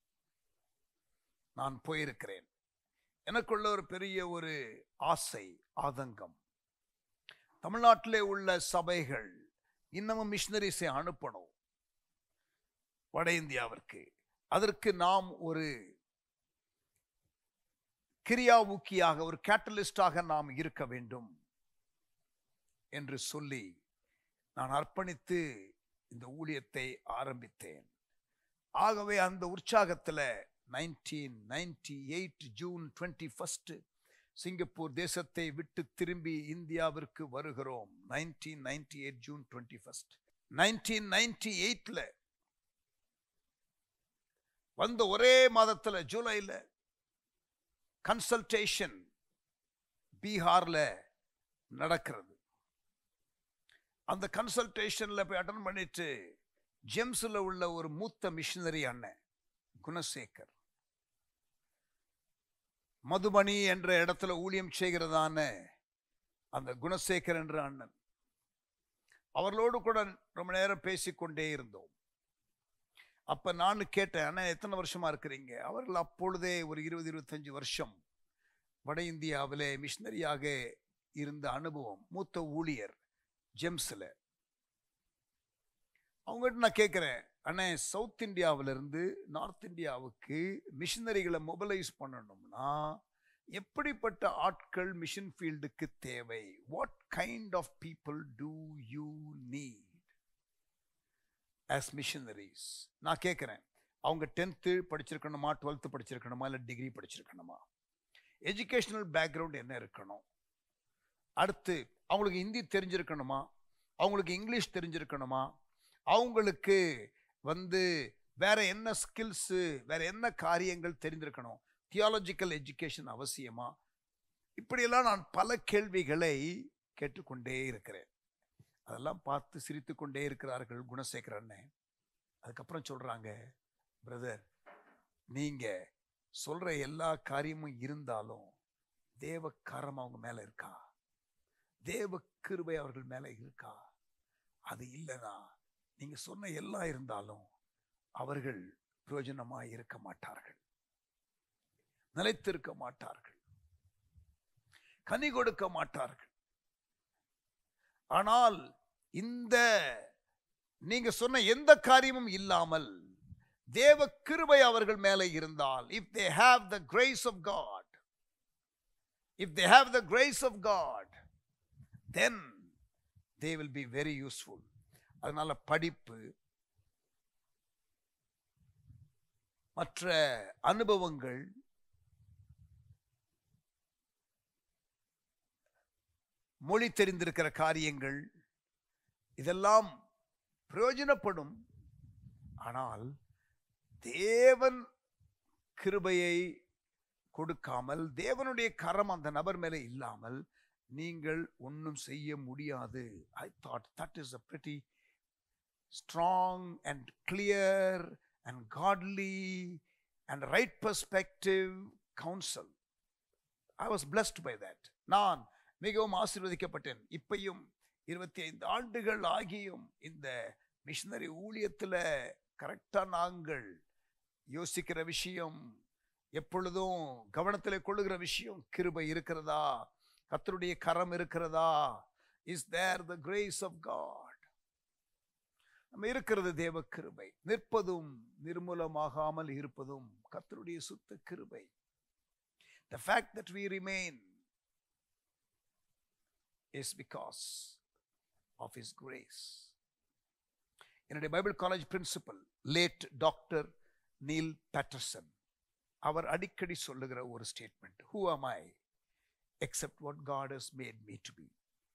நான் போயிருக்கிறேன் எனக்குள்ள ஒரு பெரிய ஒரு ஆசை ஆதங்கம் தமிழ்நாட்டிலே உள்ள சபைகள் இன்னமும் மிஷினரிஸை அனுப்பணும் வட இந்தியாவிற்கு அதற்கு நாம் ஒரு கிரியாவுக்கியாக ஒரு கேட்டலிஸ்டாக நாம் இருக்க வேண்டும் என்று சொல்லி நான் அர்ப்பணித்து இந்த ஊழியத்தை ஆரம்பித்தேன் ஆகவே அந்த உற்சாகத்தில் nineteen ninety eight June twenty first Singapore தேசத்தை விட்டு திரும்பி இந்தியாவிற்கு வருகிறோம் nineteen ninety eight June twenty first nineteen ninety எயிட்டில் வந்த ஒரே மாதத்தில் ஜூலையில் கன்சல்டேஷன் பீகாரில் நடக்கிறது அந்த கன்சல்டேஷனில் போய் அட்டன் பண்ணிட்டு ஜெம்ஸில் உள்ள ஒரு மூத்த மிஷினரி அண்ணன் குணசேகர் மதுபனி என்ற இடத்துல ஊழியம் செய்கிறதான அந்த குணசேகர் என்ற அண்ணன் அவர்களோடு கூட ரொம்ப நேரம் பேசிக்கொண்டே இருந்தோம் அப்ப நான் கேட்டேன் அண்ணா எத்தனை வருஷமா இருக்கிறீங்க அவர்கள் அப்பொழுதே ஒரு இருபது இருபத்தஞ்சு வருஷம் வட இந்தியாவிலே மிஷினரியாக இருந்த அனுபவம் மூத்த ஊழியர் ஜெம்ஸில் அவங்ககிட்ட நான் கேட்குறேன் அண்ணே சவுத் இந்தியாவிலிருந்து நார்த் இந்தியாவுக்கு மிஷினரிகளை மொபைலைஸ் பண்ணணும்னா எப்படிப்பட்ட ஆட்கள் மிஷின் ஃபீல்டுக்கு தேவை what kind of people do you need as missionaries நான் கேட்குறேன் அவங்க டென்த்து படிச்சிருக்கணுமா டுவெல்த்து படிச்சிருக்கணுமா இல்லை டிகிரி படிச்சிருக்கணுமா எஜுகேஷனல் பேக்ரவுண்ட் என்ன இருக்கணும் அடுத்து அவங்களுக்கு ஹிந்தி தெரிஞ்சிருக்கணுமா அவங்களுக்கு இங்கிலீஷ் தெரிஞ்சிருக்கணுமா அவங்களுக்கு வந்து வேற என்ன ஸ்கில்ஸு வேற என்ன காரியங்கள் தெரிந்திருக்கணும் தியாலஜிக்கல் எஜுகேஷன் அவசியமா இப்படியெல்லாம் நான் பல கேள்விகளை கேட்டுக்கொண்டே இருக்கிறேன் அதெல்லாம் பார்த்து சிரித்து கொண்டே இருக்கிறார்கள் குணசேகர் அண்ணன் அதுக்கப்புறம் சொல்றாங்க பிரதர் நீங்க சொல்ற எல்லா காரியமும் இருந்தாலும் தேவ காரம் அவங்க மேல இருக்கா தேவ கிருபை அவர்கள் மேல இருக்கா அது இல்லைனா நீங்க சொன்ன எல்லாம் இருந்தாலும் அவர்கள் பிரயோஜனமா இருக்க மாட்டார்கள் நிலைத்திருக்க மாட்டார்கள் கனி கொடுக்க மாட்டார்கள் ஆனால் இந்த நீங்க சொன்ன எந்த காரியமும் இல்லாமல் தேவ கிருபை அவர்கள் மேலே இருந்தால் if they have the grace of God if they have the grace of God then they will be very useful அதனால படிப்பு மற்ற அனுபவங்கள் மொழி தெரிந்திருக்கிற காரியங்கள் இதெல்லாம் பிரயோஜனப்படும் ஆனால் தேவன் கிருபையை கொடுக்காமல் தேவனுடைய கரம் அந்த நபர் மேலே இல்லாமல் நீங்கள் ஒன்றும் செய்ய முடியாது I thought that is a pretty strong and clear and godly and right perspective counsel. I was blessed by that. நான் மிகவும் ஆசீர்வதிக்கப்பட்டேன் இப்பையும் இருபத்தி ஐந்து ஆண்டுகள் ஆகியும் இந்த மிஷினரி ஊழியத்தில் கரெக்டாக நாங்கள் யோசிக்கிற விஷயம் எப்பொழுதும் கவனத்தில் கொள்ளுகிற விஷயம் கிருபை இருக்கிறதா கர்த்தருடைய கரம் இருக்கிறதா is there the grace of God நம்ம இருக்கிறது தேவ கிருபை நிற்பதும் நிர்மூலமாகாமல் இருப்பதும் கர்த்தருடைய சுத்த கிருபை the fact that we remain is because of his grace என்னுடைய Bible college principal late doctor Neil Patterson அவர் அடிக்கடி சொல்லுகிற ஒரு statement who am I except what God has made me to be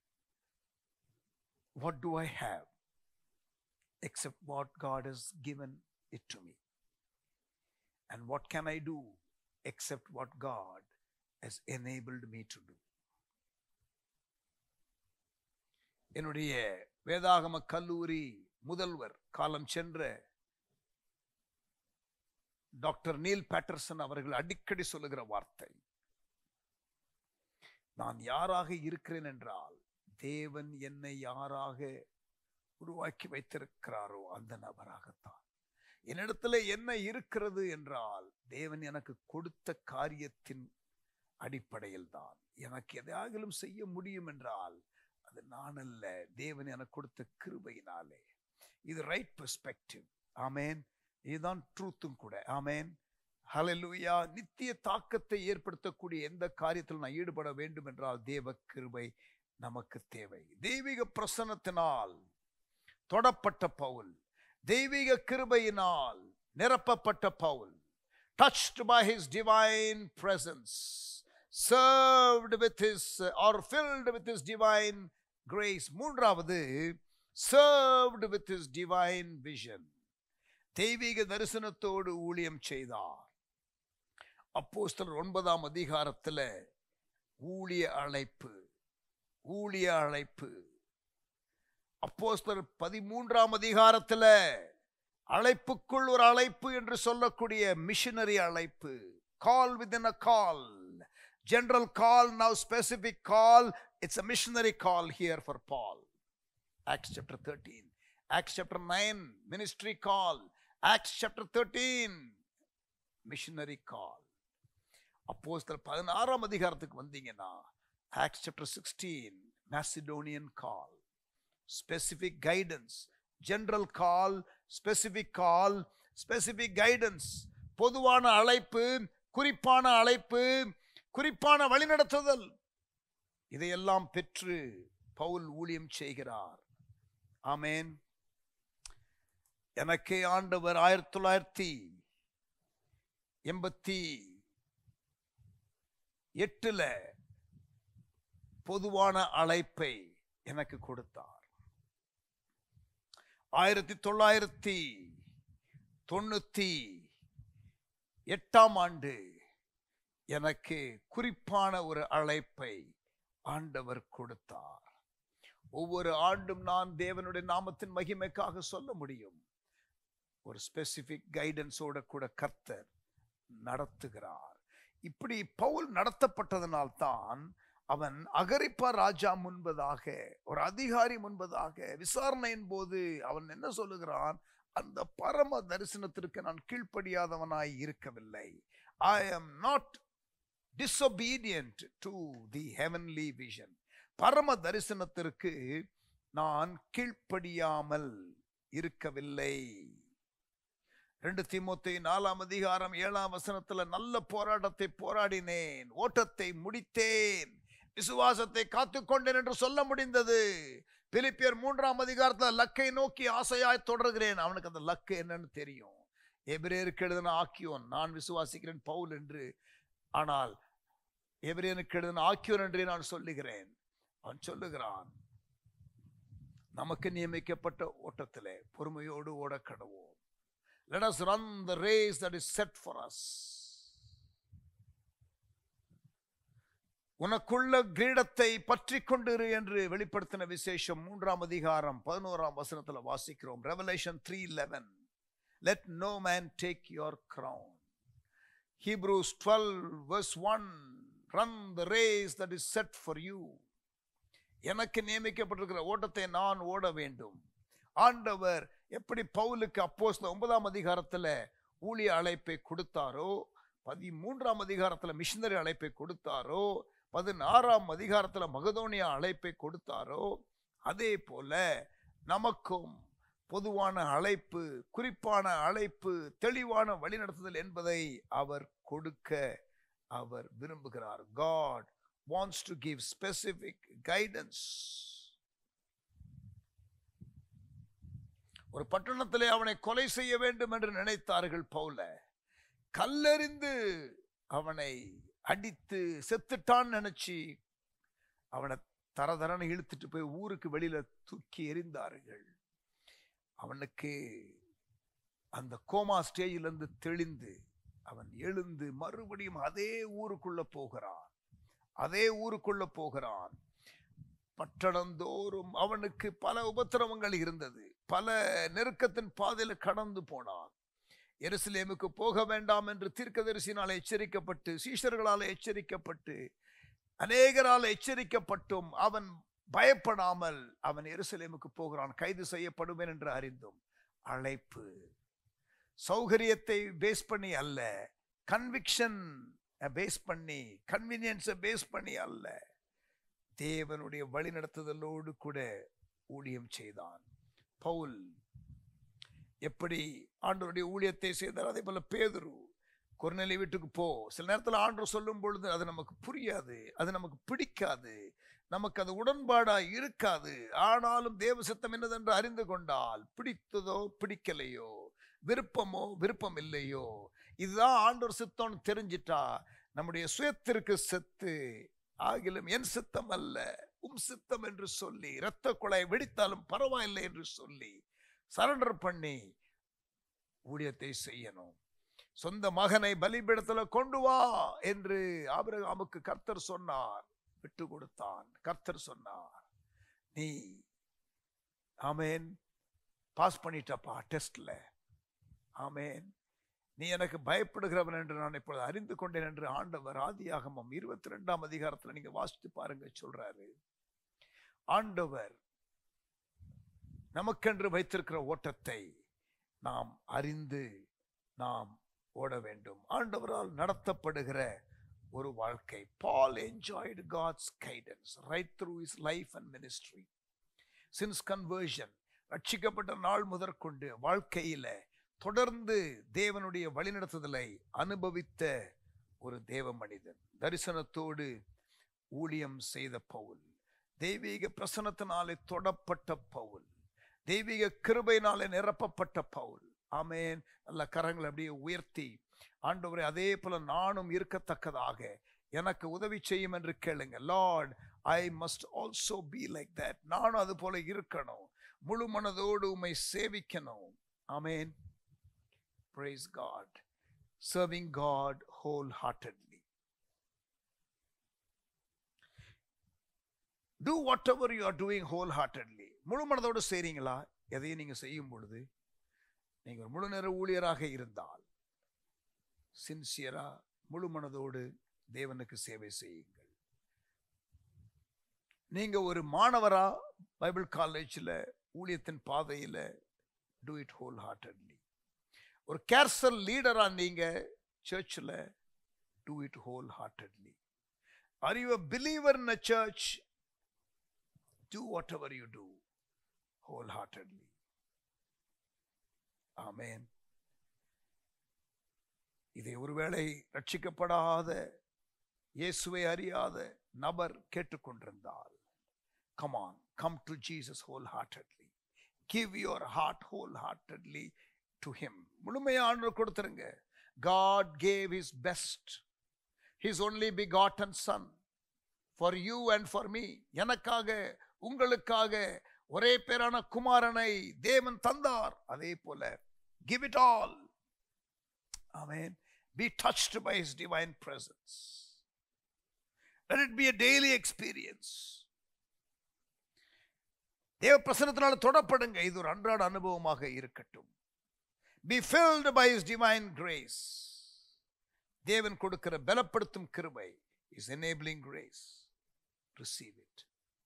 what do I have except what God has given it to me and what can I do except what God has enabled me to do என்னுடைய வேதாகம கல்லூரி முதல்வர் காலம் சென்ற doctor Neil Patterson அவர்கள் அடிக்கடி சொல்லுகிற வார்த்தை நான் யாராக இருக்கிறேன் என்றால் தேவன் என்னை யாராக உருவாக்கி வைத்திருக்கிறாரோ அந்த நபராகத்தான் என்னிடத்துல என்ன இருக்கிறது என்றால் தேவன் எனக்கு கொடுத்த காரியத்தின் அடிப்படையில் தான் எனக்கு எதையாகிலும் செய்ய முடியும் என்றால் அது நான் அல்ல தேவன் எனக்கு கொடுத்த கிருபையினாலே இது ரைட் பெர்ஸ்பெக்டிவ் ஆமேன் இதுதான் ட்ரூத்தும் கூட ஆமேன் ஹalleluya நித்திய தாக்கத்தை ஏற்படுத்தக்கூடிய எந்த காரியத்தில் நான் ஈடுபட வேண்டும் என்றால் தேவ கிருபை நமக்கு தேவை தெய்வீக பிரசன்னத்தினால் தொடப்பட்ட பவுல் தெய்வீக கிருபையினால் நிரப்பப்பட்ட Pavul touched by his divine presence served with his or filled with his divine grace மூன்றாவது served with his divine vision தெய்வீக தரிசனத்தோடு ஊழியம் செய்தார் அப்போஸ்தலர் ஒன்பதாம் அதிகாரத்துல ஊழிய அழைப்பு ஊழிய அழைப்பு அப்போஸ்தலர் பதிமூன்றாம் அதிகாரத்துல அழைப்புக்குள் ஒரு அழைப்பு என்று சொல்லக்கூடிய மிஷனரி அழைப்பு call with a call general call now specific call it's a missionary call here for Paul Acts chapter thirteen Acts chapter nine ministry call Acts chapter thirteen missionary call அப்போஸ்தலர் பதினாறாம் அதிகாரத்துக்கு வந்தீங்கன்னா Acts chapter sixteen Macedonian call specific guidance general call specific call specific guidance பொதுவான அழைப்பு குறிப்பான அழைப்பு குறிப்பான வழிநடத்துதல் இதையெல்லாம் பெற்று பவுல் ஊழியம் செய்கிறார் ஆமேன் எனக்கே ஆண்டவர் ஆயிரத்தி தொள்ளாயிரத்தி எண்பத்தி எட்டுல பொதுவான அழைப்பை எனக்கு கொடுத்தார் ஆயிரத்தி தொள்ளாயிரத்தி தொண்ணூத்தி எட்டாம் ஆண்டு எனக்கு குறிப்பான ஒரு அழைப்பை ஆண்டவர் கொடுத்தார் ஒவ்வொரு ஆண்டும் நான் தேவனுடைய நாமத்தின் மகிமைக்காக சொல்ல முடியும் ஒரு ஸ்பெசிபிக் கைடன்ஸோட கூட கர்த்தர் நடத்துகிறார் இப்படி பவுல் நடத்தப்பட்டதனால்தான் அவன் அகரிப்பா ராஜா முன்பதாக ஒரு அதிகாரி முன்பதாக விசாரணையின் போது அவன் என்ன சொல்லுகிறான் அந்த பரம தரிசனத்திற்கு நான் கீழ்ப்படியாதவனாய் இருக்கவில்லை I am not disobedient to the heavenly vision பரம தரிசனத்திற்கு நான் கீழ்ப்படியாமல் இருக்கவில்லை ரெண்டு தீமோத்தே நாலாம் அதிகாரம் ஏழாம் வசனத்துல நல்ல போராட்டத்தை போராடினேன் ஓட்டத்தை முடித்தேன் விசுவாசத்தை காத்துக்கொண்டேன் என்று சொல்ல முடிந்தது பிலிப்பியர் மூன்றாம் அதிகாரத்துல லக்கை நோக்கி ஆசையாய் தொடர்கிறேன் அவனுக்கு அந்த லக்கு என்னன்னு தெரியும் எபிரேருக்கு எழுதின ஆக்கியோன் நான் விசுவாசிக்கிறேன் பவுல் என்று ஆனால் எபிரேனுக்கு எழுதின ஆக்கியோன் என்றே நான் சொல்லுகிறேன் அவன் சொல்லுகிறான் நமக்கு நியமிக்கப்பட்ட ஓட்டத்திலே பொறுமையோடு ஓட கடவோம் let us run the race that is set for us உனக்குள்ள கிரீடத்தை பற்றி கொண்டிரு என்று வெளிப்படுத்தின விசேஷம் மூன்றாம் அதிகாரம் பதினோராம் வசனத்துல வாசிக்கிறோம் Revelation three eleven let no man take your crown Hebrews 12 verse 1 run the race that is set for you எனக்கு நியமிக்கப்பட்டிருக்கிற ஓட்டத்தை நான் ஓட வேண்டும் ஆண்டவர் எப்படி பவுலுக்கு அப்போஸ் ஒன்பதாம் அதிகாரத்துல ஊழிய அழைப்பை கொடுத்தாரோ பதிமூன்றாம் அதிகாரத்துல மிஷினரி அழைப்பை கொடுத்தாரோ பதினாறாம் அதிகாரத்துல மகதோனியா அழைப்பை கொடுத்தாரோ அதே போல நமக்கும் பொதுவான அழைப்பு குறிப்பான அழைப்பு தெளிவான வழிநடத்துதல் என்பதை அவர் கொடுக்க அவர் விரும்புகிறார் God wants to give specific guidance ஒரு பட்டணத்திலே அவனை கொலை செய்ய வேண்டும் என்று நினைத்தார்கள் பவுல கல்லெறிந்து அவனை அடித்து செத்துட்டான்னு நினைச்சு அவனை தரதரன்னு இழுத்துட்டு போய் ஊருக்கு வெளியில தூக்கி எறிந்தார்கள் அவனுக்கு அந்த கோமா ஸ்டேஜில் இருந்து தெளிந்து அவன் எழுந்து மறுபடியும் அதே ஊருக்குள்ள போகிறான் அதே ஊருக்குள்ள போகிறான் பட்டணந்தோறும் அவனுக்கு பல உபத்திரவங்கள் இருந்தது பல நெருக்கத்தின் பாதையில கடந்து போனான் எருசலேமுக்கு போக வேண்டாம் என்று தீர்க்கதரிசினால் எச்சரிக்கப்பட்டு சீஷர்களால் எச்சரிக்கப்பட்டு அநேகரால் எச்சரிக்கப்பட்டும் அவன் பயப்படாமல் அவன் எருசலேமுக்கு போகிறான் கைது செய்யப்படுவேன் என்று அறிந்தும் அழைப்பு சௌகரியத்தை பேஸ் பண்ணி அல்ல கன்விக்ஷன் பேஸ் பண்ணி கன்வீனியன்ஸை பேஸ் பண்ணி அல்ல தேவனுடைய வழிநடத்துதலோடு கூட ஊழியம் செய்தான் பவுல் எப்படி ஆண்டவருடைய ஊழியத்தை செய்தார் அதே போல பேதுரு கொர்நெலி வீட்டுக்கு போ சில நேரத்தில் ஆண்டு சொல்லும் பொழுது அது நமக்கு புரியாது அது நமக்கு பிடிக்காது நமக்கு அது உடன்பாடா இருக்காது ஆனாலும் தேவ சித்தம் என்னதென்று அறிந்து கொண்டால் பிடித்ததோ பிடிக்கலையோ விருப்பமோ விருப்பம் இல்லையோ இதுதான் ஆண்டவர் சித்தம்னு தெரிஞ்சிட்டா நம்முடைய சுயத்திற்கு செத்து ஆகிலும் என் சித்தம் அல்ல உம் சித்தம் என்று சொல்லி இரத்த குழாய் வெடித்தாலும் பரவாயில்லை என்று சொல்லி சரண்டர் பண்ணி ஊழியத்தை செய்யணும் சொந்த மகனை பலிபீடத்துல கொண்டு வா என்று ஆபிரகாமுக்கு கர்த்தர் சொன்னார் விட்டு கொடுத்தான் கர்த்தர் சொன்னார் நீ ஆமேன் பாஸ் பண்ணிட்டப்பா டெஸ்ட்ல ஆமேன் நீ எனக்கு பயப்படுகிறவன் என்று நான் இப்பொழுது அறிந்து கொண்டேன் என்று ஆண்டவர் ஆதியாகமம் இருபத்தி ரெண்டாம் அதிகாரத்துல நீங்க வாசித்து பாருங்க சொல்றாரு ஆண்டவர் நமக்கென்று வைத்திருக்கிற ஓட்டத்தை நாம் அறிந்து நாம் ஓட வேண்டும் ஆண்டவரால் நடத்தப்படுகிற ஒரு வாழ்க்கை Paul enjoyed God's guidance right through his life and ministry since conversion ரட்சிக்கப்பட்ட நாள் முதற்கொண்டு வாழ்க்கையில தொடர்ந்து தேவனுடைய வழிநடத்துதலை அனுபவித்த ஒரு தேவ மனிதன் தரிசனத்தோடு ஊழியம் செய்த பவுல் தெய்வீக பிரசனத்தினாலே தொடப்பட்ட பவுல் தெய்வீக கிருபையினாலே நிரப்பப்பட்ட பவுல் ஆமேன் நல்ல கரங்களை அப்படியே உயர்த்தி ஆண்டவரே அதே போல நானும் இருக்கத்தக்கதாக எனக்கு உதவி செய்யும் என்று கேளுங்க Lord I must also be like that நானும் அது போல இருக்கணும் முழு மனதோடு உம்மை சேவிக்கணும் ஆமேன் praise God serving God wholeheartedly do whatever you are doing wholeheartedly முழு மனதோடு செய்றீங்களா எதையும் நீங்க செய்யும் பொழுது நீங்க ஒரு முழு நேர ஊழியராக இருந்தால் சின்சியரா முழு மனதோடு தேவனுக்கு சேவை செய்யுங்கள் நீங்க ஒரு மாணவரா பைபிள் காலேஜில் ஊழியத்தின் பாதையில் டூ இட் ஹோல் ஹார்ட்டட்லி ஒரு கேர்சல் லீடரா நீங்க சர்ச்சில் do it wholeheartedly are you a believer in a church do whatever you do wholeheartedly ஆமேன் இதை ஒருவேளை ரட்சிக்கப்படாத இயேசுவை அறியாத நபர் கேட்டுக்கொண்டிருந்தால் come on come to Jesus wholeheartedly give your heart wholeheartedly to him முழுமையான கொடுத்துருங்க God gave his best his only begotten son for you and for me எனக்காக உங்களுக்காக ஒரே பேரான குமாரனை தேவன் தந்தார் அதே போல give it all amen be touched by his divine presence let it be a daily experience தேவ பிரசனத்தினால தொடப்படுங்க இது ஒரு அன்றாட அனுபவமாக இருக்கட்டும் be filled by his divine grace தேவன் கொடுக்கிற பலப்படுத்தும் கிருபை is enabling grace receive it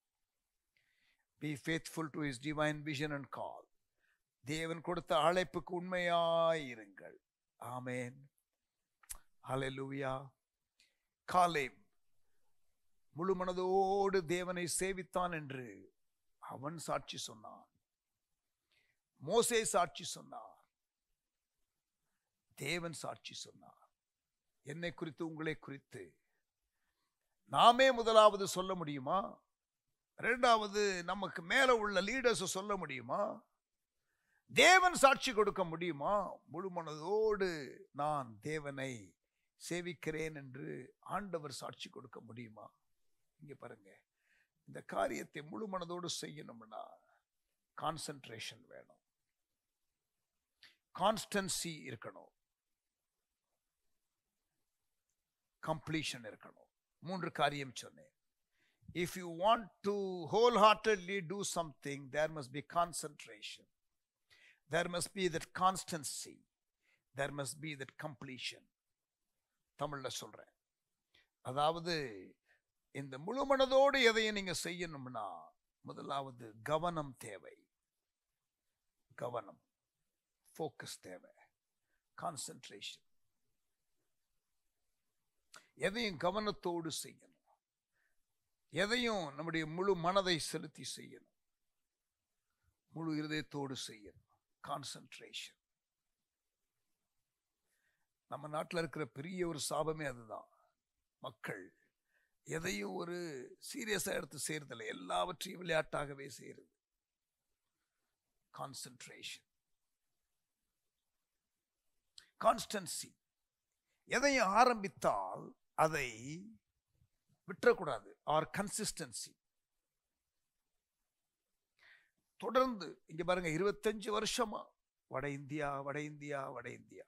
be faithful to his divine vision and call தேவன் கொடுத்த அழைப்புக்கு உண்மையாய் இருங்கள் ஆமென் ஹalleluya காலேப் முழு மனதோடு தேவனை சேவித்தான் என்று அவன் சாட்சி சொன்னான் மோசே சாட்சி சொன்னார் தேவன் சாட்சி சொன்னார் என்னை குறித்து உங்களை குறித்து நாமே முதலாவது சொல்ல முடியுமா இரண்டாவது நமக்கு மேல உள்ள லீடர்ஸ் சொல்ல முடியுமா தேவன் சாட்சி கொடுக்க முடியுமா முழு மனதோடு நான் தேவனை சேவிக்கிறேன் என்று ஆண்டவர் சாட்சி கொடுக்க முடியுமா இங்க பாருங்க இந்த காரியத்தை முழு மனதோடு செய்யணும்னா கான்சென்ட்ரேஷன் வேணும் கான்ஸ்டன்சி இருக்கணும் கம்ப்ளீஷன் இருக்கணும் மூன்று காரியம் சொன்னேன் if you want to wholeheartedly do something there must be concentration there must be that constancy there must be that completion தமிழ்ல சொல்றேன் அதாவது இந்த முழு மனதோடு எதையும் நீங்க செய்யணும்னா முதலாவது கவனம் தேவை கவனம் ஃபோக்கஸ் தேவை கான்சென்ட்ரேஷன் எதையும் கவனத்தோடு செய்யணும் எதையும் நம்முடைய முழு மனதை செலுத்தி செய்யணும் முழு இருதயத்தோடு செய்யணும் கான்சென்ட்ரேஷன் நம்ம நாட்டில் இருக்கிற பெரிய ஒரு சாபமே அதுதான் மக்கள் எதையும் ஒரு சீரியஸா எடுத்து செய்யறதில்லை எல்லாவற்றையும் விளையாட்டாகவே செய்யறது கான்சென்ட்ரேஷன் கான்ஸ்டன்சி எதையும் ஆரம்பித்தால் அதை விட்டுறக்கூடாது ஆர் கன்சிஸ்டன்சி தொடர்ந்து இங்க பாருங்க இருபத்தஞ்சு வருஷமா வட இந்தியா வட இந்தியா வட இந்தியா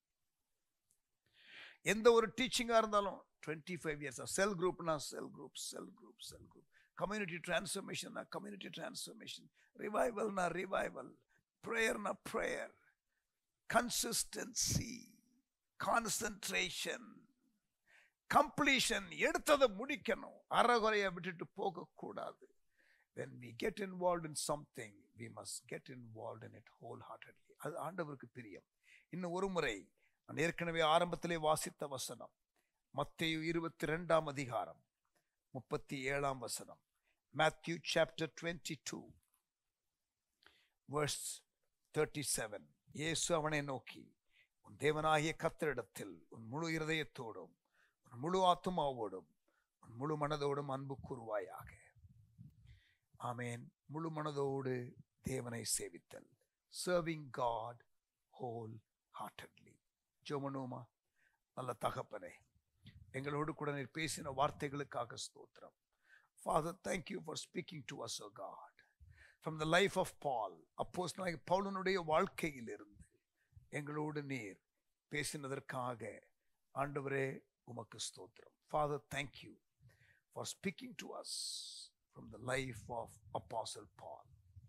எந்த ஒரு டீச்சிங்கா இருந்தாலும் டுவெண்ட்டி ஃபைவ் இயர்ஸ் செல் குரூப்னா cell group cell group cell group community டிரான்ஸ்ஃபர்மேஷன்னா கம்யூனிட்டி டிரான்ஸ்ஃபர்மேஷன் ரிவைவல்னா ரிவைவல் ப்ரேயர்னா ப்ரேயர் கன்சிஸ்டன்சி கான்சன்ட்ரேஷன் கம்ப்ளீஷன் எடுத்ததை முடிக்கணும் அறகுறையை விட்டுட்டு போகக்கூடாது when we get involved in something we must get involved in it wholeheartedly அது ஆண்டவருக்கு பிரியம் இன்னும் ஒரு முறை நான் ஏற்கனவே ஆரம்பத்திலே வாசித்த வசனம் மத்தேயு இருபத்தி ரெண்டாம் அதிகாரம் முப்பத்தி ஏழாம் வசனம் Matthew chapter twenty two verse thirty seven இயேசு அவனை நோக்கி உன் தேவனாகிய கத்தரிடத்தில் உன் முழு இருதயத்தோடும் உன் முழு ஆத்துமாவோடும் உன் முழு மனதோடும் அன்பு கூறுவாயாக ஆமேன் முழு மனதோடு தேவனை சேவித்தல் சர்விங் காட் ஹோல் ஹார்ட்டட்லி ஜோமனோமா நல்ல தகப்பனே எங்களோடு கூட நீர் பேசின வார்த்தைகளுக்காக ஸ்தோத்திரம் Father thank you for speaking to us oh God from the life of Paul அப்போஸ் பவுலனுடைய வாழ்க்கையிலிருந்து எங்களோடு நீர் பேசினதற்காக ஆண்டவரே உமக்கு ஸ்தோத்திரம் Father thank you for speaking to us from the life of Apostle Paul.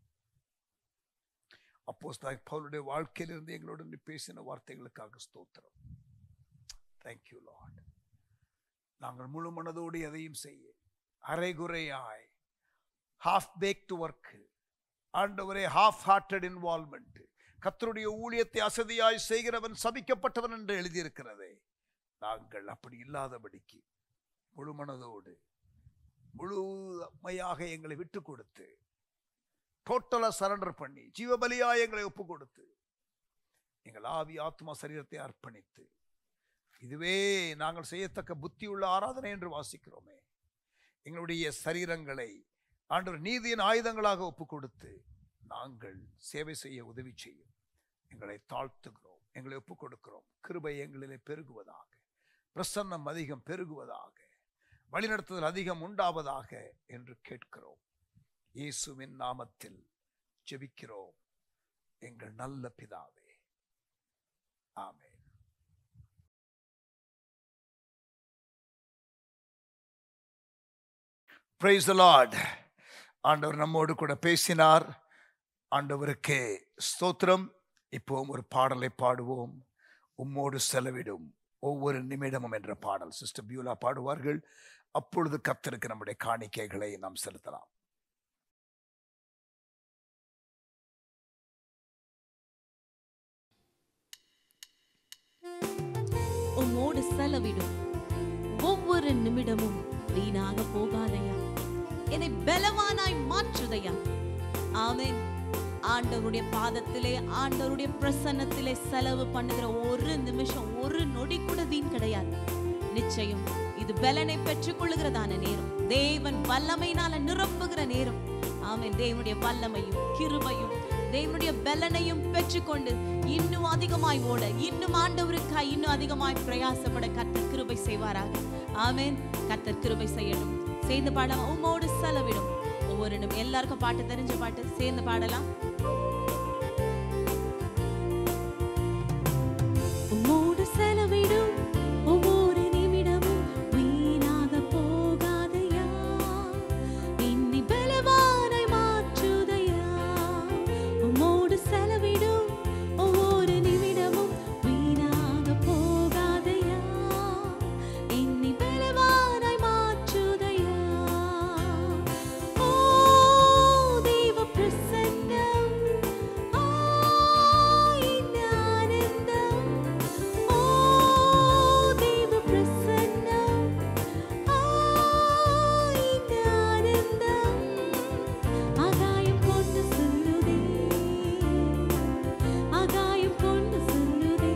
அப்போஸ்தலன் பவுலுடைய வாழ்க்கையிலிருந்து எங்களோடு நீ பேசின வார்த்தைகளுக்காக ஸ்தோத்திரம் தேங்க்யூ லார்ட் நாங்கள் முழு மனதோடு எதையும் செய்ய அரைகுறையாய் ஹாஃப் பேக்டு ஒர்க் ஆண்டவரே ஹாஃப் ஹார்ட்டட் இன்வால்மெண்ட் கத்தருடைய ஊழியத்தை அசதியாய் செய்கிறவன் சபிக்கப்பட்டவன் என்று எழுதியிருக்கிறதே நாங்கள் அப்படி இல்லாதபடிக்கு முழு மனதோடு முழுமையாக எங்களை விட்டு கொடுத்து டோட்டலா சரண்டர் பண்ணி ஜீவபலியா எங்களை ஒப்பு கொடுத்து எங்கள் ஆவி ஆத்மா சரீரத்தை அர்ப்பணித்து இதுவே நாங்கள் செய்யத்தக்க புத்தியுள்ள ஆராதனை என்று வாசிக்கிறோமே எங்களுடைய சரீரங்களை ஆண்டவர் நீதியின் ஆயுதங்களாக ஒப்பு கொடுத்து நாங்கள் சேவை செய்ய உதவி செய்யும் எங்களை தாழ்த்துகிறோம் எங்களை ஒப்பு கொடுக்கிறோம் கிருபை எங்களிலே பெருகுவதாக பிரசன்னம் அதிகம் பெருகுவதாக வழிநடத்துதல் அதிகம் உண்டாவதாக என்று கேட்கிறோம் இயேசுவின் நாமத்தில் ஜெபிக்கிறோம் எங்கள் நல்ல பிதாவே ஆமென் பிரைஸ் லார்ட் ஆண்டவர் நம்மோடு கூட பேசினார் ஆண்டவருக்கே ஸ்தோத்திரம் இப்போவும் ஒரு பாடலை பாடுவோம் உம்மோடு செலவிடும் ஒவ்வொரு நிமிடமும் என்ற பாடல் சிஸ்டர் பியூலா பாடுவார்கள் அப்பொழுது கர்த்தருக்கு நம்முடைய காணிக்கைகளை நாம் செலுத்தலாம் உம்மோடு செலவிடும் ஒவ்வொரு நிமிடமும் வீணாக போகாதையா என்னை பலவானாய் மாற்றுதையா ஆமென் ஆண்டவருடைய பாதத்திலே ஆண்டவருடைய பிரசன்னத்திலே செலவு பண்ணுகிற ஒரு நிமிஷம் ஒரு நொடி கூட வீண் கிடையாது நிச்சயம் இது பலனை பெற்றுக் கொள்ளுகிறதான நேரம் தேவன் வல்லமையினால நிரப்புகிற நேரம் ஆமென் தேவனுடைய வல்லமையும் கிருபையும் தேவனுடைய பலனையும் பெற்றுக்கொண்டு இன்னும் அதிகமாய் ஓட இன்னும் ஆண்டவருக்காய் இன்னும் அதிகமாய் பிரயாசப்பட கர்த்தர் கிருபை செய்வாராக ஆமென் கர்த்தர் கிருபை செய்யணும் சேர்ந்து பாடலாம் உம்மோடு செலவிடும் ஒவ்வொரு நிமிடம் எல்லாருக்கும் பாட்டு தெரிஞ்ச பாட்டு சேர்ந்து பாடலாம் உம்மோடு செலவிடும் ஒவ்வொரு நிமிடமும் வீணாக போகாதையா இன்னி பலவானாய் மாற்றுதையா உம்மோடு செலவிடும் ஒவ்வொரு நிமிடமும் வீணாக போகாதையா இன்னி பலவானாய் மாற்றுதையா ஓ தேவ பிரசன்னம் ஆ இந்த ஆனந்தம் ஓ தேவ பிரசன்னம் ஆ இந்த ஆனந்தம் ஆகாயம் கொண்டு சொல்லுதே ஆகாயம் கொண்டு சொல்லுதே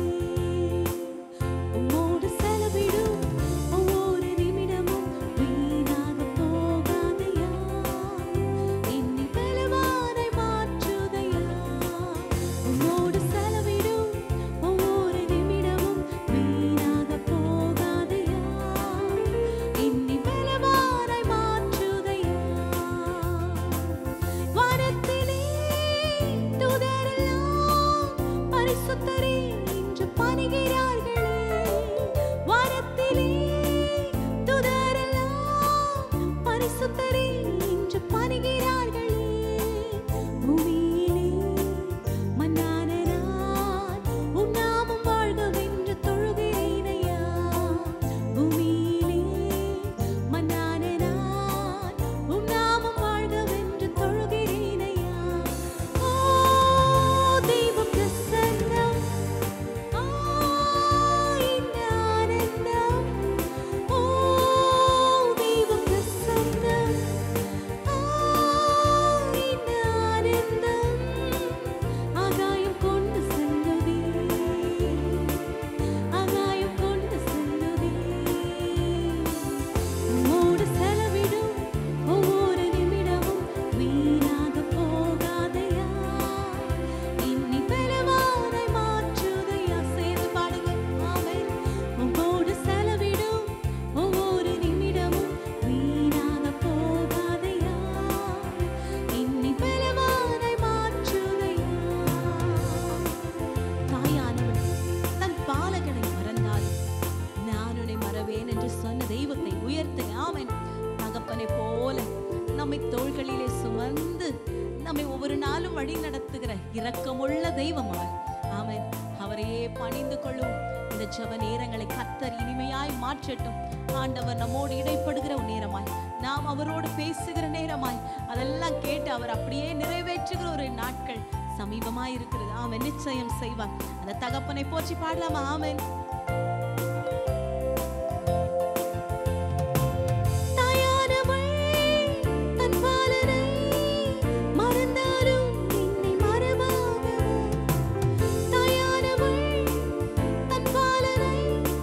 உம்மோடு செலவிடும் ஒவ்வொரு நிமிடமும் வீணாக போகாதையா இன்னி பலவானாய் மாற்றுதையா உம்மோடு செலவிடும் ஒவ்வொரு நிமிடமும் வீணாக போகாதையா இன்னி பலவானாய் மாற்றுதையா வானத்திலே தூதரெல்லாம் பரிசுத்தரே என்று பணிகிறார்களே வானத்திலே தூதரெல்லாம் பரிசுத்தரே என்று பணிகிறார்களே பூமியிலே மன்னான நான் உம் நாமம் வாழ்கவென்று தொழுகிறேனையா பூமியிலே மன்னான நான் உம் நாமம் வாழ்கவென்று தொழுகிறேனையா ஓ தெய்வ பிரசன்னம் ஆ இந்த ஆனந்தம் ஓ தெய்வ பிரசன்னம் ஆ இந்த ஆனந்தம் ஆகாயம் கொண்டு செல்லுதே ஆகாயம் கொண்டு செல்லுதே உம்மோடு செலவிடும் ஒவ்வொரு நிமிடமும் வீணாக போகாதையா இன்னி பலவானாய் மாற்றுதையா சேர்ந்து பாடுங்க ஆமென் உம்மோடு செலவிடும் ஒவ்வொரு நிமிடமும் வீணாக போகாதையா இன்னி பலவானாய் மாற்றுதையா தாயானவள் தன் பாலகனை மறந்தாலும் நான் உன்னை மறவேன் என்று சொன்ன தெய்வத்தை உயர்த்துங்க ஆமென் தகப்பனை போல நம்மை தோள்களிலே சுமந்து நம்மை ஒவ்வொரு நாளும் வழி நடத்துகிற இரக்கமுள்ள தெய்வம் அவர் ஆமென் அவரையே பணிந்து கொள்ளும் இந்த ஜெப நேரங்களை கத்தர் இனிமையாய் மாற்றட்டும் ஆண்டவர் நம்மோடு இடைப்படுகிற ஒரு நேரமாய் நாம் அவரோடு பேசுகிற நேரமாய் அதெல்லாம் கேட்டு அவர் அப்படியே நிறைவேற்றுகிற ஒரு நாட்கள் சமீபமாய் இருக்கிறது ஆமென் நிச்சயம் செய்வார் அந்த தகப்பனை போற்றி பாடலாமா ஆமென் தாயானவள் தன் பாலனை மறந்தாலும் என்னை மறவாதவள் தாயானவள் தன் பாலனை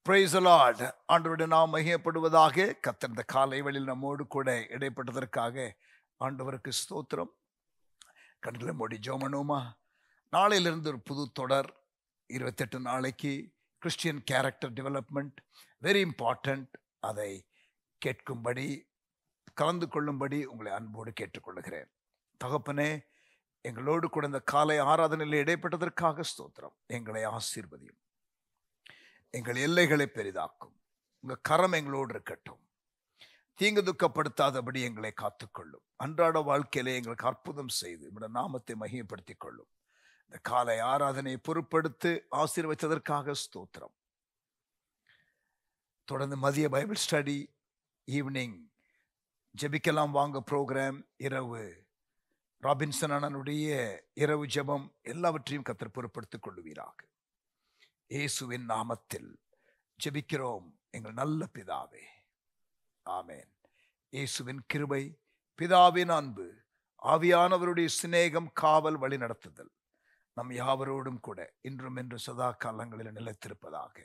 பிரைஸ் லார்ட் ஆண்டவருடைய நாம் மகிமைப்படுவதாக கத்தர் இந்த காலை வேளையில் நம்மோடு கூட இடைப்பட்டதற்காக ஆண்டவருக்கு ஸ்தோத்திரம் கண்களை மூடி ஜோமனுமா நாளையிலிருந்து ஒரு புது தொடர் இருபத்தெட்டு நாளைக்கு Christian character development very important அதை கேட்கும்படி கலந்து கொள்ளும்படி உங்களை அன்போடு கேட்டுக்கொள்கிறேன் தகப்பனே எங்களோடு கூட இந்த காலை ஆராதனையில் இடைப்பட்டதற்காக ஸ்தோத்திரம் எங்களை ஆசீர்வதியும் எங்கள் எல்லைகளை பெரிதாக்கும் உங்க கரம் எங்களோடு இருக்கட்டும் தீங்கு துக்கப்படுத்தாதபடி எங்களை காத்துக்கொள்ளும் அன்றாட வாழ்க்கையிலே எங்களுக்கு அற்புதம் செய்து நம்முடைய நாமத்தை மகிமைப்படுத்திக் கொள்ளும் இந்த காலை ஆராதனையை பொறுப்படுத்து ஆசீர்வச்சதற்காக ஸ்தோத்திரம் தொடர்ந்து மதிய பைபிள் ஸ்டடி ஈவினிங் ஜெபிக்கலாம் வாங்க ப்ரோக்ராம் இரவு ராபின்சன் அண்ணனுடைய இரவு ஜெபம் எல்லாவற்றையும் கத்தர் பொறுப்படுத்திக் கொள்ளுவீராக இயேசுவின் நாமத்தில் ஜெபிக்கிறோம் எங்கள் நல்ல பிதாவே ஆமேன் இயேசுவின் கிருபை பிதாவின் அன்பு ஆவியானவருடைய சிநேகம் காவல் வழி நடத்துதல் நம் யாவரோடும் கூட இன்றும் என்று சதா காலங்களில் நிலைத்திருப்பதாக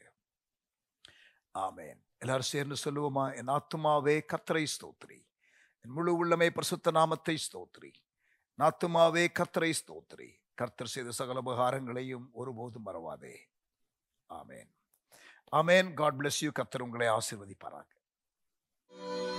ஆமேன் எல்லாரும் சேர்ந்து சொல்லுவோமா என் ஆத்துமாவே கத்தரை ஸ்தோத்ரி என் முழு உள்ளமே பிரசுத்த நாமத்தை ஸ்தோத்ரி நாத்துமாவே கத்தரை ஸ்தோத்ரி கர்த்தர் செய்த சகல உபகாரங்களையும் ஒருபோதும் மறவாதே ஆமேன் ஆமேன் காட் பிளஸ் யூ கர்த்தர் உங்களை ஆசீர்வதிப்பாராக